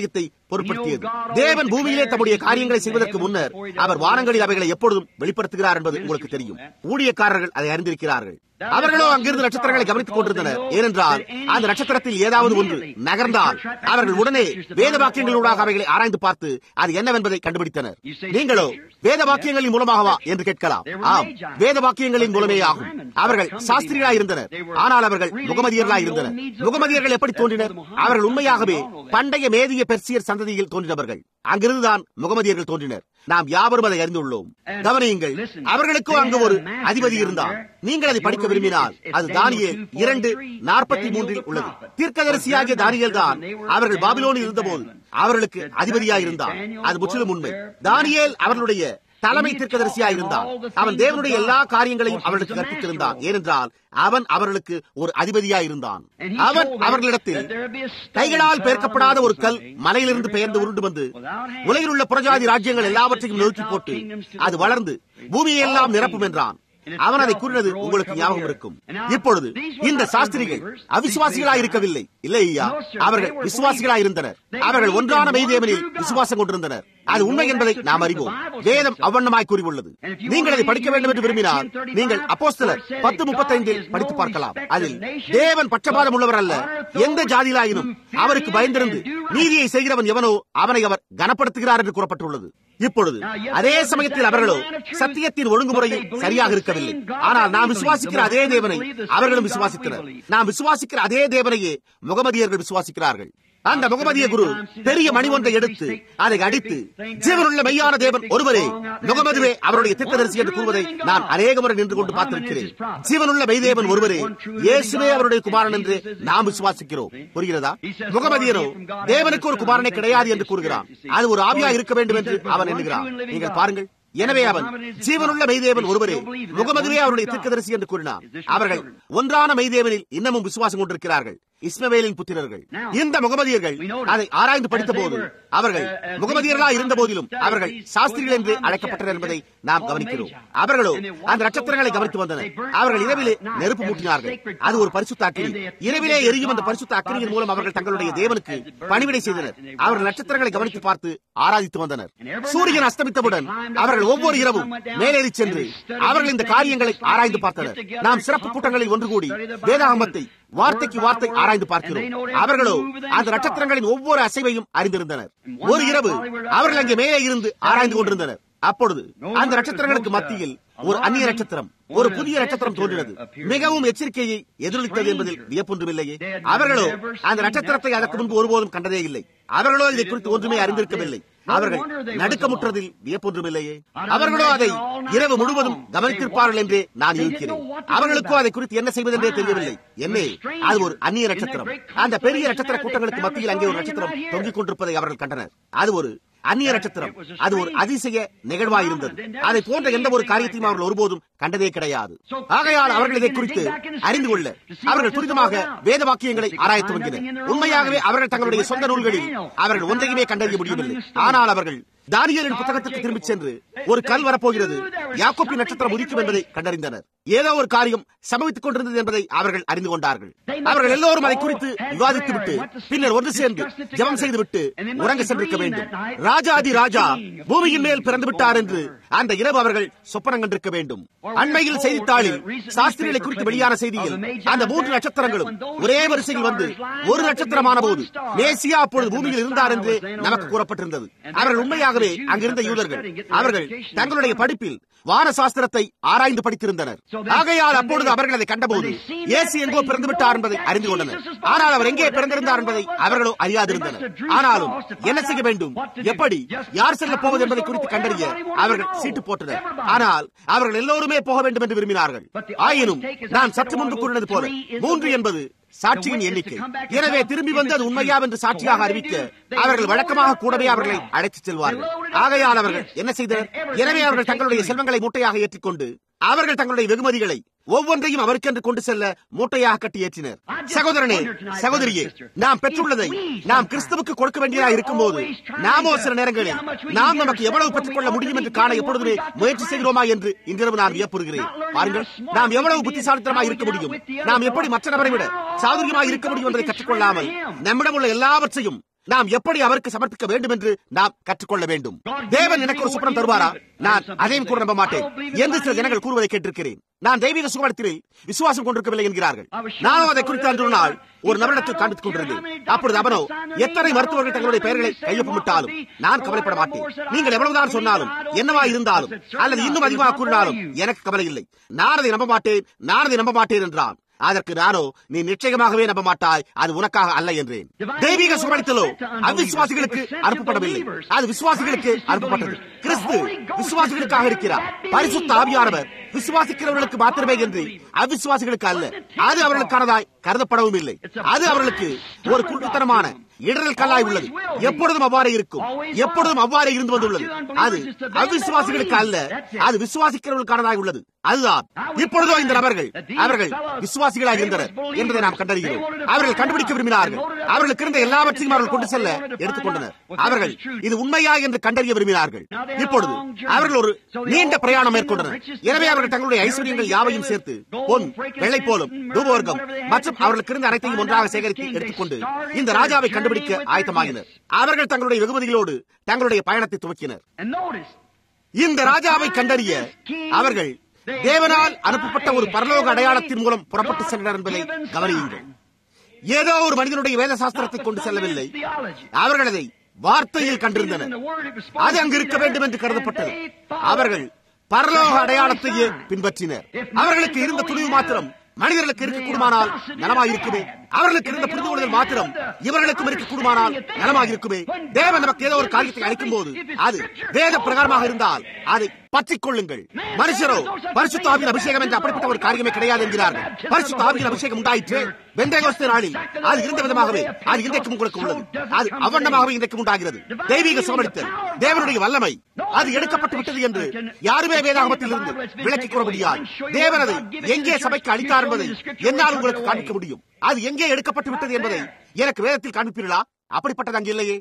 பொருட்படுத்தியது தேவன் பூமியிலே தம்முடைய காரியங்களை செய்வதற்கு முன்னர் அவர் வானங்களில் அவைகளை எப்பொழுதும் வெளிப்படுத்துகிறார் என்பது உங்களுக்கு தெரியும் ஊழியக்காரர்கள் அதை அறிந்திருக்கிறார்கள் அவர்களோ அங்கிருந்து நட்சத்திரங்களை கவனித்துக் கொண்டிருந்தனர் ஏனென்றால் அந்த நட்சத்திரத்தில் ஏதாவது ஒன்று நகர்ந்தால் அவர்கள் உடனே வேத வாக்கியங்களூடாக அவைகளை ஆராய்ந்து பார்த்து அது என்னவென்பதை கண்டுபிடித்தனர் நீங்களோ வேத வாக்கியங்களின் மூலமாகவா என்று கேட்கலாம் ஆம் வேத வாக்கியங்களின் மூலமே ஆகும் அவர்கள் சாஸ்திரிகளாய் இருந்தனர் ஆனால் அவர்கள் முகமதியர்களாய் இருந்தனர் முகமதியர்கள் எப்படி தோன்றினர் அவர்கள் உண்மையாகவே பண்டைய மேதிய பெர்சியர் சந்ததியில் தோன்றினவர்கள் அங்கிருந்துதான் முகமதியர்கள் தோன்றினர் நாம் யாவரும் அதை அறிந்துள்ளோம் கவனியுங்கள் அவர்களுக்கோ அங்கு ஒரு அதிபதி இருந்தார் நீங்கள் அதை படிக்க விரும்பினால் அது தானியல் இரண்டு நாற்பத்தி மூன்றில் உள்ளது தீர்க்கதரிசியாகிய தானியல் தான் அவர்கள் பாபிலோனில் இருந்தபோது அவர்களுக்கு அதிபதியாக இருந்தார் அது முற்றிலும் உண்மை தானியேல் அவர்களுடைய தலைமை தீர்க்கதரிசியாக இருந்தான் அவன் தேவனுடைய எல்லா காரியங்களையும் அவர்களுக்கு கற்பித்திருந்தான் ஏனென்றால் அவன் அவர்களுக்கு ஒரு அதிபதியாக இருந்தான் அவன் அவர்களிடத்தில் கைகளால் பெயர்க்கப்படாத ஒரு கல் மலையிலிருந்து பெயர்ந்து உருண்டு வந்து உலகில் உள்ள புறஜாதி ராஜ்யங்கள் எல்லாவற்றையும் நோக்கி போட்டு அது வளர்ந்து பூமியெல்லாம் நிரப்பும் என்றான் அவன் அதை கூறினது உங்களுக்கு ஞாபகம் இருக்கும் இப்பொழுது இந்த சாஸ்திரிகள் அவிசுவாசிகளாய் இருக்கவில்லை இல்லை ஐயா அவர்கள் விசுவாசிகளாய் இருந்தனர் அவர்கள் ஒன்றான மெய்தேவனில் விசுவாசம் கொண்டிருந்தனர் அது உண்மை என்பதை நாம் அறிவோம் வேதம் அவ்வண்ணமாய் கூறியுள்ளது நீங்கள் அதை படிக்க வேண்டும் என்று விரும்பினால் நீங்கள் அப்போஸ்தலர் பத்து முப்பத்தைந்தில் படித்து பார்க்கலாம் அதில் தேவன் பட்சபாதம் உள்ளவர் அல்ல எந்த ஜாதியிலாயினும் அவருக்கு பயந்திருந்து நீதியை செய்கிறவன் எவனோ அவனை அவர் கனப்படுத்துகிறார் என்று கூறப்பட்டுள்ளது இப்பொழுது அதே சமயத்தில் அவர்களோ சத்தியத்தின் ஒழுங்குமுறையில் சரியாக இருக்கவில்லை ஆனால் நாம் விசுவாசிக்கிற அதே தேவனை அவர்களும் விசுவாசித்தனர் நாம் விசுவாசிக்கிற அதே தேவனையே முகமதியர்கள் விசுவாசிக்கிறார்கள் அந்த முகமதிய குரு பெரிய மணி ஒன்றை எடுத்து அதை அடித்து ஜீவனுள்ள மெய்யான தேவன் ஒருவரே முகமதுவே அவருடைய திட்டதரிசி என்று கூறுவதை நான் அநேக முறை நின்று கொண்டு பார்த்திருக்கிறேன் ஜீவனுள்ள மெய்தேவன் ஒருவரே இயேசுவே அவருடைய குமாரன் என்று நாம் விசுவாசிக்கிறோம் புரிகிறதா முகமதியரோ தேவனுக்கு ஒரு குமாரனை கிடையாது என்று கூறுகிறான் அது ஒரு ஆவியா இருக்க வேண்டும் என்று அவன் எண்ணுகிறான் நீங்கள் பாருங்கள் எனவே அவன் ஜீவனுள்ள மெய்தேவன் ஒருவரே முகமதுவே அவருடைய தீர்க்கதரிசி என்று கூறினார் அவர்கள் ஒன்றான மெய்தேவனில் இன்னமும் விசுவாசம் கொண்டிருக்கிறார்கள் இஸ்மவேலின் புத்திரர்கள் இந்த முகமதியர்கள் அதை ஆராய்ந்து படித்த போது அவர்கள் முகமதியர்களா இருந்த போதிலும் அவர்கள் சாஸ்திரிகள் என்று அழைக்கப்பட்டனர் என்பதை நாம் கவனிக்கிறோம் அவர்களோ அந்த நட்சத்திரங்களை கவனித்து வந்தனர் அவர்கள் இரவிலே நெருப்பு மூட்டினார்கள் அது ஒரு பரிசுத்த அக்கினி இரவிலே எரியும் அந்த பரிசுத்த அக்கினியின் மூலம் அவர்கள் தங்களுடைய தேவனுக்கு பணிவிடை செய்தனர் அவர்கள் நட்சத்திரங்களை கவனித்து பார்த்து ஆராதித்து வந்தனர் சூரியன் அஸ்தமித்தவுடன் அவர்கள் ஒவ்வொரு இரவும் மேலேறி சென்று அவர்கள் இந்த காரியங்களை ஆராய்ந்து பார்த்தனர் நாம் சிறப்பு கூட்டங்களில் ஒன்று கூடி வேதாகமத்தை வார்த்தைக்கு வார்த்தை ஆராய்ந்து பார்க்கிறோம் அவர்களோ அந்த நட்சத்திரங்களின் ஒவ்வொரு அசைவையும் அறிந்திருந்தனர் ஒரு இரவு அவர்கள் அங்கே மேலே இருந்து ஆராய்ந்து கொண்டிருந்தனர் அப்பொழுது அந்த நட்சத்திரங்களுக்கு மத்தியில் ஒரு அந்நிய நட்சத்திரம் ஒரு புதிய நட்சத்திரம் தோன்றினது மிகவும் எச்சரிக்கையை எதிரொலித்தது என்பதில் வியப்பொன்றுமில்லையே அவர்களோ அந்த நட்சத்திரத்தை அதற்கு முன்பு ஒருபோதும் கண்டதே இல்லை அவர்களோ இதை குறித்து ஒன்றுமே அறிந்திருக்கவில்லை அவர்கள் நடுக்கமுற்றதில் வியப்பொன்றுமில்லையே அவர்களோ அதை இரவு முழுவதும் கவனித்திருப்பார்கள் என்றே நான் இருக்கிறேன் அவர்களுக்கோ அதை குறித்து என்ன செய்வதென்றே தெரியவில்லை என்னே அது ஒரு அந்நிய நட்சத்திரம் அந்த பெரிய நட்சத்திர கூட்டங்களுக்கு மத்தியில் அங்கே ஒரு நட்சத்திரம் தொங்கிக் கொண்டிருப்பதை அவர்கள் கண்டனர் அது ஒரு அந்நிய நட்சத்திரம் அது ஒரு அதிசய நிகழ்வாயிருந்தது அதை போன்ற எந்த ஒரு காரியத்தையும் அவர்கள் ஒருபோதும் கண்டதே கிடையாது ஆகையால் அவர்கள் இதை குறித்து அறிந்து கொள்ள அவர்கள் துரிதமாக வேத வாக்கியங்களை ஆராய துவங்கினர் உண்மையாகவே அவர்கள் தங்களுடைய சொந்த நூல்களில் அவர்கள் ஒன்றையுமே கண்டறிய முடியவில்லை ஆனால் அவர்கள் தானியலின் புத்தகத்துக்கு திரும்பிச் சென்று ஒரு கல் வரப்போகிறது யாக்கோப்பி நட்சத்திரம் உதிக்கும் என்பதை கண்டறிந்தனர் ஏதோ ஒரு காரியம் சம்பவித்துக் கொண்டிருந்தது என்பதை அவர்கள் அறிந்து கொண்டார்கள் அவர்கள் எல்லோரும் அதை குறித்து விவாதித்துவிட்டு பின்னர் ஒன்று சேர்ந்து ஜபம் செய்துவிட்டு உறங்க சென்றிருக்க வேண்டும் ராஜாதி ராஜா பூமியின் மேல் பிறந்து விட்டார் என்று அந்த இரவு அவர்கள் சொப்பனம் கண்டிருக்க வேண்டும் அண்மையில் செய்தித்தாளில் சாஸ்திரிகளை குறித்து வெளியான செய்தியில் அந்த மூன்று நட்சத்திரங்களும் ஒரே வரிசையில் வந்து ஒரு நட்சத்திரமான போது மேசியா அப்பொழுது பூமியில் இருந்தார் என்று நமக்கு கூறப்பட்டிருந்தது அவர்கள் உண்மையாகவே அங்கிருந்த யூதர்கள் அவர்கள் தங்களுடைய படிப்பில் வான சாஸ்திரத்தை ஆராய்ந்து படித்திருந்தனர் ஆகையால் அப்பொழுது அவர்கள் அதை கண்டபோது இயேசு எங்கோ பிறந்து விட்டார் என்பதை அறிந்து கொண்டனர் ஆனால் அவர் எங்கே பிறந்திருந்தார் என்பதை அவர்களோ அறியாதிருந்தனர் ஆனாலும் என்ன செய்ய வேண்டும் எப்படி யார் செல்ல போவது என்பதை குறித்து கண்டறிய அவர்கள் சீட்டு போட்டனர் ஆனால் அவர்கள் எல்லோருமே போக வேண்டும் என்று விரும்பினார்கள் ஆயினும் நான் சற்று முன்பு கூறினது போல மூன்று என்பது சாட்சியின் எண்ணிக்கை எனவே திரும்பி வந்து அது உண்மையா என்று சாட்சியாக அறிவிக்க அவர்கள் வழக்கமாக கூடவே அவர்களை அழைத்துச் செல்வார்கள் ஆகையால் அவர்கள் என்ன செய்தனர் எனவே அவர்கள் தங்களுடைய செல்வங்களை மூட்டையாக ஏற்றிக்கொண்டு அவர்கள் தங்களுடைய வெகுமதிகளை ஒவ்வொன்றையும் அவருக்கென்று கொண்டு செல்ல மூட்டையாக கட்டி ஏற்றினர் சகோதரனே சகோதரியே நாம் பெற்றுள்ளதை நாம் கிறிஸ்துவுக்கு கொடுக்க வேண்டியதாக இருக்கும் போது நாமோ சில நேரங்களில் நாம் நமக்கு எவ்வளவு பெற்றுக் கொள்ள முடியும் என்று காண எப்பொழுதுமே முயற்சி செய்கிறோமா என்று இன்றிரவு நான் வியப்புறுகிறேன் பாருங்கள் நாம் எவ்வளவு புத்திசாலித்தனமாக இருக்க முடியும் நாம் எப்படி மற்ற நபரை விட சாதுரியமாக இருக்க முடியும் என்பதை கற்றுக்கொள்ளாமல் நம்மிடம் உள்ள எல்லாவற்றையும் நாம் எப்படி அவருக்கு சமர்ப்பிக்க வேண்டும் என்று நாம் கற்றுக்கொள்ள வேண்டும் தேவன் எனக்கு ஒரு சுப்பனம் தருவாரா நான் அதையும் கூட நம்ப மாட்டேன் என்று சில ஜனங்கள் கூறுவதை கேட்டிருக்கிறேன் நான் தெய்வீக சுகமத்தில் விசுவாசம் கொண்டிருக்கவில்லை என்கிறார்கள் நானும் அதை குறித்து அன்று நாள் ஒரு நபரிடத்தில் காண்பித்துக் கொண்டிருந்தேன் அப்பொழுது அவனோ எத்தனை மருத்துவர்கள் தங்களுடைய பெயர்களை கையொப்பமிட்டாலும் நான் கவலைப்பட மாட்டேன் நீங்கள் எவ்வளவுதான் சொன்னாலும் என்னவா இருந்தாலும் அல்லது இன்னும் அதிகமாக கூறினாலும் எனக்கு கவலை இல்லை நான் அதை நம்ப மாட்டேன் நான் அதை நம்ப மாட்டேன் என்றான் அதற்கு நானோ நீ நிச்சயமாகவே நம்ப மாட்டாய் அது உனக்காக அல்ல என்றேன் தெய்வீக சுகமளித்தலோ அவிசுவாசிகளுக்கு அனுப்பப்படவில்லை அது விசுவாசிகளுக்கு அனுப்பப்பட்டது கிறிஸ்து விசுவாசிகளுக்காக இருக்கிறார் பரிசுத்த ஆவியானவர் விசுவாசிக்கிறவர்களுக்கு மாத்திரமே என்று அவிசுவாசிகளுக்கு அல்ல அது அவர்களுக்கானதாய் கருதப்படவும் இல்லை அது அவர்களுக்கு ஒரு குருட்டுத்தனமான இடரல் கல்லாய் உள்ளது எப்பொழுதும் அவ்வாறே இருக்கும் எப்பொழுதும் அவ்வாறே இருந்து வந்துள்ளது அது அவிசுவாசிகளுக்கு அல்ல அது விசுவாசிக்கிறவர்களுக்கானதாய் உள்ளது அதுதான் இப்பொழுதோ இந்த நபர்கள் அவர்கள் விசுவாசிகளாக இருந்தனர் என்பதை நாம் கண்டறிகிறோம் அவர்கள் கண்டுபிடிக்க விரும்பினார்கள் அவர்களுக்கு இருந்த எல்லாவற்றையும் அவர்கள் கொண்டு செல்ல எடுத்துக்கொண்டனர் அவர்கள் இது உண்மையா என்று கண்டறிய விரும்பினார்கள் இப்பொழுது அவர்கள் ஒரு நீண்ட பிரயாணம் மேற்கொண்டனர் எனவே அவர்கள் தங்களுடைய ஐஸ்வர்யங்கள் யாவையும் சேர்த்து பொன் வெள்ளை போலும் தூபவர்க்கம் மற்றும் அவர்களுக்கு இருந்த அனைத்தையும் ஒன்றாக சேகரித்து எடுத்துக்கொண்டு இந்த ராஜாவை கண்டுபிடிக்க ஆயத்தமாகினர் அவர்கள் தங்களுடைய வெகுமதிகளோடு தங்களுடைய பயணத்தை துவக்கினர் இந்த ராஜாவை கண்டறிய அவர்கள் தேவனால் அனுப்பப்பட்ட ஒரு பரலோக அடையாளத்தின் மூலம் புறப்பட்டு சென்றனர் என்பதை கவனியுங்கள் ஏதோ ஒரு மனிதனுடைய வேத சாஸ்திரத்தை கொண்டு செல்லவில்லை அவர்கள் அதை வார்த்தையில் கண்டிருந்தனர் அது அங்கு இருக்க வேண்டும் என்று கருதப்பட்டது அவர்கள் பரலோக அடையாளத்தையே பின்பற்றினர் அவர்களுக்கு இருந்த துணிவு மாத்திரம் மனிதர்களுக்கு இருக்க கூடுமானால் நலமாக இருக்குமே அவர்களுக்கு இருந்த புரிந்து கொள்ளுதல் மாத்திரம் இவர்களுக்கும் இருக்க கூடுமானால் நலமாக இருக்குமே தேவன் நமக்கு ஏதோ ஒரு காரியத்தை அளிக்கும் போது அது வேத பிரகாரமாக இருந்தால் அதை பற்றிக் கொள்ளுங்கள் மனுஷரோ பரிசுத்த ஆவியின் அபிஷேகம் என்று அப்படிப்பட்ட ஒரு காரியமே கிடையாது என்கிறார்கள் பரிசுத்த ஆவியின் அபிஷேகம் உண்டாயிற்று வெந்தயகோஸ்த நாளில் அது இருந்த விதமாகவே அது இன்றைக்கும் உங்களுக்கு உள்ளது அது அவண்ணமாகவே இன்றைக்கும் உண்டாகிறது தெய்வீக சுகமளித்தல் தேவனுடைய வல்லமை அது எடுக்கப்பட்டு விட்டது என்று யாருமே வேதாகமத்தில் இருந்து விளக்கிக் கூற முடியாது தேவன் அதை எங்கே சபைக்கு அளித்தார் என்பதை என்னால் உங்களுக்கு காண்பிக்க முடியும் அது எங்கே எடுக்கப்பட்டு விட்டது என்பதை எனக்கு வேதத்தில் காண்பிப்பீர்களா அப்படிப்பட்டது அங்கு இல்லையே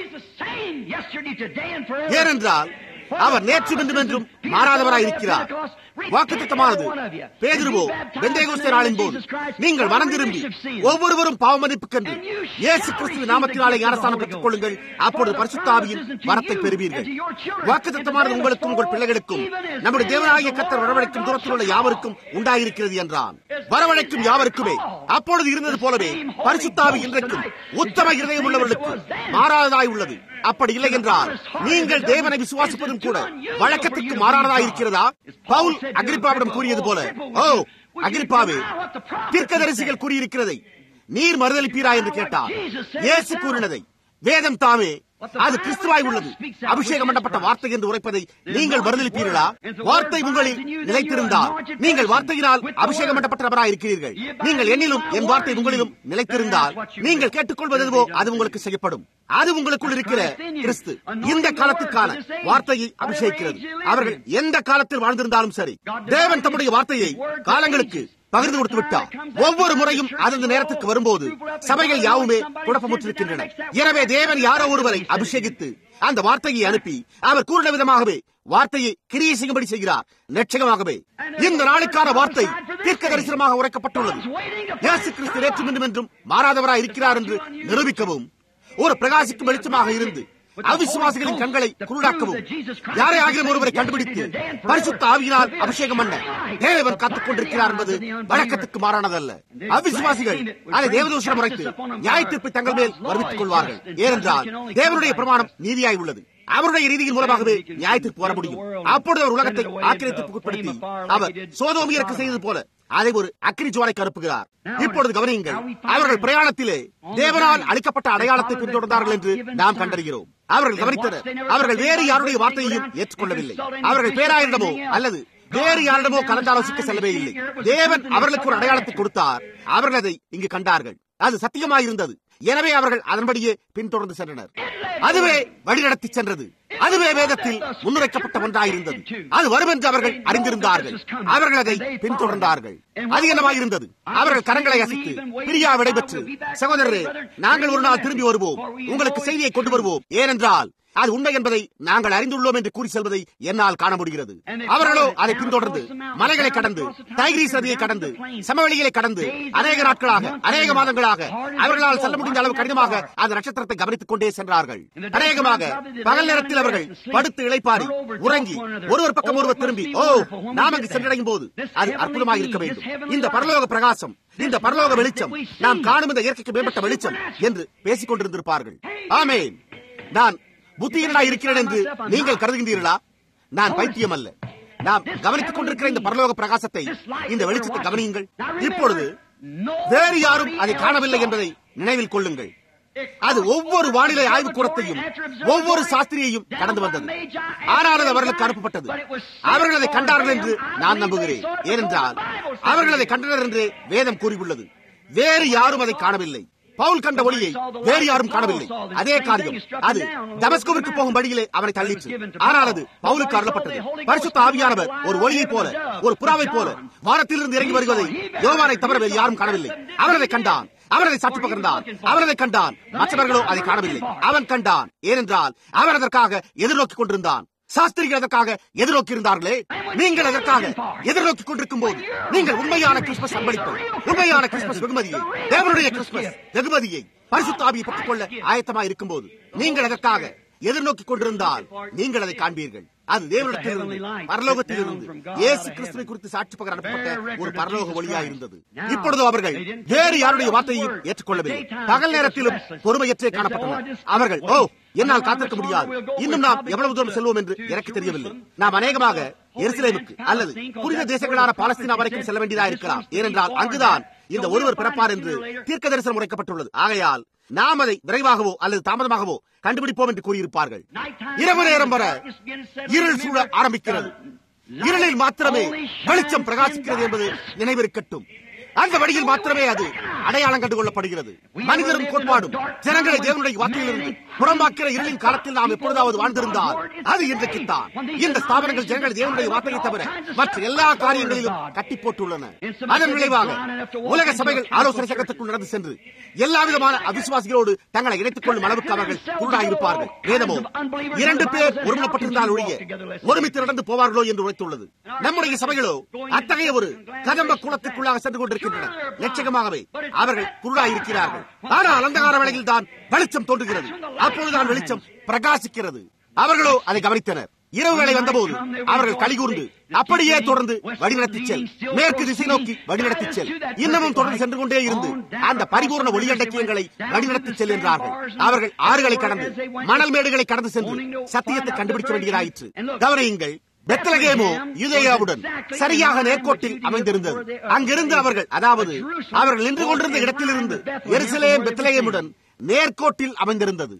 ஏனென்றால் அவர் நேற்று என்றும் என்றும் மாறாதவராய் இருக்கிறார் வாக்குத்தமானது பேதிருவோ பெந்தேகோஸ்தே நாளின் போது நீங்கள் மனம் திரும்பி ஒவ்வொருவரும் பாவ மன்னிப்புக்கென்று இயேசு கிறிஸ்துவின் நாமத்தினாலே ஞானஸ்தானம் பெற்றுக் கொள்ளுங்கள் அப்பொழுது பரிசுத்தாவியின் வரத்தை பெறுவீர்கள் வாக்குத்தமானது உங்களுக்கும் உங்கள் பிள்ளைகளுக்கும் நம்முடைய தேவனாகிய கத்தர் வரவழைக்கும் தூரத்தில் உள்ள யாவருக்கும் உண்டாயிருக்கிறது என்றான் வரவழைக்கும் யாவருக்குமே அப்பொழுது இருந்தது போலவே பரிசுத்தாவி இன்றைக்கும் உத்தம இருதயம் உள்ளவர்களுக்கு மாறாததாய் உள்ளது அப்படி இல்லை என்றால் நீங்கள் தேவனை விசுவாசிப்பதும் கூட வழக்கத்துக்கு மாறானதாக இருக்கிறதா பவுல் அகிரிப்பாவிடம் கூறியது போல ஓ அகிரிப்பாவே தீர்க்கதரிசிகள் கூறியிருக்கிறதை நீர் மறுதளிப்பீரா என்று கேட்டார் இயேசு கூறினதை வேதம் தாமே அது கிறிஸ்துவாய் உள்ளது அபிஷேகம் பண்ணப்பட்ட வார்த்தை என்று உரைப்பதை நீங்கள் மறுதளிப்பீர்களா வார்த்தை உங்களில் நிலைத்திருந்தால் நீங்கள் வார்த்தையினால் அபிஷேகம் பண்ணப்பட்ட நபராக இருக்கிறீர்கள் நீங்கள் என்னிலும் என் வார்த்தை உங்களிலும் நிலைத்திருந்தால் நீங்கள் கேட்டுக்கொள்வது எதுவோ அது உங்களுக்கு செய்யப்படும் அது உங்களுக்குள் இருக்கிற கிறிஸ்து இந்த காலத்துக்கான வார்த்தையை அபிஷேகிக்கிறது அவர்கள் எந்த காலத்தில் வாழ்ந்திருந்தாலும் சரி தேவன் தம்முடைய வார்த்தையை காலங்களுக்கு பகிர்ந்து கொடுத்து விட்டார் ஒவ்வொரு முறையும் அந்த நேரத்துக்கு வரும்போது சபைகள் யாவுமே குழப்பமுற்றிருக்கின்றன எனவே தேவன் யாரோ ஒருவரை அபிஷேகித்து அந்த வார்த்தையை அனுப்பி அவர் கூறின விதமாகவே வார்த்தையை கிரியை செய்யும்படி செய்கிறார் நிச்சயமாகவே இந்த நாளுக்கான வார்த்தை தீர்க்க தரிசனமாக உரைக்கப்பட்டுள்ளது இயேசு கிறிஸ்து நேற்று மீண்டும் என்றும் மாறாதவராய் இருக்கிறார் என்று நிரூபிக்கவும் ஒரு பிரகாசிக்கும் வெளிச்சமாக இருந்து அவிசுவாசிகளின் கண்களை குருடாக்கவும் யாரை ஆகிலும் ஒருவரை கண்டுபிடித்து பரிசுத்த ஆவியினால் அபிஷேகம் பண்ண தேவன் காத்துக் கொண்டிருக்கிறார் என்பது வழக்கத்துக்கு மாறானதல்ல அவிசுவாசிகள் அதை தேவதூஷணம் உரைத்து நியாயத்தீர்ப்பை தங்கள் மேல் வருவித்துக் கொள்வார்கள் ஏனென்றால் தேவனுடைய பிரமாணம் நீதியாய் உள்ளது அவருடைய ரீதியின் மூலமாகவே நியாயத்திற்கு வர முடியும் அப்பொழுது அவர் உலகத்தை ஆக்கிரமித்துக்கு உட்படுத்தி அவர் சோதோமியருக்கு செய்தது போல அதை ஒரு அக்கினி ஜுவாலைக்கு அனுப்புகிறார் இப்பொழுது கவனியுங்கள் அவர்கள் பிரயாணத்திலே தேவனால் அளிக்கப்பட்ட அடையாளத்தை பின்தொடர்ந்தார்கள் என்று நாம் கண்டறிகிறோம் அவர்கள் கவனித்தனர் அவர்கள் வேறு யாருடைய வார்த்தையையும் ஏற்றுக்கொள்ளவில்லை அவர்கள் பேராயிரிடமோ அல்லது வேறு யாரிடமோ கலந்தாலோசிக்க செல்லவே இல்லை தேவன் அவர்களுக்கு ஒரு அடையாளத்தை கொடுத்தார் அவர்கள் அதை இங்கு கண்டார்கள் அது சத்தியமாயிருந்தது எனவே அவர்கள் அதன்படியே பின்தொடர்ந்து சென்றனர் அதுவே வழிநடத்தி சென்றது அதுவே வேதத்தில் முன்னுரைக்கப்பட்ட ஒன்றாயிருந்தது அது வரும் என்று அவர்கள் அறிந்திருந்தார்கள் அவர்கள் அதை பின்தொடர்ந்தார்கள் அது என்னவாயிருந்தது அவர்கள் கரங்களை அசைத்து பிரியா விடைபெற்று சகோதரரே நாங்கள் ஒரு நாள் திரும்பி வருவோம் உங்களுக்கு செய்தியை கொண்டு வருவோம் ஏனென்றால் அது உண்மை என்பதை நாங்கள் அறிந்துள்ளோம் என்று கூறி செல்வதை என்னால் காண முடிகிறது அவர்களோ அதை பின்தொடர்ந்து மலைகளை கடந்து தைகிரீஸ் நதியை கடந்து சமவெளிகளை கடந்து அநேக நாட்களாக அநேக மாதங்களாக அவர்களால் செல்ல முடிந்த அளவு கடினமாக அந்த நட்சத்திரத்தை கவனித்துக் கொண்டே சென்றார்கள் அநேகமாக பகல் நேரத்தில் அவர்கள் படுத்து இளைப்பாரி உறங்கி ஒருவர் பக்கம் ஒருவர் திரும்பி ஓ நாம் அங்கு சென்றடையும் போது அது அற்புதமாக இருக்க வேண்டும் இந்த பரலோக பிரகாசம் இந்த பரலோக வெளிச்சம் நாம் காணும் இந்த இயற்கைக்கு மேம்பட்ட வெளிச்சம் என்று பேசிக் கொண்டிருந்திருப்பார்கள் ஆமேன் நான் புத்தியனாய் இருக்கிறேன் என்று நீங்கள் கருதுகின்றீர்களா நான் பைத்தியம் அல்ல நாம் கவனித்துக் கொண்டிருக்கிற இந்த பரலோக பிரகாசத்தை இந்த வெளிச்சத்தை கவனியுங்கள் இப்பொழுது வேறு யாரும் அதை காணவில்லை என்பதை நினைவில் கொள்ளுங்கள் அது ஒவ்வொரு வானிலை ஆய்வுக்கூடத்தையும் ஒவ்வொரு சாஸ்திரியையும் கடந்து வந்தது ஆனால் அது அவர்களுக்கு அனுப்பப்பட்டது அவர்கள் அதை கண்டார்கள் என்று நான் நம்புகிறேன் ஏனென்றால் அவர்கள் அதை கண்டனர் என்று வேதம் கூறியுள்ளது வேறு யாரும் அதை காணவில்லை பவுல் கண்ட ஒளியை வேறு யாரும் காணவில்லை அதே காரியம் அது தமஸ்கோவிற்கு போகும் வழியிலே அவனை தள்ளிற்று ஆனால் அது பவுலுக்கு அருளப்பட்டது பரிசுத்த ஆவியானவர் ஒரு ஒளியை போல ஒரு புறாவை போல வானத்திலிருந்து இறங்கி வருவதை யோவானை தவிர வேறு யாரும் காணவில்லை அவர் அதை கண்டான் அவர் அதை சாட்சி பகிர்ந்தான் அவர் அதை கண்டான் மற்றவர்களோ அதை காணவில்லை அவன் கண்டான் ஏனென்றால் அவர் அதற்காக எதிர்நோக்கிக் கொண்டிருந்தான் சாஸ்திரிகள் அதற்காக எதிர்நோக்கி இருந்தார்களே நீங்கள் அதற்காக எதிர்நோக்கிக் கொண்டிருக்கும் போது நீங்கள் உண்மையான கிறிஸ்துமஸ் அன்பளிப்பை உண்மையான கிறிஸ்துமஸ் வெகுமதியை தேவனுடைய கிறிஸ்துமஸ் வெகுமதியை பரிசுத்தாவியை பெற்றுக் கொள்ள ஆயத்தமாக இருக்கும் போது நீங்கள் அதற்காக எதிர்நோக்கிக் கொண்டிருந்தால் நீங்கள் அதை காண்பீர்கள் அது தேவனிடத்திலிருந்து பரலோகத்திலிருந்து இயேசு கிறிஸ்துவை குறித்து சாட்சி பகர அனுப்பப்பட்ட ஒரு பரலோக ஒளியாக இருந்தது இப்பொழுது அவர்கள் வேறு யாருடைய வார்த்தையையும் ஏற்றுக்கொள்ளவில்லை பகல் நேரத்திலும் பொறுமையற்றே காணப்பட்டனர் அவர்கள் ஓ என்னால் காத்திருக்க முடியாது இன்னும் நாம் எவ்வளவு தூரம் செல்வோம் என்று எனக்கு தெரியவில்லை நாம் அநேகமாக எருசலேமுக்கு அல்லது புனித தேசங்களான பாலஸ்தீனா வரைக்கும் செல்ல வேண்டியதா இருக்கலாம் ஏனென்றால் அங்குதான் இந்த ஒருவர் பிறப்பார் என்று தீர்க்க தரிசனம் உரைக்கப்பட்டுள்ளது ஆகையால் நாம் அதை விரைவாகவோ அல்லது தாமதமாகவோ கண்டுபிடிப்போம் என்று கூறியிருப்பார்கள் இரவு நேரம் வர இருள் சூழ ஆரம்பிக்கிறது இருளில் மாத்திரமே வெளிச்சம் பிரகாசிக்கிறது என்பது நினைவிருக்கட்டும் அந்த வழியில் மாத்திரமே அது அடையாளம் கண்டு கொள்ளப்படுகிறது மனிதரும் கோட்பாடும் ஜனங்களை தேவனுடைய வார்த்தையிலிருந்து புறம்பாக்கிற இருளின் காலத்தில் நாம் எப்பொழுதாவது வாழ்ந்திருந்தால் அது இன்றைக்குத்தான் இந்த ஸ்தாபனங்கள் ஜனங்கள் தேவனுடைய வார்த்தையை தவிர மற்ற எல்லா காரியங்களிலும் கட்டி போட்டுள்ளன அதன் விளைவாக உலக சபைகள் ஆலோசனை சங்கத்துக்குள் நடந்து சென்று எல்லா விதமான அவிசுவாசிகளோடு தங்களை இணைத்துக் கொள்ளும் அளவுக்கு அவர்கள் குருடாயிருப்பார்கள் வேதமோ இரண்டு பேர் ஒருமனப்பட்டிருந்தால் ஒழிய ஒருமித்து நடந்து போவார்களோ என்று உரைத்துள்ளது நம்முடைய சபைகளோ அத்தகைய ஒரு கதம்ப குளத்துக்குள்ளாக சென்று கொண்டிருக்கின்றன லட்சகமாகவே அவர்கள் குருடாயிருக்கிறார்கள் ஆனால் அந்தகார வேளையில் தான் வெளிச்சம் தோன்றுகிறது அப்பொழுதுதான் வெளிச்சம் பிரகாசிக்கிறது அவர்களோ அதை கவனித்தனர் இரவு வேளை வந்தபோது அவர்கள் கலிகூர்ந்து அப்படியே தொடர்ந்து வழிநடத்தி செல் மேற்கு திசை நோக்கி வழிநடத்தி செல் இன்னமும் தொடர்ந்து சென்று கொண்டே இருந்து அந்த பரிபூர்ண ஒளியண்டக்கியங்களை வழிநடத்தி செல் என்றார்கள் அவர்கள் ஆறுகளை கடந்து மணல் மேடுகளை கடந்து சென்று சத்தியத்தை கண்டுபிடிக்க வேண்டியதாயிற்று கவனியுங்கள் பெத்தலகேமோ யுதேயாவுடன் சரியாக நேர்கோட்டில் அமைந்திருந்தது அங்கிருந்து அவர்கள் அதாவது அவர்கள் நின்று கொண்டிருந்த இடத்திலிருந்து எருசலேம் பெத்தலகேமுடன் நேர்கோட்டில் அமைந்திருந்தது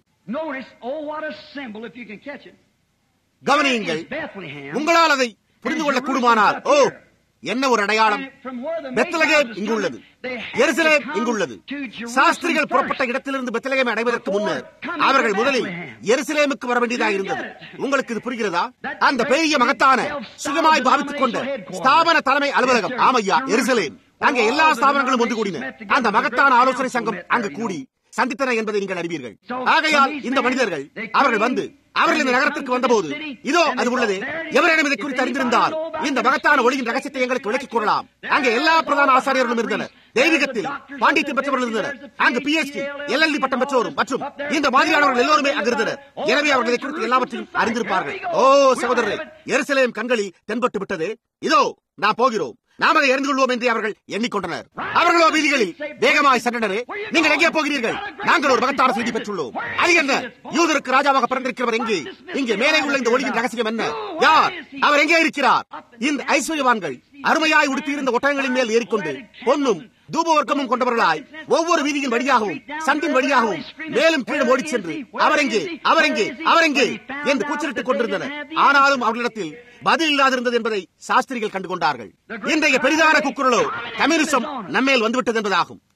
கவனியுங்கள் உங்களால் அதை புரிந்து கொள்ள கூடுமானால் ஓ என்ன ஒரு அடையாளம் பெத்தலகேம் இங்குள்ளது எருசலேம் இங்குள்ளது சாஸ்திரிகள் புறப்பட்ட இடத்திலிருந்து பெத்தலகேம் அடைவதற்கு முன்னர் அவர்கள் முதலில் எருசலேமுக்கு வர வேண்டியதாக இருந்தது உங்களுக்கு இது புரிகிறதா அந்த பெரிய மகத்தான சுகமாய் பாவித்துக் கொண்ட ஸ்தாபன தலைமை அலுவலகம் ஆமையா எருசலேம் அங்கே எல்லா ஸ்தாபனங்களும் ஒன்று கூடின அந்த மகத்தான ஆலோசனை சங்கம் அங்கு கூடி சந்தித்தன என்பதை நீங்கள் அறிவீர்கள் ஆகையால் இந்த மனிதர்கள் அவர்கள் வந்து அவர்கள் இந்த நகரத்திற்கு வந்தபோது இதோ அது உள்ளது எவரிடம் இதை குறித்து அறிந்திருந்தால் இந்த மகத்தான ஒளியின் ரகசியத்தை எங்களுக்கு விளக்கிக் கூறலாம் அங்கே எல்லா பிரதான ஆசாரியர்களும் இருந்தனர் தெய்வீகத்தில் பாண்டித்யம் பெற்றவர்கள் இருந்தனர் அங்கு பிஎச்டி எல்எல்டி பட்டம் பெற்றோரும் மற்றும் இந்த மாதிரியானவர்கள் எல்லோருமே அங்கு இருந்தனர் எனவே அவர்கள் இதை குறித்து எல்லாவற்றையும் அறிந்திருப்பார்கள் ஓ சகோதரரே எருசலேம் கண்களில் தென்பட்டு விட்டது இதோ நான் போகிறோம் நாம் அதை அறிந்து கொள்வோம் என்று அவர்கள் எண்ணிக்கொண்டனர் அவர்களோ வீதிகளில் வேகமாய் சென்றனரே நீங்கள் எங்கே போகிறீர்கள் நாங்கள் ஒரு மகத்தான செய்தி பெற்றுள்ளோம் அது என்ன யூதருக்கு ராஜாவாக பிறந்திருக்கிறவர் எங்கே இங்கே மேலே உள்ள இந்த ஒளியின் ரகசியம் என்ன யார் அவர் எங்கே இருக்கிறார் இந்த ஐஸ்வர்யவான்கள் அருமையாய் உடுத்தியிருந்த ஒட்டகங்களின் மேல் ஏறிக்கொண்டு பொன்னும் தூபவர்க்கமும் கொண்டவர்களாய் ஒவ்வொரு வீதியின் வழியாகவும் சந்தின் வழியாகவும் மேலும் கீழும் ஓடிச் சென்று அவரெங்கே அவரெங்கே அவரெங்கே என்று கூச்சலிட்டுக் கொண்டிருந்தனர் ஆனாலும் அவர்களிடத்தில் பதில் இல்லாதிருந்தது என்பதை சாஸ்திரிகள் கண்டுகொண்டார்கள் இன்றைய பெரிதான குக்குரலோ கம்யூனிசம் நம்மேல் வந்துவிட்டது என்பதாகும்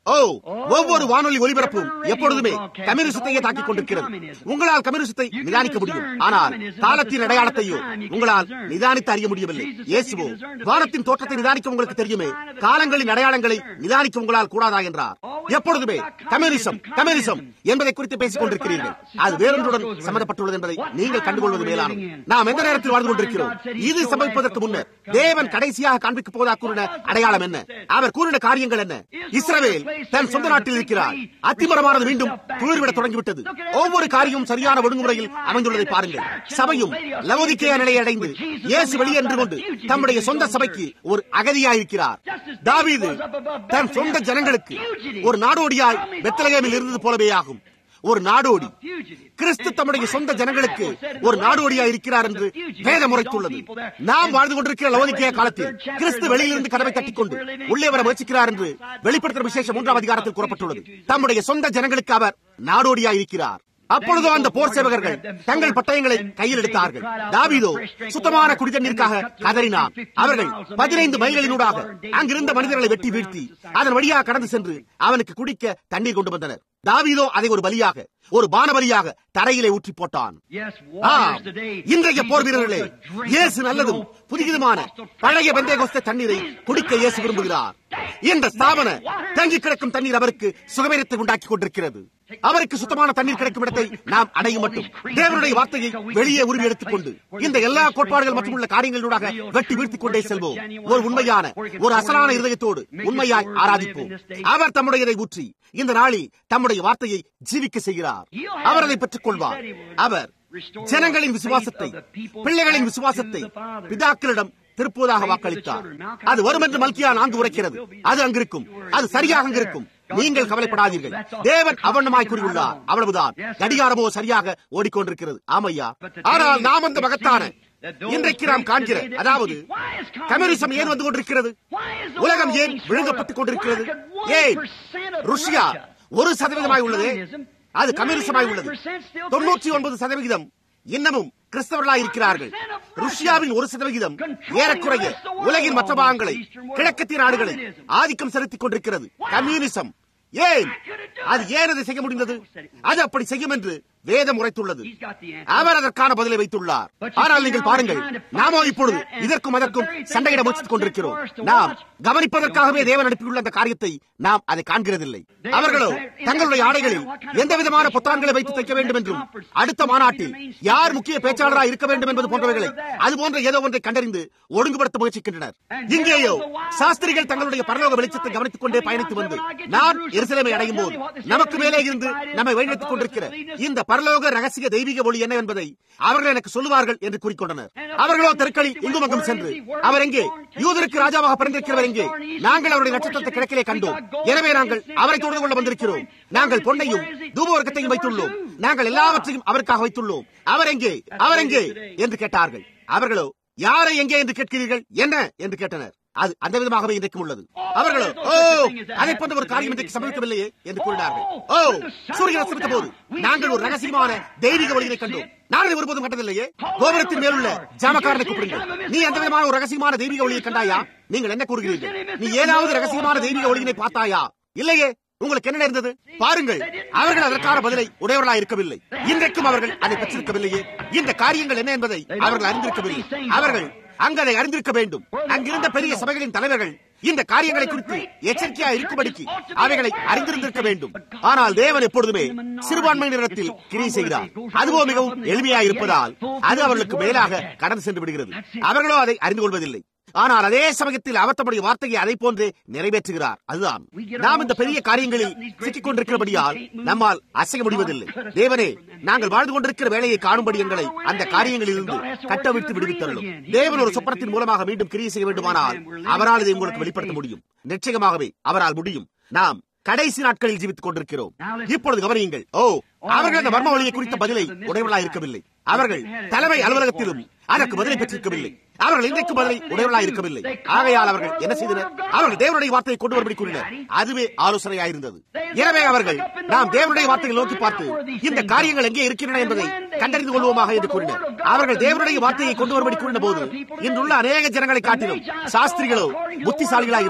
ஓ ஒவ்வொரு வானொலி ஒலிபரப்பும் எப்பொழுதுமே கம்யூனிசத்தையே தாக்கிக் கொண்டிருக்கிறது உங்களால் கம்யூனிசத்தை நிதானிக்க முடியும் ஆனால் காலத்தின் அடையாளத்தையோ உங்களால் நிதானித்து அறிய முடியவில்லை இயேசுவோ வானத்தின் தோற்றத்தை நிதானிக்க உங்களுக்கு தெரியுமே காலங்களின் அடையாளங்களை நிதானிக்க உங்களால் கூடாதா என்றார் எப்பொழுதுமே கம்யூனிசம் கம்யூனிசம் என்பதை குறித்து பேசிக் கொண்டிருக்கிறீர்கள் அது வேறொன்றுடன் சம்பந்தப்பட்டுள்ளது என்பதை நீங்கள் கண்டுகொள்வது மேலானது நாம் எந்த நேரத்தில் வாழ்ந்து கொண்டிருக்கிறோம் இது சம்பவிப்பதற்கு முன்னர் தேவன் கடைசியாக காண்பிக்க போவதா கூறின அடையாளம் என்ன அவர் கூறின காரியங்கள் என்ன இஸ்ரவேல் தன் சொந்த நாட்டில் இருக்கிறார் அத்திமரமானது மீண்டும் துளிர்விட தொடங்கிவிட்டது ஒவ்வொரு காரியமும் சரியான ஒழுங்குமுறையில் அமைந்துள்ளதை பாருங்கள் சபையும் லவோதிக்கேய நிலையை அடைந்து இயேசு வெளியே என்று கொண்டு தம்முடைய சொந்த சபைக்கு ஒரு அகதியாயிருக்கிறார் தாவீது தன் சொந்த ஜனங்களுக்கு ஒரு நாடோடியாய் பெத்தலகேமில் இருந்தது போலவே ஆகும் ஒரு நாடோடி கிறிஸ்து தம்முடைய சொந்த ஜனங்களுக்கு ஒரு நாடோடியா இருக்கிறார் என்று வேதம் உரைத்துள்ளது நாம் வாழ்ந்து கொண்டிருக்கிற லவோதிக்கேய காலத்தில் கிறிஸ்து வெளியிலிருந்து கதவை தட்டிக்கொண்டு உள்ளே வர முயற்சிக்கிறார் என்று வெளிப்படுத்தும் விசேஷம் மூன்றாம் அதிகாரத்தில் கூறப்பட்டுள்ளது தம்முடைய சொந்த ஜனங்களுக்கு அவர் நாடோடியா இருக்கிறார் அப்பொழுதோ அந்த போர் சேவகர்கள் தங்கள் பட்டயங்களை கையில் எடுத்தார்கள் தாவீதோ சுத்தமான குடிதண்ணீருக்காக கதறினார் அவர்கள் பதினைந்து மைல்களினூடாக அங்கிருந்த மனிதர்களை வெட்டி வீழ்த்தி அதன் வழியாக கடந்து சென்று அவனுக்கு குடிக்க தண்ணீர் கொண்டு வந்தனர் தாவீதோ அதை ஒரு பலியாக ஒரு பானபலியாக தரையிலே ஊற்றி போட்டான் ஆம், இன்றைய போர் வீரர்களே இயேசு நல்லதும் புதியதுமான பழைய பெந்தேகோஸ்தே தண்ணீரை குடிக்க இயேசு விரும்புகிறார் இந்த ஸ்தாபன தங்கி கிடக்கும் தண்ணீர் அவருக்கு சுகவீரத்தை உண்டாக்கி கொண்டிருக்கிறது அவருக்கு சுத்தமான தண்ணீர் கிடைக்கும் இடத்தை நாம் அடையும் மட்டும் தேவனுடைய வார்த்தையை வெளியே உரிமை எடுத்துக்கொண்டு இந்த எல்லா கோட்பாடுகள் மற்றும் உள்ள காரியங்களூடாக வெட்டி வீழ்த்திக் கொண்டே செல்வோம் ஒரு உண்மையான ஒரு அசலான இருதயத்தோடு உண்மையாய் ஆராதிப்போம் அவர் தம்முடையதை ஊற்றி இந்த நாளில் தம்முடைய வார்த்தையை ஜீவிக்க செய்கிறார் அவர் அதை பெற்றுக் கொள்வார் அவர் ஜனங்களின் விசுவாசத்தை பிள்ளைகளின் விசுவாசத்தை பிதாக்களிடம் திருப்புவதாக வாக்களித்தார் அது வரும் என்று மல்கியா நான்கு உரைக்கிறது அது அங்கிருக்கும் அது சரியாக அங்கிருக்கும் நீங்கள் கவலைப்படாதீர்கள் தேவன் அவண்ணமாய் கூறியுள்ளார் அவ்வளவுதான் கடிகாரமோ சரியாக ஓடிக்கொண்டிருக்கிறது ஆமையா ஆனால் நாம் அந்த மகத்தான இன்றைக்கு நாம் காண்கிற அதாவது கம்யூனிசம் ஏன் வந்து கொண்டிருக்கிறது உலகம் ஏன் விழுங்கப்பட்டுக் கொண்டிருக்கிறது ஏன் ருஷ்யா ஒரு சதவீதமாய் உள்ளது அது கம்யூனிசமாய் உள்ளது தொன்னூற்றி ஒன்பது சதவிகிதம் இன்னமும் கிறிஸ்தவர்களாய் இருக்கிறார்கள் ருஷ்யாவின் ஒரு சதவிகிதம் ஏறக்குறைய உலகின் மற்ற பாகங்களை கிழக்கத்திய நாடுகளை ஆதிக்கம் செலுத்திக் கொண்டிருக்கிறது கம்யூனிசம் ஏன் அது ஏன் அதை செய்ய முடிந்தது அது அப்படி செய்யும் என்று வேதம் உரைத்துள்ளது அவர் அதற்கான பதிலை வைத்துள்ளார் ஆனால் நீங்கள் பாருங்கள் நாமோ இப்பொழுது இதற்கும் அதற்கும் சண்டையிட முயற்சித்துக் கொண்டிருக்கிறோம் நாம் கவனிப்பதற்காகவே தேவன் அனுப்பியுள்ள அந்த காரியத்தை நாம் அதை காண்கிறதில்லை அவர்களோ தங்களுடைய ஆடைகளில் எந்த விதமான பொத்தான்களை வைத்து தைக்க வேண்டும் என்றும் அடுத்த மாநாட்டில் யார் முக்கிய பேச்சாளராக இருக்க வேண்டும் என்பது போன்றவைகளை அது போன்ற ஏதோ ஒன்றை கண்டறிந்து ஒழுங்குபடுத்த முயற்சிக்கின்றனர் இங்கேயோ சாஸ்திரிகள் தங்களுடைய பரலோக வெளிச்சத்தை கவனித்துக் கொண்டே பயணித்து வந்து நான் எருசலேமை அடையும் போது நமக்கு மேலே இருந்து நம்மை வழிநடத்திக் கொண்டிருக்கிற இந்த பரலோக ரகசிய தெய்வீக ஒளி என்ன என்பதை அவர்கள் எனக்கு சொல்லுவார்கள் என்று கூறிக்கொண்டனர் அவர்களோ தெருக்களில் இங்கும் அங்கும் சென்று அவர் எங்கே யூதருக்கு ராஜாவாக பிறந்திருக்கிறவர் எங்கே நாங்கள் அவருடைய நட்சத்திரத்தை கிழக்கிலே கண்டோம் எனவே நாங்கள் அவரை தொடர்பு கொள்ள வந்திருக்கிறோம் நாங்கள் பொன்னையும் தூபவர்க்கத்தையும் வைத்துள்ளோம் நாங்கள் எல்லாவற்றையும் அவருக்காக வைத்துள்ளோம் அவர் எங்கே அவர் எங்கே என்று கேட்டார்கள் அவர்களோ யாரை எங்கே என்று கேட்கிறீர்கள் என்ன என்று கேட்டனர் அது அந்த விதமாகவே இன்றைக்கும் உள்ளது அவர்களோ ஓ அதை போன்ற ஒரு காரியம் இன்றைக்கு சம்பவிக்கவில்லையே என்று கூறினார்கள் ஓ சூரியன் அஸ்தமித்த போது நாங்கள் ஒரு ரகசியமான தெய்வீக வழியை கண்டோம் நாங்கள் ஒருபோதும் கண்டதில்லையே கோபுரத்தின் மேலுள்ள ஜாமக்காரனை கூப்பிடுங்கள் நீ எந்த விதமான ஒரு ரகசியமான தெய்வீக ஒளியை கண்டாயா நீங்கள் என்ன கூறுகிறீர்கள் நீ ஏதாவது ரகசியமான தெய்வீக ஒளியினை பார்த்தாயா இல்லையே உங்களுக்கு என்ன நேர்ந்தது பாருங்கள் அவர்கள் அதற்கான பதிலை உடையவர்களாக இருக்கவில்லை இன்றைக்கும் அவர்கள் அதை பெற்றிருக்கவில்லையே இந்த காரியங்கள் என்ன என்பதை அவர்கள் அறிந்திருக்கவில்லை அவர்கள் அங்கு அதை அறிந்திருக்க வேண்டும் அங்கிருந்த பெரிய சபைகளின் தலைவர்கள் இந்த காரியங்களை குறித்து எச்சரிக்கையா இருக்கும்படிக்கு அவைகளை அறிந்திருந்திருக்க வேண்டும் ஆனால் தேவன் எப்பொழுதுமே சிறுபான்மையினரிடத்தில் கிரியை செய்கிறார் அதுவோ மிகவும் எளிமையா இருப்பதால் அது அவர்களுக்கு மேலாக கடந்து சென்று விடுகிறது அவர்களோ அதை அறிந்து கொள்வதில்லை ஆனால் அதே சமயத்தில் அவர் தம்முடைய வார்த்தையை அதை போன்றே நிறைவேற்றுகிறார் அதுதான் நாம் இந்த பெரிய காரியங்களில் சிக்கிக் கொண்டிருக்கிறபடியால் நம்மால் அசைய முடிவதில்லை தேவனே நாங்கள் வாழ்ந்து கொண்டிருக்கிற வேலையை காணும்படி எங்களை அந்த காரியங்களிலிருந்து கட்டவிழ்த்து விடுவித்தள்ளும் தேவன் ஒரு சொப்பனத்தின் மூலமாக மீண்டும் கிரியை செய்ய வேண்டுமானால் அவரால் இதை உங்களுக்கு வெளிப்படுத்த முடியும் நிச்சயமாகவே அவரால் முடியும் நாம் கடைசி நாட்களில் ஜீவித்துக் கொண்டிருக்கிறோம் இப்பொழுது கவனியுங்கள் ஓ அவர்கள் அந்த மர்ம வழியை குறித்த பதிலை உடையவர்களாக இருக்கவில்லை அவர்கள் தலைமை அலுவலகத்திலும் அதற்கு பதிலை பெற்றிருக்கவில்லை அவர்கள் இன்றைக்கு பதிலை உடையவர்களாக இருக்கவில்லை ஆகையால் அவர்கள் என்ன செய்தனர் அவர்கள் தேவனுடைய வார்த்தையை கொண்டு வரும்படி கூறினர் அதுவே ஆலோசனையாயிருந்தது எனவே அவர்கள் நாம் தேவனுடைய வார்த்தையை நோக்கி பார்த்து இந்த காரியங்கள் எங்கே இருக்கின்றன என்பதை கண்டறிந்து கொள்வோமாக என்று கூறினர் அவர்கள் தேவனுடைய வார்த்தையை கொண்டு வரும்படி கூறின போது இன்றுள்ள அநேக ஜனங்களை காட்டிலும் சாஸ்திரிகளோ புத்திசாலிகளாக இருந்தனர்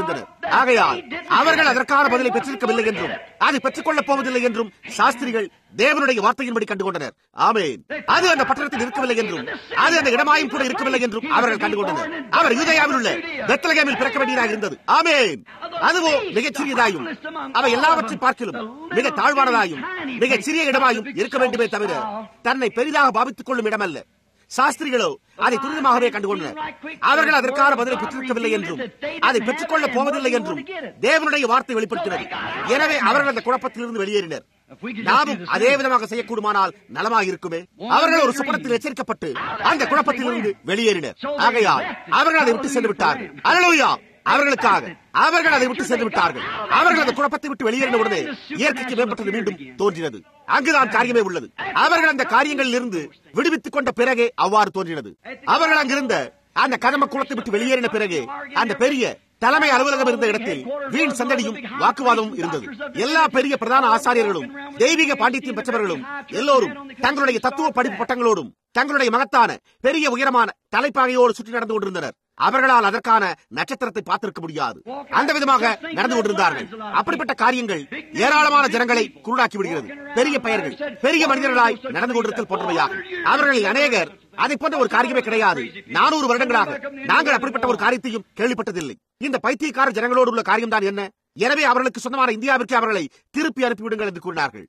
ஆகையால் அவர்கள் அதற்கான பதிலை பெற்றிருக்கவில்லை என்றும் அதை பெற்றுக் கொள்ளப் போவதில்லை என்றும் சாஸ்திரிகள் தேவனுடைய வார்த்தையின்படி கண்டுகொண்டனர் ஆமேன் அது அந்த பட்டணத்தில் இருக்கவில்லை என்றும் அது அந்த இடமாயும் கூட இருக்கவில்லை என்றும் அவர்கள் கண்டுகொண்டனர் அவர் யூதயாவில் உள்ள பெத்தலகேமில் பிறக்க வேண்டியதாக இருந்தது ஆமேன் அதுவோ மிகச் சிறியதாயும் அவை எல்லாவற்றை பார்க்கிலும் மிக தாழ்வானதாயும் மிகச் சிறிய இடமாயும் இருக்க வேண்டுமே தவிர தன்னை பெரிதாக பாவித்துக் கொள்ளும் இடமல்ல சாஸ்திரிகளோ அதை துரிதமாகவே கண்டுகொண்டனர் அவர்கள் அதற்கான பதிலை பெற்றிருக்கவில்லை என்றும் அதை பெற்றுக்கொள்ளப் போவதில்லை என்றும் தேவனுடைய வார்த்தை வெளிப்படுத்தினர் எனவே அவர்கள் அந்த குழப்பத்திலிருந்து வெளியேறினர் நாமும் அதே விதமாக செய்யக்கூடுமானால் நலமாக இருக்குமே அவர்கள் ஒரு சுப்பனத்தில் எச்சரிக்கப்பட்டு அந்த குழப்பத்திலிருந்து வெளியேறினர் ஆகையால் அவர்கள் அதை விட்டு சென்று விட்டார்கள் அலலோயா அவர்களுக்காக அவர்கள் அதை விட்டு சென்று விட்டார்கள் அவர்கள் அந்த குழப்பத்தை விட்டு வெளியேறின உடனே இயற்கைக்கு மேம்பட்டது மீண்டும் தோன்றினது அங்குதான் காரியமே உள்ளது அவர்கள் அந்த காரியங்களில் இருந்து விடுவித்துக் கொண்ட பிறகே அவ்வாறு தோன்றினது அவர்கள் அங்கிருந்த அந்த கதம குளத்தை விட்டு வெளியேறின பிறகு அந்த பெரிய தலைமை அலுவலகம் இருந்த இடத்தில் வீண் சந்தடியும் வாக்குவாதமும் இருந்தது எல்லா பெரிய பிரதான ஆசாரியர்களும் தெய்வீக பாண்டித்யம் பெற்றவர்களும் எல்லோரும் தங்களுடைய தத்துவ படிப்பு பட்டங்களோடும் தங்களுடைய மகத்தான பெரிய உயரமான தலைப்பாகையோடு சுற்றி நடந்து கொண்டிருந்தனர் அவர்களால் அதற்கான நட்சத்திரத்தை பார்த்திருக்க முடியாது அந்த விதமாக நடந்து கொண்டிருந்தார்கள் அப்படிப்பட்ட காரியங்கள் ஏராளமான ஜனங்களை குருடாக்கி விடுகிறது பெரிய பெயர்கள் பெரிய மனிதர்களாய் நடந்து கொண்டிருத்தல் போன்றவையாக அவர்களில் அநேகர் அதை போன்ற ஒரு காரியமே கிடையாது நானூறு வருடங்களாக நாங்கள் அப்படிப்பட்ட ஒரு காரியத்தையும் கேள்விப்பட்டதில்லை இந்த பைத்தியக்கார ஜனங்களோடு உள்ள காரியம் தான் என்ன எனவே அவர்களுக்கு சொந்தமான இந்தியாவிற்கு அவர்களை திருப்பி அனுப்பிவிடுங்கள் என்று கூறினார்கள்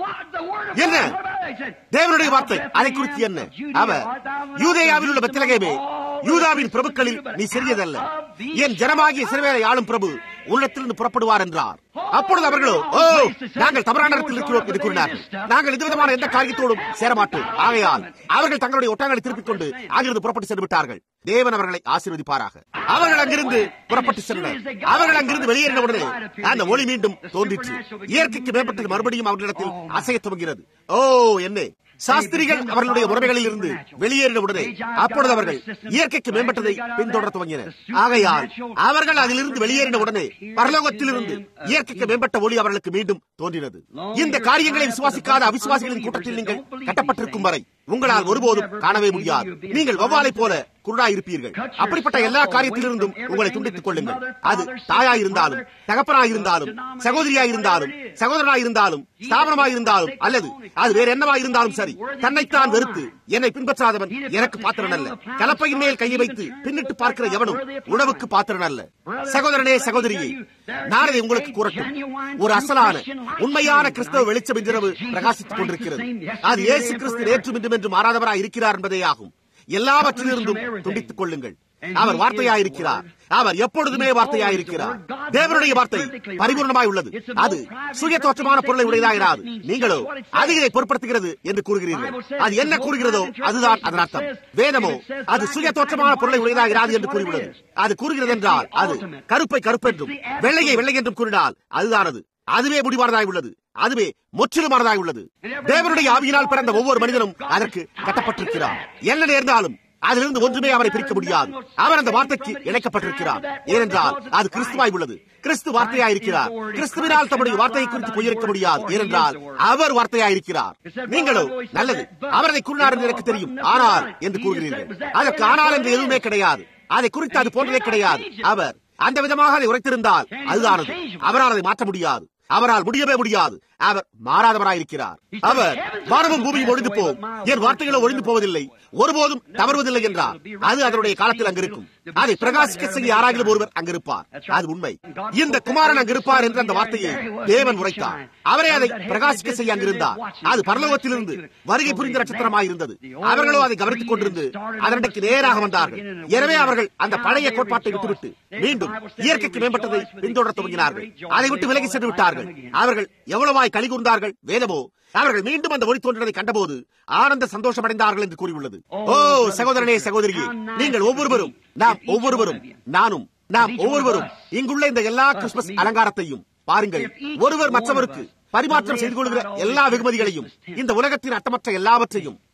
என்ன தேவனுடைய வார்த்தை அதை குறித்து என்ன அவர் யூதேயாவில் உள்ள பெத்தலகேமே யூதாவின் பிரபுக்களில் நீ சிறியதல்ல என் ஜனமாகிய சிறுவேலை ஆளும் பிரபு உள்ளத்திலிருந்து புறப்படுவார் என்றார் அப்பொழுது அவர்களோ ஓ நாங்கள் தவறான இடத்தில் இருக்கிறோம் என்று கூறினார்கள் நாங்கள் இந்த விதமான எந்த காரியத்தோடும் சேரமாட்டோம் ஆகையால் அவர்கள் தங்களுடைய ஒட்டங்களை திருப்பிக் கொண்டு அங்கிருந்து புறப்பட்டு சென்று விட்டார்கள் தேவன் அவர்களை ஆசீர்வதிப்பாராக அவர்கள் அங்கிருந்து புறப்பட்டு சென்றனர் அவர்கள் அங்கிருந்து வெளியேறின உடனே அந்த ஒளி மீண்டும் தோன்றிற்று இயற்கைக்கு மேம்பட்டது மறுபடியும் அவர்களிடத்தில் அசைய துவங்கிறது ஓ என்ன சாஸ்திரிகள் அவர்களுடைய உறவைகளில் இருந்து வெளியேறின உடனே அப்பொழுது அவர்கள் இயற்கைக்கு மேம்பட்டதை பின்தொடர துவங்கினர் ஆகையால் அவர்கள் அதிலிருந்து வெளியேறின உடனே பரலோகத்திலிருந்து இயற்கைக்கு மேம்பட்ட ஒளி அவர்களுக்கு மீண்டும் தோன்றினது இந்த காரியங்களை விசுவாசிக்காத அவிசுவாசிகளின் கூட்டத்தில் நீங்கள் கட்டப்பட்டிருக்கும் வரை உங்களால் ஒருபோதும் காணவே முடியாது நீங்கள் வவ்வாலை போல குருடா இருப்பீர்கள் அப்படிப்பட்ட எல்லா காரியத்திலிருந்தும் உங்களை துண்டித்துக் கொள்ளுங்கள் அது தாயாய் இருந்தாலும் தகப்பனாய் இருந்தாலும் சகோதரியாய் இருந்தாலும் சகோதரனாய் இருந்தாலும் ஸ்தாபனமாய் இருந்தாலும் அல்லது அது வேற என்னவாய் இருந்தாலும் சரி தன்னைத்தான் வெறுத்து என்னை பின்பற்றாதவன் எனக்கு பாத்திரன் அல்ல கலப்பையின் மேல் கையை வைத்து பின்னிட்டு பார்க்கிற எவனும் உணவுக்கு பாத்திரன் அல்ல சகோதரனே சகோதரியே நான் இதை உங்களுக்கு கூறட்டும் ஒரு அசலான உண்மையான கிறிஸ்தவ வெளிச்சம் இன்றிரவு பிரகாசித்துக் கொண்டிருக்கிறது அது இயேசு கிறிஸ்து நேற்றும் இன்றும் என்று மாறாதவராய் இருக்கிறார் என்பதே ஆகும் எல்லாவற்றிலிருந்தும் துண்டித்துக் கொள்ளுங்கள் அவர் வார்த்தையாயிருக்கிறார் அவர் எப்பொழுதுமே வார்த்தையாயிருக்கிறார் தேவனுடைய வார்த்தை பரிபூர்ணமாய் உள்ளது அது சுய தோற்றமான பொருளை உடையதாயிராது நீங்களோ அது இதை பொருட்படுத்துகிறது என்று கூறுகிறீர்கள் அது என்ன கூறுகிறதோ அதுதான் அதன் அர்த்தம் வேதமோ அது சுய தோற்றமான பொருளை உடையதாயிராது என்று கூறியுள்ளது அது கூறுகிறது என்றால் அது கருப்பை கருப்பென்றும் வெள்ளையை வெள்ளை என்றும் கூறினால் அதுதான் அது அதுவே முடிவானதாய் உள்ளது அதுவே முற்றிலுமானதாய் உள்ளது தேவனுடைய ஆவியினால் பிறந்த ஒவ்வொரு மனிதனும் அதற்கு கட்டப்பட்டிருக்கிறார் என்ன நேர்ந்தாலும் அதிலிருந்து ஒன்றுமே அவரை பிரிக்க முடியாது அவர் அந்த வார்த்தைக்கு இணைக்கப்பட்டிருக்கிறார் ஏனென்றால் அது கிறிஸ்துவாய் உள்ளது கிறிஸ்து வார்த்தையாயிருக்கிறார் கிறிஸ்துவினால் தம்முடைய வார்த்தையை குறித்து பொய்யிருக்க முடியாது ஏனென்றால் அவர் வார்த்தையாயிருக்கிறார் நீங்களோ நல்லது அவர் அதை கூறினார் என்று எனக்கு தெரியும் ஆனால் என்று கூறுகிறீர்கள் அதற்கு ஆனால் என்று எதுவுமே கிடையாது அதை குறித்து அது போன்றதே கிடையாது அவர் அந்த விதமாக அதை உரைத்திருந்தால் அதுதானது அவரால் அதை மாற்ற முடியாது அவரால் முடியவே முடியாது அவர் மாறாதவராயிருக்கிறார் அவர் வானமும் பூமியும் ஒழிந்து போகும் என் வார்த்தைகளோ ஒழிந்து போவதில்லை ஒருபோதும் தவறுவதில்லை என்றால் அது அதனுடைய காலத்தில் அங்கிருக்கும் அதை பிரகாசிக்க செய்ய யாராகிலும் ஒருவர் அங்கிருப்பார் அது உண்மை இந்த குமாரன் அங்கிருப்பார் என்ற அந்த வார்த்தையை தேவன் உரைத்தார் அவரே அதை பிரகாசிக்க செய்ய அங்கிருந்தார் அது பரலோகத்திலிருந்து வருகை புரிந்த நட்சத்திரமாக இருந்தது அவர்களோ அதை கவனித்துக் கொண்டிருந்து அதனிடைக்கு நேராக வந்தார்கள் எனவே அவர்கள் அந்த பழைய கோட்பாட்டை விட்டுவிட்டு மீண்டும் இயற்கைக்கு மேம்பட்டதை பின்தொடர துவங்கினார்கள் அதை விட்டு விலகி சென்று விட்டார்கள் அவர்கள் எவ்வளவாய் கலி கூர்ந்தார்கள் வேதமோ அவர்கள் மீண்டும் அந்த ஒளி தோன்றதை கண்டபோது ஆனந்த சந்தோஷம் அடைந்தார்கள் என்று கூறியுள்ளது ஓ சகோதரனே சகோதரியே நீங்கள் ஒவ்வொருவரும் நாம் ஒவ்வொருவரும் நானும் நாம் ஒவ்வொருவரும் இங்குள்ள இந்த எல்லா கிறிஸ்துமஸ் அலங்காரத்தையும் பாருங்கள் ஒருவர் மற்றவருக்கு பரிமாற்றம் செய்து கொள்கிற எல்லா வெகுமதிகளையும் இந்த உலகத்தின் அட்டமற்ற எல்லாவற்றையும்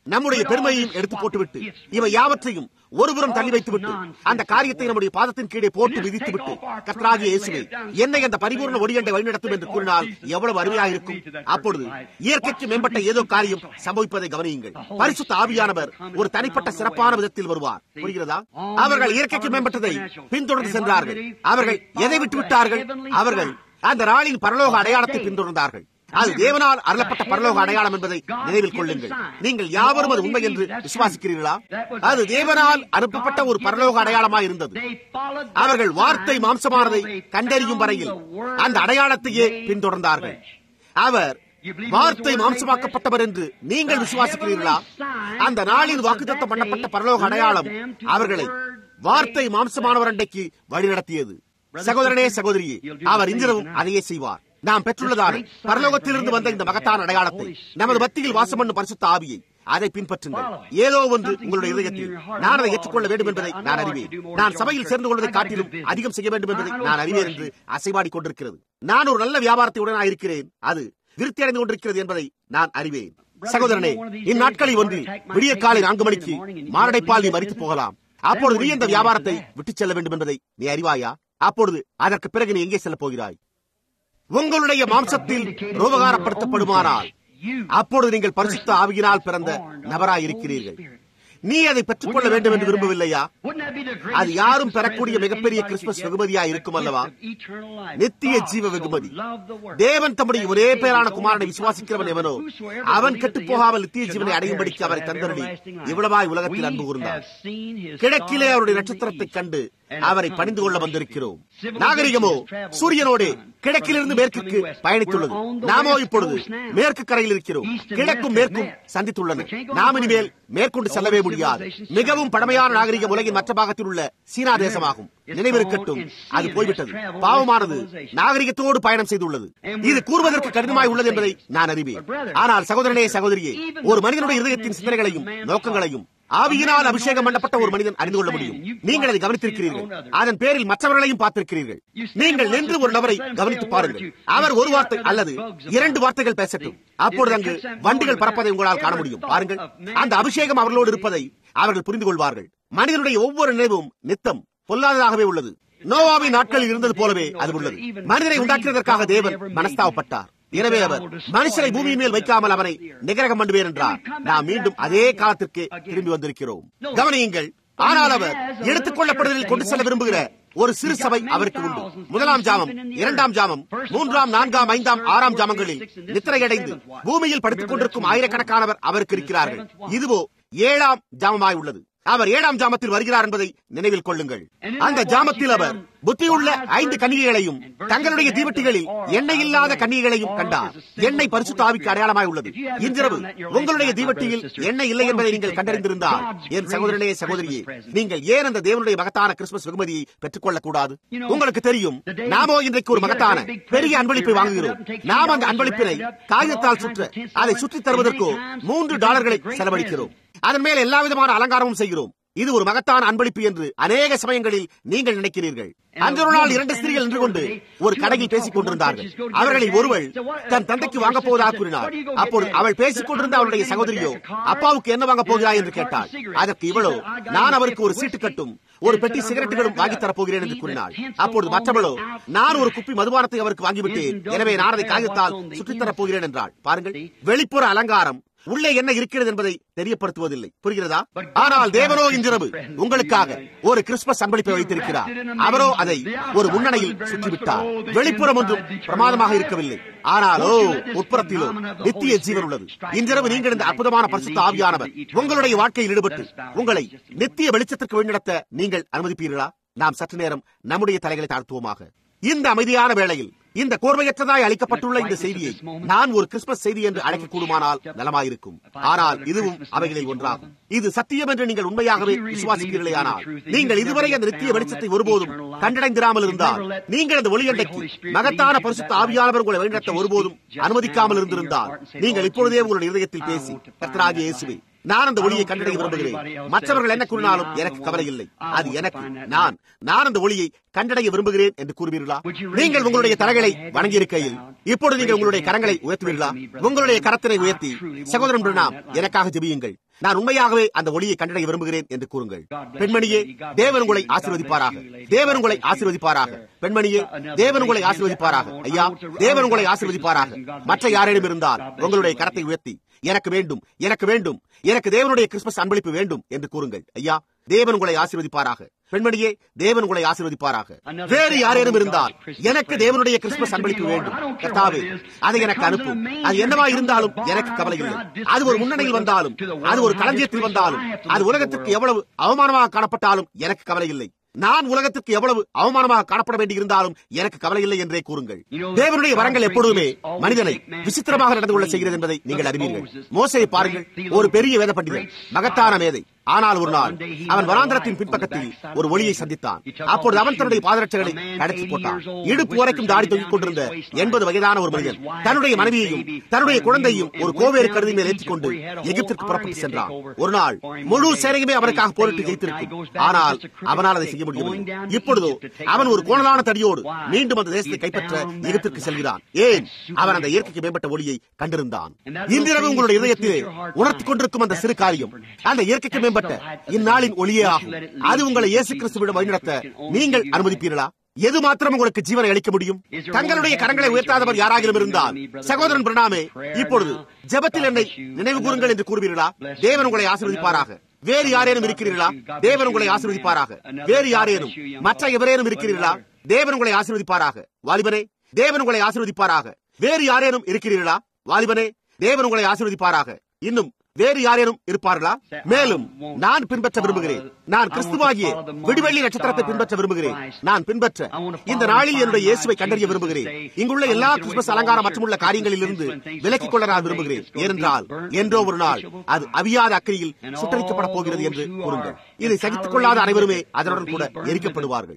நம்முடைய பெருமையையும் எடுத்து போட்டுவிட்டு இவை யாவற்றையும் ஒருபுறம் தள்ளி வைத்துவிட்டு அந்த காரியத்தை நம்முடைய பாதத்தின் கீழே போட்டு விதித்துவிட்டு கர்த்தராகிய இயேசுவே என்னை அந்த பரிபூர்ண ஒடியண்டை வழிநடத்தும் என்று கூறினால் எவ்வளவு அருமையாக இருக்கும் அப்பொழுது இயற்கைக்கு மேம்பட்ட ஏதோ காரியம் சம்பவிப்பதை கவனியுங்கள் பரிசுத்த ஆவியானவர் ஒரு தனிப்பட்ட சிறப்பான விதத்தில் வருவார் புரிகிறதா அவர்கள் இயற்கைக்கு மேம்பட்டதை பின்தொடர்ந்து சென்றார்கள் அவர்கள் எதை விட்டு விட்டார்கள் அவர்கள் அந்த நாளின் பரலோக அடையாளத்தை பின்தொடர்ந்தார்கள் அது தேவனால் அருளப்பட்ட பரலோக அடையாளம் என்பதை நினைவில் கொள்ளுங்கள் நீங்கள் யாவரும் அது உண்மை என்று விசுவாசிக்கிறீர்களா அது தேவனால் அனுப்பப்பட்ட ஒரு பரலோக அடையாளமாக இருந்தது அவர்கள் வார்த்தை மாம்சமானதை கண்டறியும் வரையில் அந்த அடையாளத்தையே பின்தொடர்ந்தார்கள் அவர் வார்த்தை மாம்சமாக்கப்பட்டவர் என்று நீங்கள் விசுவாசிக்கிறீர்களா அந்த நாளில் வாக்குத்தத்தம் பண்ணப்பட்ட பரலோக அடையாளம் அவர்களை வார்த்தை மாம்சமானவர் அண்டைக்கு வழிநடத்தியது சகோதரனே சகோதரியே அவர் இன்றிரவும் அதையே செய்வார் நாம் பெற்றுள்ளதான பரலோகத்திலிருந்து வந்த இந்த மகத்தான அடையாளத்தை நமது மத்தியில் வாசம் பண்ணும் பரிசுத்த ஆவியை அதை பின்பற்றுங்கள் ஏதோ ஒன்று உங்களுடைய இதயத்தில் நான் அதை ஏற்றுக்கொள்ள வேண்டும் என்பதை நான் அறிவேன் நான் சபையில் சேர்ந்து கொள்வதை காட்டிலும் அதிகம் செய்ய வேண்டும் என்பதை நான் அறிவேன் என்று அசைவாடி கொண்டிருக்கிறது நான் ஒரு நல்ல வியாபாரத்தை உடனாக இருக்கிறேன் அது விருத்தி அடைந்து கொண்டிருக்கிறது என்பதை நான் அறிவேன் சகோதரனே இந்நாட்களில் ஒன்றில் விடிய காலை நான்கு மணிக்கு மாரடைப்பால் நீ மறித்து போகலாம் அப்பொழுது நீ இந்த வியாபாரத்தை விட்டுச் செல்ல வேண்டும் என்பதை நீ அறிவாயா அப்பொழுது அதற்கு பிறகு நீ எங்கே செல்லப் போகிறாய் உங்களுடைய மாம்சத்தில் ரூபகாரப்படுத்தப்படுமானால் அப்பொழுது நீங்கள் பரிசுத்த ஆவியினால் பிறந்த நபராய் இருக்கிறீர்கள் நீ அதை பெற்றுக்கொள்ள வேண்டும் என்று விரும்பவில்லையா அது யாரும் பெறக்கூடிய மிகப்பெரிய கிறிஸ்துமஸ் வெகுமதியா இருக்கும் அல்லவா நித்திய ஜீவ வெகுமதி தேவன் தம்முடைய ஒரே பேரான குமாரனை விசுவாசிக்கிறவன் எவனோ அவன் கெட்டு போகாமல் நித்திய ஜீவனை அடையும்படிக்கு அவரை தந்தருளி இவ்வளவாய் உலகத்தில் அன்பு கூர்ந்தார் கிழக்கிலே அவருடைய நட்சத்திரத்தை கண்டு அவரை பணிந்து கொள்ள வந்திருக்கிறோம் நாகரிகமோ சூரியனோடு கிழக்கிலிருந்து மேற்குக்கு பயணித்துள்ளது நாமோ இப்பொழுது மேற்கு கரையில் இருக்கிறோம் கிழக்கும் மேற்கும் சந்தித்துள்ளன நாம் இனிமேல் மேற்கொண்டு செல்லவே முடியாது மிகவும் பழமையான நாகரிகம் உலகின் மற்ற பாகத்தில் உள்ள சீனா தேசமாகும் நினைவிருக்கட்டும் அது போய்விட்டது பாவமானது நாகரிகத்தோடு பயணம் செய்துள்ளது இது கூறுவதற்கு கடினமாய் உள்ளது என்பதை நான் அறிவேன் ஆனால் சகோதரனே சகோதரியே ஒரு மனிதனுடைய இதயத்தின் சிந்தனைகளையும் நோக்கங்களையும் ஆவியினால் அபிஷேகம் பண்ணப்பட்ட ஒரு மனிதன் அறிந்து கொள்ள முடியும் நீங்கள் அதை கவனித்திருக்கிறீர்கள் அதன் பேரில் மற்றவர்களையும் பார்த்திருக்கிறீர்கள் நீங்கள் நின்று ஒரு நபரை கவனித்து பாருங்கள் அவர் ஒரு வார்த்தை அல்லது இரண்டு வார்த்தைகள் பேசட்டும் அப்பொழுது அங்கு வண்டிகள் பறப்பதை உங்களால் காண முடியும் பாருங்கள் அந்த அபிஷேகம் அவர்களோடு இருப்பதை அவர்கள் புரிந்து கொள்வார்கள் மனிதனுடைய ஒவ்வொரு நினைவும் நித்தம் பொல்லாததாகவே உள்ளது நோவாவின் நாட்களில் இருந்தது போலவே அது உள்ளது மனிதனை உண்டாக்குவதற்காக தேவன் மனஸ்தாவப்பட்டார் எனவே அவர் மனுஷனை பூமி மேல் வைக்காமல் அவனை நிகரகம் பண்ணுவேன் என்றார் நாம் மீண்டும் அதே காலத்திற்கு திரும்பி வந்திருக்கிறோம் கவனியுங்கள் ஆனால் அவர் எடுத்துக் கொள்ளப்படுவதில் கொண்டு செல்ல விரும்புகிற ஒரு சிறு சபை அவருக்கு உண்டு முதலாம் ஜாமம் இரண்டாம் ஜாமம் மூன்றாம் நான்காம் ஐந்தாம் ஆறாம் ஜாமங்களில் நித்திரையடைந்து பூமியில் படுத்துக் கொண்டிருக்கும் ஆயிரக்கணக்கானவர் அவருக்கு இருக்கிறார்கள் இதுவோ ஏழாம் ஜாமமாய் உள்ளது அவர் ஏழாம் ஜாமத்தில் வருகிறார் என்பதை நினைவில் கொள்ளுங்கள் அந்த ஜாமத்தில் அவர் புத்தியுள்ள ஐந்து கன்னிகைகளையும் தங்களுடைய தீவட்டிகளில் எண்ணெய் இல்லாத கன்னிகைகளையும் கண்டார் எண்ணெய் பரிசுத்த ஆவிக்கு அடையாளமாய் உள்ளது இன்றிரவு உங்களுடைய தீவட்டியில் எண்ணெய் இல்லை என்பதை நீங்கள் கண்டறிந்திருந்தால் என் சகோதரனே சகோதரியே நீங்கள் ஏன் அந்த தேவனுடைய மகத்தான கிறிஸ்துமஸ் வெகுமதியை பெற்றுக் கொள்ளக் கூடாது உங்களுக்கு தெரியும் நாமோ இன்றைக்கு ஒரு மகத்தான பெரிய அன்பளிப்பை வாங்குகிறோம் நாம் அந்த அன்பளிப்பினை காகிதத்தால் சுற்ற அதை சுற்றித் தருவதற்கோ மூன்று டாலர்களை செலவழிக்கிறோம் அதன் மேல் எல்லா விதமான அலங்காரமும் செய்கிறோம் இது ஒரு மகத்தான அன்பளிப்பு என்று அநேக சமயங்களில் நீங்கள் நினைக்கிறீர்கள் அன்று ஒரு நாள் இரண்டு ஸ்திரீகள் நின்று கொண்டு ஒரு கடையில் பேசிக் கொண்டிருந்தார்கள் அவர்களில் ஒருவள் தன் தந்தைக்கு வாங்கப் போவதாக கூறினார் அப்போது அவள் பேசிக் கொண்டிருந்த அவளுடைய சகோதரியோ அப்பாவுக்கு என்ன வாங்கப் போகிறாய் என்று கேட்டாள் அதற்கு இவளோ நான் அவருக்கு ஒரு சீட்டு கட்டும் ஒரு பெட்டி சிகரெட்டுகளும் வாங்கி தரப்போகிறேன் என்று கூறினாள் அப்பொழுது மற்றவளோ நான் ஒரு குப்பி மதுபானத்தை அவருக்கு வாங்கிவிட்டேன் எனவே நான் அதை காகிதத்தால் சுற்றித் தரப் போகிறேன் என்றாள் பாருங்கள் வெளிப்புற அலங்காரம் உள்ளே என்ன இருக்கிறது என்பதை தெரியப்படுத்துவதில்லை புரிகிறதா ஆனால் தேவனோ இன்றிரவு உங்களுக்காக ஒரு கிறிஸ்துமஸ் அன்பளிப்பை வைத்திருக்கிறார் அவரோ அதை ஒரு முன்னணியில் சுற்றிவிட்டார் வெளிப்புறம் ஒன்றும் பிரமாதமாக இருக்கவில்லை ஆனாலோ உட்புறத்திலோ நித்திய ஜீவன் உள்ளது இன்றிரவு நீங்கள் இந்த அற்புதமான பரிசுத்த ஆவியானவர் உங்களுடைய வாழ்க்கையில் ஈடுபட்டு உங்களை நித்திய வெளிச்சத்திற்கு வழிநடத்த நீங்கள் அனுமதிப்பீர்களா நாம் சற்று நேரம் நம்முடைய தலைகளை தாழ்த்துவோமாக இந்த அமைதியான வேளையில் இந்த கோர்வையற்றதாய் அளிக்கப்பட்டுள்ள இந்த செய்தியை நான் ஒரு கிறிஸ்துமஸ் செய்தி என்று அழைக்க கூடுமானால் நலமாயிருக்கும் ஆனால் இதுவும் அவைகளில் ஒன்றாகும் இது சத்தியம் என்று நீங்கள் உண்மையாகவே விசுவாசிப்பீர்களே ஆனால் நீங்கள் இதுவரை அந்த நித்திய வெளிச்சத்தை ஒருபோதும் கண்டடைந்திராமல் இருந்தால் நீங்கள் அந்த ஒளியண்டைக்கு மகத்தான பரிசுத்த ஆவியானவர் உங்களை வழிநடத்த ஒருபோதும் அனுமதிக்காமல் இருந்திருந்தால் நீங்கள் இப்பொழுதே உங்களுடைய இதயத்தில் பேசி கர்த்தராகிய இயேசுவே நான் அந்த ஒளியை கண்டடைய விரும்புகிறேன் மற்றவர்கள் என்ன கூறினாலும் எனக்கு கவலை இல்லை அது எனக்கு நான் நான் அந்த ஒளியை கண்டடைய விரும்புகிறேன் என்று கூறுவீர்களா நீங்கள் உங்களுடைய தரங்களை வணங்கியிருக்கையில் இப்பொழுது நீங்கள் உங்களுடைய கரங்களை உயர்த்துவீர்களா உங்களுடைய கரத்தினை உயர்த்தி சகோதரன் பிரணாம் எனக்காக ஜெபியுங்கள் நான் உண்மையாகவே அந்த ஒளியை கண்டடைய விரும்புகிறேன் என்று கூறுங்கள் பெண்மணியே தேவன் உங்களை ஆசீர்வதிப்பாராக தேவன் உங்களை ஆசீர்வதிப்பாராக பெண்மணியே தேவன் உங்களை ஆசீர்வதிப்பாராக ஐயா தேவன் உங்களை ஆசீர்வதிப்பாராக மற்ற யாரேனும் இருந்தால் உங்களுடைய கரத்தை உயர்த்தி எனக்கு வேண்டும் எனக்கு வேண்டும் எனக்கு தேவனுடைய கிறிஸ்துமஸ் அன்பளிப்பு வேண்டும் என்று கூறுங்கள் ஐயா தேவன் உங்களை ஆசீர்வதிப்பாராக பெண்மணியே தேவன் உங்களை ஆசீர்வதிப்பாராக வேறு யாரேனும் இருந்தால் எனக்கு தேவனுடைய கிறிஸ்துமஸ் அன்பளிப்பு வேண்டும் கர்த்தாவே அதை எனக்கு அனுப்பும் அது என்னவா இருந்தாலும் எனக்கு கவலை இல்லை அது ஒரு முன்னணியில் வந்தாலும் அது ஒரு களஞ்சியத்தில் வந்தாலும் அது உலகத்திற்கு எவ்வளவு அவமானமாக காணப்பட்டாலும் எனக்கு கவலை இல்லை நான் உலகத்திற்கு எவ்வளவு அவமானமாக காணப்பட வேண்டியிருந்தாலும் எனக்கு கவலை இல்லை என்றே கூறுங்கள் தேவனுடைய வரங்கள் எப்பொழுதுமே மனிதனை விசித்திரமாக நடந்து கொள்ள செய்கிறது என்பதை நீங்கள் அறிவீர்கள் மோசையை பாருங்கள் ஒரு பெரிய வேத பண்டிதர் மகத்தான மேதை ஆனால் ஒரு நாள் அவன் வனாந்திரத்தின் பின்பக்கத்தில் ஒரு ஒளியை சந்தித்தான் அப்பொழுது அவன் தன்னுடைய பாதரட்சைகளை கடத்தி போட்டான் இடுப்பு வரைக்கும் தாடி தொங்கிக் கொண்டிருந்த எண்பது வயதான ஒரு மனிதன் தன்னுடைய மனைவியையும் தன்னுடைய குழந்தையும் ஒரு கோவேறு கருதி மேல் ஏற்றிக்கொண்டு எகிப்திற்கு புறப்பட்டு சென்றான் ஒரு நாள் முழு சேனையுமே அவனுக்காக போரிட்டு ஜெயித்திருக்கும் ஆனால் அவனால் அதை செய்ய முடியவில்லை இப்பொழுதோ அவன் ஒரு கோணலான தடியோடு மீண்டும் அந்த தேசத்தை கைப்பற்ற எகிப்திற்கு செல்கிறான் ஏன் அவன் அந்த இயற்கைக்கு மேம்பட்ட ஒளியை கண்டிருந்தான் இன்றிரவு உங்களுடைய இதயத்திலே உணர்த்திக் கொண்டிருக்கும் அந்த சிறு காரியம் அந்த இயற்கைக்கு மேம்பட்ட இந்நாளின் ஒளியே ஆகும் அது உங்களை இயேசு கிறிஸ்துவிடம் வழிநடத்த நீங்கள் அனுமதிப்பீர்களா எது மாத்திரம் உங்களுக்கு ஜீவனை அளிக்க முடியும் தங்களுடைய கரங்களை உயர்த்தாதவர் யாராகிலும் இருந்தால் சகோதரன் பிரணாமே இப்பொழுது ஜெபத்தில் என்னை நினைவு கூறுங்கள் என்று கூறுவீர்களா தேவன் உங்களை ஆசீர்வதிப்பாராக வேறு யாரேனும் இருக்கிறீர்களா தேவன் உங்களை ஆசீர்வதிப்பாராக வேறு யாரேனும் மற்ற எவரேனும் இருக்கிறீர்களா தேவன் உங்களை ஆசீர்வதிப்பாராக வாலிபனே தேவன் உங்களை ஆசீர்வதிப்பாராக வேறு யாரேனும் இருக்கிறீர்களா வாலிபனே தேவன் உங்களை ஆசீர்வதிப்பாராக இன்னும் வேறு யாரேனும் இருப்பார்களா மேலும் நான் பின்பற்ற விரும்புகிறேன் நான் கிறிஸ்துவாகிய விடுவெள்ளி நட்சத்திரத்தை பின்பற்ற விரும்புகிறேன் நான் பின்பற்ற இந்த நாளில் என்னுடைய இயேசுவை கண்டறிய விரும்புகிறேன் இங்குள்ள எல்லா கிறிஸ்துமஸ் அலங்காரம் மற்றும் உள்ள காரியங்களில் இருந்து விலக்கிக் கொள்ள நான் விரும்புகிறேன் ஏனென்றால் என்றோ ஒரு நாள் அது அவியாத அக்கறையில் சுட்டரிக்கப்பட போகிறது என்று கூறுங்கள் இதை சகித்துக் கொள்ளாத அனைவருமே அதனுடன் கூட எரிக்கப்படுவார்கள்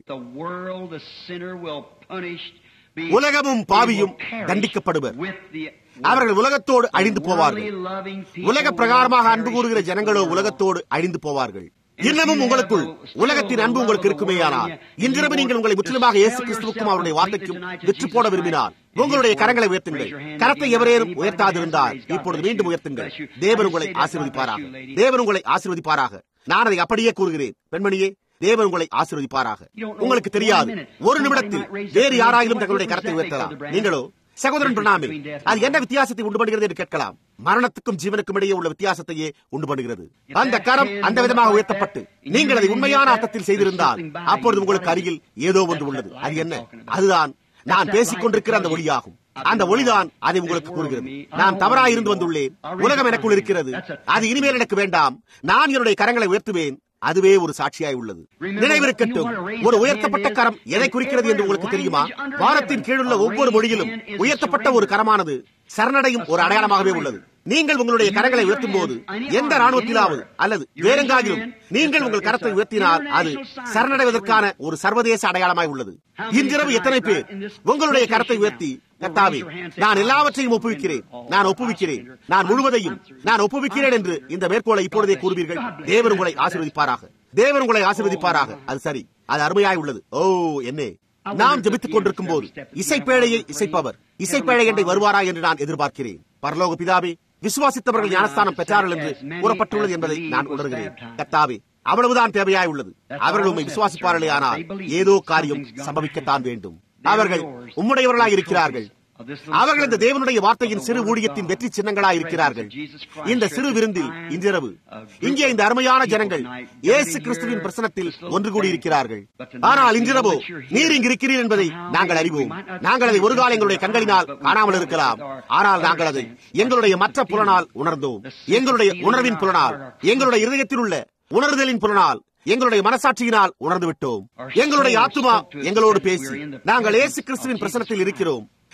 உலகமும் பாவியும் தண்டிக்கப்படுவர் அவர்கள் உலகத்தோடு அழிந்து போவார்கள் உலக பிரகாரமாக அன்பு கூறுகிற ஜனங்களோ உலகத்தோடு அழிந்து போவார்கள் இன்னமும் உங்களுக்குள் உலகத்தின் அன்பு உங்களுக்கு இருக்குமேயானால் இன்றிரவு நீங்கள் உங்களை முற்றிலுமாக இயேசு கிறிஸ்துவுக்கும் அவருடைய வார்த்தைக்கும் விற்று போட விரும்பினால் உங்களுடைய கரங்களை உயர்த்துங்கள் கரத்தை எவரேனும் உயர்த்தாதிருந்தால் இப்பொழுது மீண்டும் உயர்த்துங்கள் தேவன் உங்களை ஆசீர்வதிப்பாராக தேவன் உங்களை ஆசீர்வதிப்பாராக நான் அதை அப்படியே கூறுகிறேன் பெண்மணியே தேவன் உங்களை ஆசீர்வதிப்பாராக உங்களுக்கு தெரியாது ஒரு நிமிடத்தில் வேறு யாராயிலும் தங்களுடைய கரத்தை உயர்த்தலாம் நீங்களோ சகோதரன் பிரணாமி அது என்ன வித்தியாசத்தை உண்டு பண்ணுகிறது என்று கேட்கலாம் மரணத்துக்கும் ஜீவனுக்கும் இடையே உள்ள வித்தியாசத்தை உண்டு பண்ணுகிறது அந்த கரம் அந்த விதமாக உயர்த்தப்பட்டு நீங்கள் அதை உண்மையான அர்த்தத்தில் செய்திருந்தால் அப்பொழுது உங்களுக்கு அருகில் ஏதோ ஒன்று உள்ளது அது என்ன அதுதான் நான் பேசிக் கொண்டிருக்கிற அந்த ஒளியாகும் அந்த ஒளிதான் அதை உங்களுக்கு கூறுகிறது நான் தவறாயிருந்து வந்துள்ளேன் உலகம் எனக்குள் இருக்கிறது அது இனிமேல் எனக்கு வேண்டாம் நான் என்னுடைய கரங்களை உயர்த்துவேன் அதுவே ஒரு சாட்சியாய் உள்ளது நினைவிருக்கட்டும் ஒரு உயர்த்தப்பட்ட கரம் எதை குறிக்கிறது என்று உங்களுக்கு தெரியுமா வானத்தின் கீழுள்ள ஒவ்வொரு மொழியிலும் உயர்த்தப்பட்ட ஒரு கரமானது சரணடையும் ஒரு அடையாளமாகவே உள்ளது நீங்கள் உங்களுடைய கரங்களை உயர்த்தும் போது எந்த ராணுவத்திலாவது அல்லது வேறெங்காகிலும் நீங்கள் உங்கள் கரத்தை உயர்த்தினால் அது சரணடைவதற்கான ஒரு சர்வதேச அடையாளமாய் உள்ளது இன்றிரவு எத்தனை பேர் உங்களுடைய கரத்தை உயர்த்தி கத்தாவே நான் எல்லாவற்றையும் ஒப்புவிக்கிறேன் நான் ஒப்புவிக்கிறேன் நான் முழுவதையும் நான் ஒப்புவிக்கிறேன் என்று இந்த மேற்கோளை இப்பொழுதே கூறுவீர்கள் தேவன் உங்களை ஆசீர்வதிப்பாராக தேவன் உங்களை ஆசீர்வதிப்பாராக அது சரி அது அருமையாய் உள்ளது ஓ என்னே நாம் ஜபித்துக் கொண்டிருக்கும் போது இசைப்பேழையை இசைப்பவர் இசைப்பேழை என்றை வருவாரா என்று நான் எதிர்பார்க்கிறேன் பரலோக பிதாவே விசுவாசித்தவர்கள் ஞானஸ்தானம் பெற்றார்கள் என்று கூறப்பட்டுள்ளது என்பதை நான் உணர்கிறேன் கத்தாவே அவ்வளவுதான் தேவையாய் உள்ளது அவர்கள் உண்மை விசுவாசிப்பார்களே ஆனால் ஏதோ காரியம் சம்பவிக்கத்தான் வேண்டும் அவர்கள் உம்முடையவர்களாக இருக்கிறார்கள் அவர்கள் இந்த தேவனுடைய வார்த்தையின் சிறு ஊழியத்தின் வெற்றி சின்னங்களாய் இருக்கிறார்கள் இந்த சிறு விருந்தில் இன்றிரவு இங்கே இந்த அருமையான ஜனங்கள் இயேசு கிறிஸ்துவின் பிரசனத்தில் ஒன்று கூடியிருக்கிறார்கள் ஆனால் இன்றிரவோ நீர் இங்கு இருக்கிறீர் என்பதை நாங்கள் அறிவோம் நாங்கள் அதை ஒரு கால எங்களுடைய கண்களினால் காணாமல் இருக்கலாம் ஆனால் நாங்கள் அதை எங்களுடைய மற்ற புலனால் உணர்ந்தோம் எங்களுடைய உணர்வின் புலனால் எங்களுடைய இருதயத்தில் உள்ள உணர்தலின் புலனால் எங்களுடைய மனசாட்சியினால் உணர்ந்து விட்டோம் எங்களுடைய ஆத்துமா எங்களோடு பேசி நாங்கள் ஏசு கிறிஸ்துவின் பிரசனத்தில் இருக்கிறோம்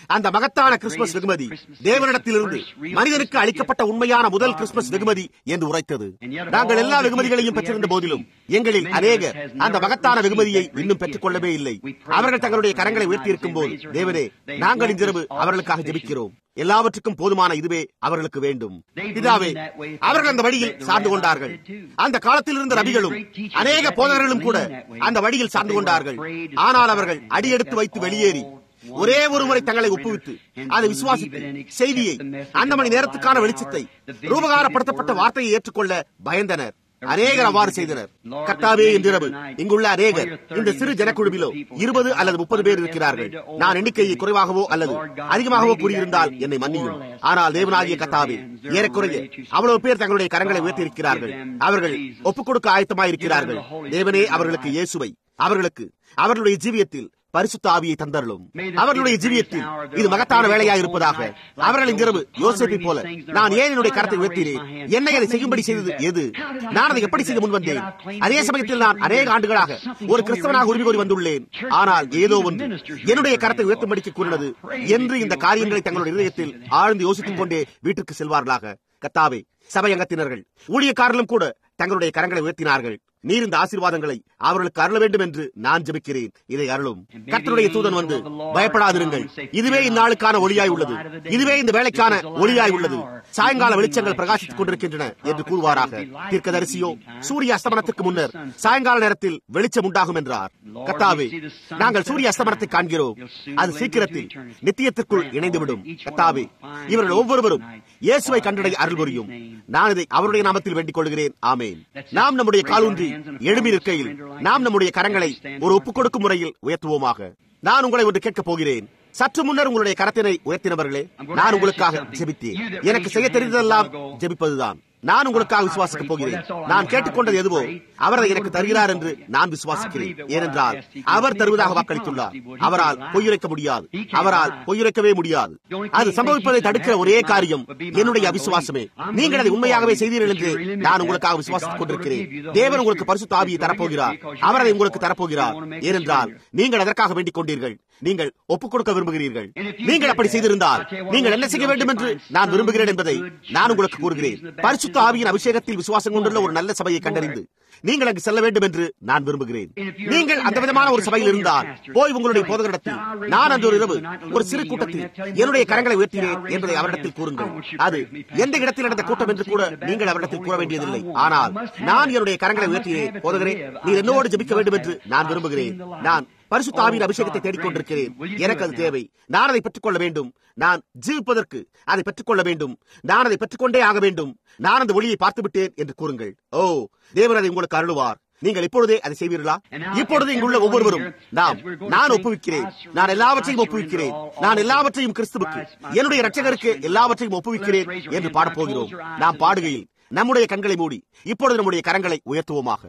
அந்த மகத்தான கிறிஸ்துமஸ் வெகுமதி தேவனிடத்திலிருந்து மனிதனுக்கு அளிக்கப்பட்ட உண்மையான முதல் கிறிஸ்துமஸ் வெகுமதி என்று உரைத்தது நாங்கள் எல்லா வெகுமதிகளையும் பெற்றிருந்த போதிலும் எங்களில் அநேகர் அந்த மகத்தான வெகுமதியை இன்னும் பெற்றுக் கொள்ளவே இல்லை அவர்கள் தங்களுடைய கரங்களை உயர்த்தியிருக்கும் போது தேவனே நாங்கள் இன்றிரவு அவர்களுக்காக ஜெபிக்கிறோம் எல்லாவற்றுக்கும் போதுமான இதுவே அவர்களுக்கு வேண்டும் இதாவே அவர்கள் அந்த வழியில் சார்ந்து கொண்டார்கள் அந்த காலத்தில் இருந்த ரபிகளும் அநேக போதகர்களும் கூட அந்த வழியில் சார்ந்து கொண்டார்கள் ஆனால் அவர்கள் அடியெடுத்து வைத்து வெளியேறி ஒரே ஒரு முறை தங்களை ஒப்புவித்து அதை விசுவாசித்து செய்தியை அந்த மணி நேரத்துக்கான வெளிச்சத்தை ரூபகாரப்படுத்தப்பட்ட வார்த்தையை ஏற்றுக்கொள்ள பயந்தனர் அநேகர் அவ்வாறு செய்தனர் கர்த்தாவே என்றிரவு இங்குள்ள அநேகர் இந்த சிறு ஜனக்குழுவிலோ இருபது அல்லது முப்பது பேர் இருக்கிறார்கள் நான் எண்ணிக்கையை குறைவாகவோ அல்லது அதிகமாகவோ கூறியிருந்தால் என்னை மன்னியும் ஆனால் தேவனாகிய கத்தாவே ஏறக்குறைய அவ்வளவு பேர் தங்களுடைய கரங்களை உயர்த்தியிருக்கிறார்கள் அவர்கள் ஒப்புக் கொடுக்க ஆயத்தமாயிருக்கிறார்கள் தேவனே அவர்களுக்கு இயேசுவை அவர்களுக்கு அவர்களுடைய ஜீவியத்தில் பரிசுத்த ஆவியை தந்தருளும் அவர்களுடைய ஜீவியத்தில் இது மகத்தான வேலையா இருப்பதாக அவர்கள் இங்கிரவு யோசிப்பை போல நான் ஏன் என்னுடைய கரத்தை உயர்த்தினேன் என்னை அதை செய்யும்படி செய்தது எது நான் அதை எப்படி செய்ய முன்வந்தேன் அதே சமயத்தில் நான் அநேக ஆண்டுகளாக ஒரு கிறிஸ்தவனாக உரிமை கோரி வந்துள்ளேன் ஆனால் ஏதோ ஒன்று என்னுடைய கரத்தை உயர்த்தும்படிக்கு கூறினது என்று இந்த காரியங்களை தங்களுடைய இதயத்தில் ஆழ்ந்து யோசித்துக் கொண்டே வீட்டிற்கு செல்வார்களாக கத்தாவே சபை அங்கத்தினர்கள் ஊழியக்காரர்களும் கூட தங்களுடைய கரங்களை உயர்த்தினார்கள் நீர் இந்த ஆசீர்வாதங்களை அவர்களுக்கு அருள வேண்டும் என்று நான் ஜெபிக்கிறேன் இதை அருளும் கர்த்தருடைய தூதன் வந்து பயப்படாதிருங்கள் இதுவே இந்நாளுக்கான ஒளியாய் உள்ளது இதுவே இந்த வேலைக்கான ஒளியாய் உள்ளது சாயங்கால வெளிச்சங்கள் பிரகாசித்துக் கொண்டிருக்கின்றன என்று கூறுவாராக தீர்க்கதரிசியோ சூரிய அஸ்தமனத்துக்கு முன்னர் சாயங்கால நேரத்தில் வெளிச்சம் உண்டாகும் என்றார் கத்தாவே நாங்கள் சூரிய அஸ்தமனத்தை காண்கிறோம் அது சீக்கிரத்தில் நித்தியத்திற்குள் இணைந்துவிடும் கத்தாவே இவர்கள் ஒவ்வொருவரும் இயேசுவை கண்டடை அருள் புரியும் நான் இதை அவருடைய நாமத்தில் வேண்டிக் கொள்கிறேன் ஆமேன் நாம் நம்முடைய காலூன்றி எழுமி நிற்கையில் நாம் நம்முடைய கரங்களை ஒரு ஒப்புக் கொடுக்கும் முறையில் உயர்த்துவோமாக நான் உங்களை ஒன்று கேட்கப் போகிறேன் சற்று முன்னர் உங்களுடைய கரத்தினை உயர்த்தினவர்களே நான் உங்களுக்காக ஜெபித்தேன் எனக்கு செய்ய தெரிந்ததெல்லாம் ஜெபிப்பதுதான் நான் உங்களுக்காக விசுவாசிக்கப் போகிறேன் நான் கேட்டுக்கொண்டது எதுவோ அவர் அதை எனக்கு தருகிறார் என்று நான் விசுவாசிக்கிறேன் ஏனென்றால் அவர் தருவதாக வாக்களித்துள்ளார் அவரால் பொய்யுரைக்க முடியாது அவரால் பொய்யுரைக்கவே முடியாது அது சம்பவிப்பதை தடுக்கிற ஒரே காரியம் என்னுடைய அவிசுவாசமே நீங்கள் அதை உண்மையாகவே செய்தீர்கள் என்று நான் உங்களுக்காக விசுவாசித்துக் கொண்டிருக்கிறேன் தேவன் உங்களுக்கு பரிசு தாவியை தரப்போகிறார் அவர் அதை உங்களுக்கு தரப்போகிறார் ஏனென்றால் நீங்கள் அதற்காக வேண்டிக் கொண்டீர்கள் நீங்கள் ஒப்புக் கொடுக்க விரும்புகிறீர்கள் நீங்கள் அப்படி செய்திருந்தால் நீங்கள் என்ன செய்ய வேண்டும் என்று நான் விரும்புகிறேன் என்பதை நான் உங்களுக்கு கூறுகிறேன் பரிசுத்த ஆவியின் அபிஷேகத்தில் விசுவாசம் கொண்டுள்ள ஒரு நல்ல சபையை கண்டறிந்து நீங்கள் அங்கு செல்ல வேண்டும் என்று நான் விரும்புகிறேன் நீங்கள் அந்த விதமான ஒரு சபையில் இருந்தால் போய் உங்களுடைய போதகரிடத்தில் நான் அந்த ஒரு இரவு ஒரு சிறு கூட்டத்தில் என்னுடைய கரங்களை உயர்த்தினேன் என்பதை அவரிடத்தில் கூறுங்கள் அது எந்த இடத்தில் நடந்த கூட்டம் என்று கூட நீங்கள் அவரிடத்தில் கூற வேண்டியதில்லை ஆனால் நான் என்னுடைய கரங்களை உயர்த்தினேன் போதகரே நீர் என்னோடு ஜெபிக்க வேண்டும் என்று நான் விரும்புகிறேன் நான் பரிசு தாவின் அபிஷேகத்தை தேடிக்கொண்டிருக்கிறேன் எனக்கு அது தேவை நான் அதை பெற்றுக்கொள்ள வேண்டும் நான் ஜீவிப்பதற்கு அதை பெற்றுக்கொள்ள வேண்டும் நான் அதை பெற்றுக்கொண்டே ஆக வேண்டும் நான் அந்த ஒளியை பார்த்து விட்டேன் என்று கூறுங்கள் ஓ தேவன் அதை உங்களுக்கு அருளுவார் நீங்கள் இப்பொழுதே அதை செய்வீர்களா இப்பொழுது இங்குள்ள ஒவ்வொருவரும் நாம் நான் ஒப்புவிக்கிறேன் நான் எல்லாவற்றையும் ஒப்புவிக்கிறேன் நான் எல்லாவற்றையும் கிறிஸ்துவுக்கு என்னுடைய ரட்சகருக்கு எல்லாவற்றையும் ஒப்புவிக்கிறேன் என்று பாடப்போகிறோம் நாம் பாடுகையில் நம்முடைய கண்களை மூடி இப்பொழுது நம்முடைய கரங்களை உயர்த்துவோமாக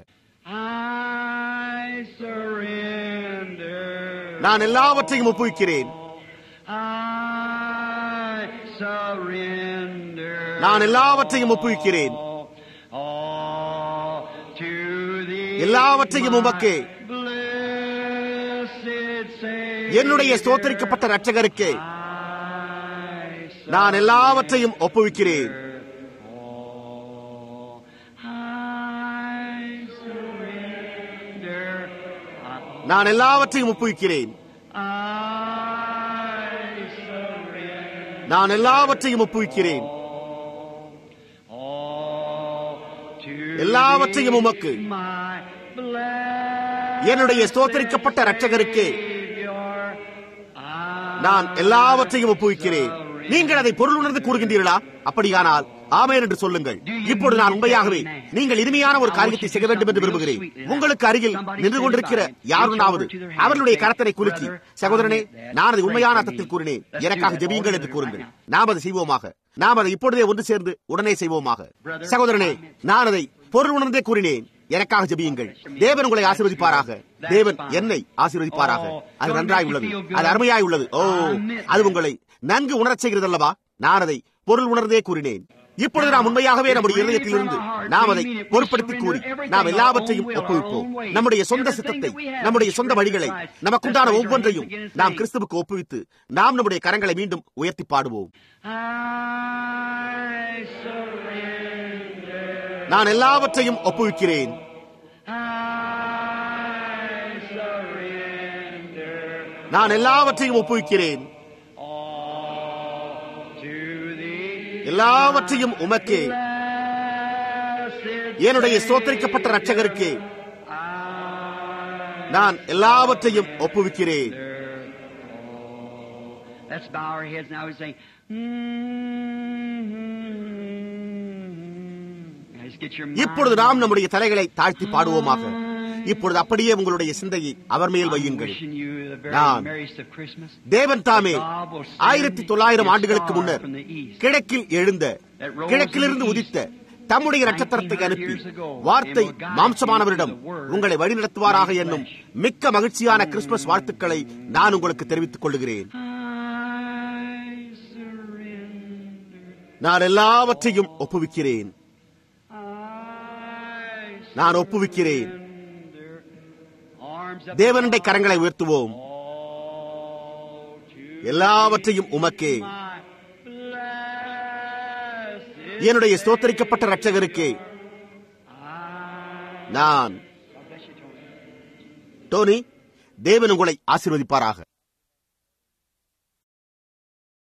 நான் எல்லாவற்றையும் ஒப்புவிக்கிறேன் நான் எல்லாவற்றையும் ஒப்புவிக்கிறேன் எல்லாவற்றையும் உமக்கு என்னுடைய ஸ்தோத்தரிக்கப்பட்ட ரட்சகருக்கு நான் எல்லாவற்றையும் ஒப்புவிக்கிறேன் நான் எல்லாவற்றையும் ஒப்புவிக்கிறேன் நான் எல்லாவற்றையும் ஒப்புவிக்கிறேன் எல்லாவற்றையும் உமக்கு என்னுடைய ஸ்தோத்தரிக்கப்பட்ட ரட்சகருக்கு நான் எல்லாவற்றையும் ஒப்புவிக்கிறேன் நீங்கள் அதை பொருள் உணர்ந்து கூறுகின்றீர்களா அப்படியானால் ஆமேன் என்று சொல்லுங்கள் இப்பொழுது நான் உண்மையாகவே நீங்கள் இனிமையான ஒரு காரியத்தை செய்ய வேண்டும் என்று விரும்புகிறேன் உங்களுக்கு அருகில் நின்று கொண்டிருக்கிற யாருனாவது அவர்களுடைய கரத்தனை குலுக்கி சகோதரனே நான் அதை உண்மையான அர்த்தத்தில் கூறினேன் எனக்காக ஜெபியுங்கள் என்று கூறுங்கள் நாம் அதை செய்வோமாக நாம் அதை இப்பொழுதே ஒன்று சேர்ந்து உடனே செய்வோமாக சகோதரனே நான் அதை பொருள் உணர்ந்தே கூறினேன் எனக்காக ஜெபியுங்கள் தேவன் உங்களை ஆசீர்வதிப்பாராக தேவன் என்னை ஆசீர்வதிப்பாராக அது நன்றாய் உள்ளது அது அருமையாய் உள்ளது ஓ அது உங்களை நன்கு உணரச் செய்கிறது அல்லவா நான் அதை பொருள் உணர்ந்தே கூறினேன் இப்பொழுது நாம் உண்மையாகவே நம்முடைய இருதயத்திலிருந்து நாம் அதை பொருட்படுத்தி கூறி நாம் எல்லாவற்றையும் ஒப்புவிப்போம் நம்முடைய சொந்த சித்தத்தை நம்முடைய சொந்த வழிகளை நமக்குண்டான ஒவ்வொன்றையும் நாம் கிறிஸ்துவுக்கு ஒப்புவித்து நாம் நம்முடைய கரங்களை மீண்டும் உயர்த்தி பாடுவோம் நான் எல்லாவற்றையும் ஒப்புவிக்கிறேன் நான் எல்லாவற்றையும் ஒப்புவிக்கிறேன் எல்லாவற்றையும் உமக்கே என்னுடைய சோத்தரிக்கப்பட்ட ரட்சகருக்கு நான் எல்லாவற்றையும் ஒப்புவிக்கிறேன் Let's bow our heads now and say, இப்பொழுது நாம் நம்முடைய தலைகளை தாழ்த்தி பாடுவோமாக இப்பொழுது அப்படியே உங்களுடைய சிந்தையை அவர் மேல் வையுங்கள் நான் தேவன் தாமே ஆயிரத்தி தொள்ளாயிரம் ஆண்டுகளுக்கு முன்னர் கிழக்கில் எழுந்த கிழக்கிலிருந்து உதித்த தம்முடைய நட்சத்திரத்தை அனுப்பி வார்த்தை மாம்சமானவரிடம் உங்களை வழிநடத்துவாராக என்னும் மிக்க மகிழ்ச்சியான கிறிஸ்துமஸ் வாழ்த்துக்களை நான் உங்களுக்கு தெரிவித்துக் கொள்கிறேன் நான் எல்லாவற்றையும் ஒப்புவிக்கிறேன் நான் ஒப்புவிக்கிறேன் தேவனுடைய கரங்களை உயர்த்துவோம் எல்லாவற்றையும் உமக்கே என்னுடைய ஸ்தோத்தரிக்கப்பட்ட ரட்சகருக்கே நான் டோனி தேவன் உங்களை ஆசீர்வதிப்பாராக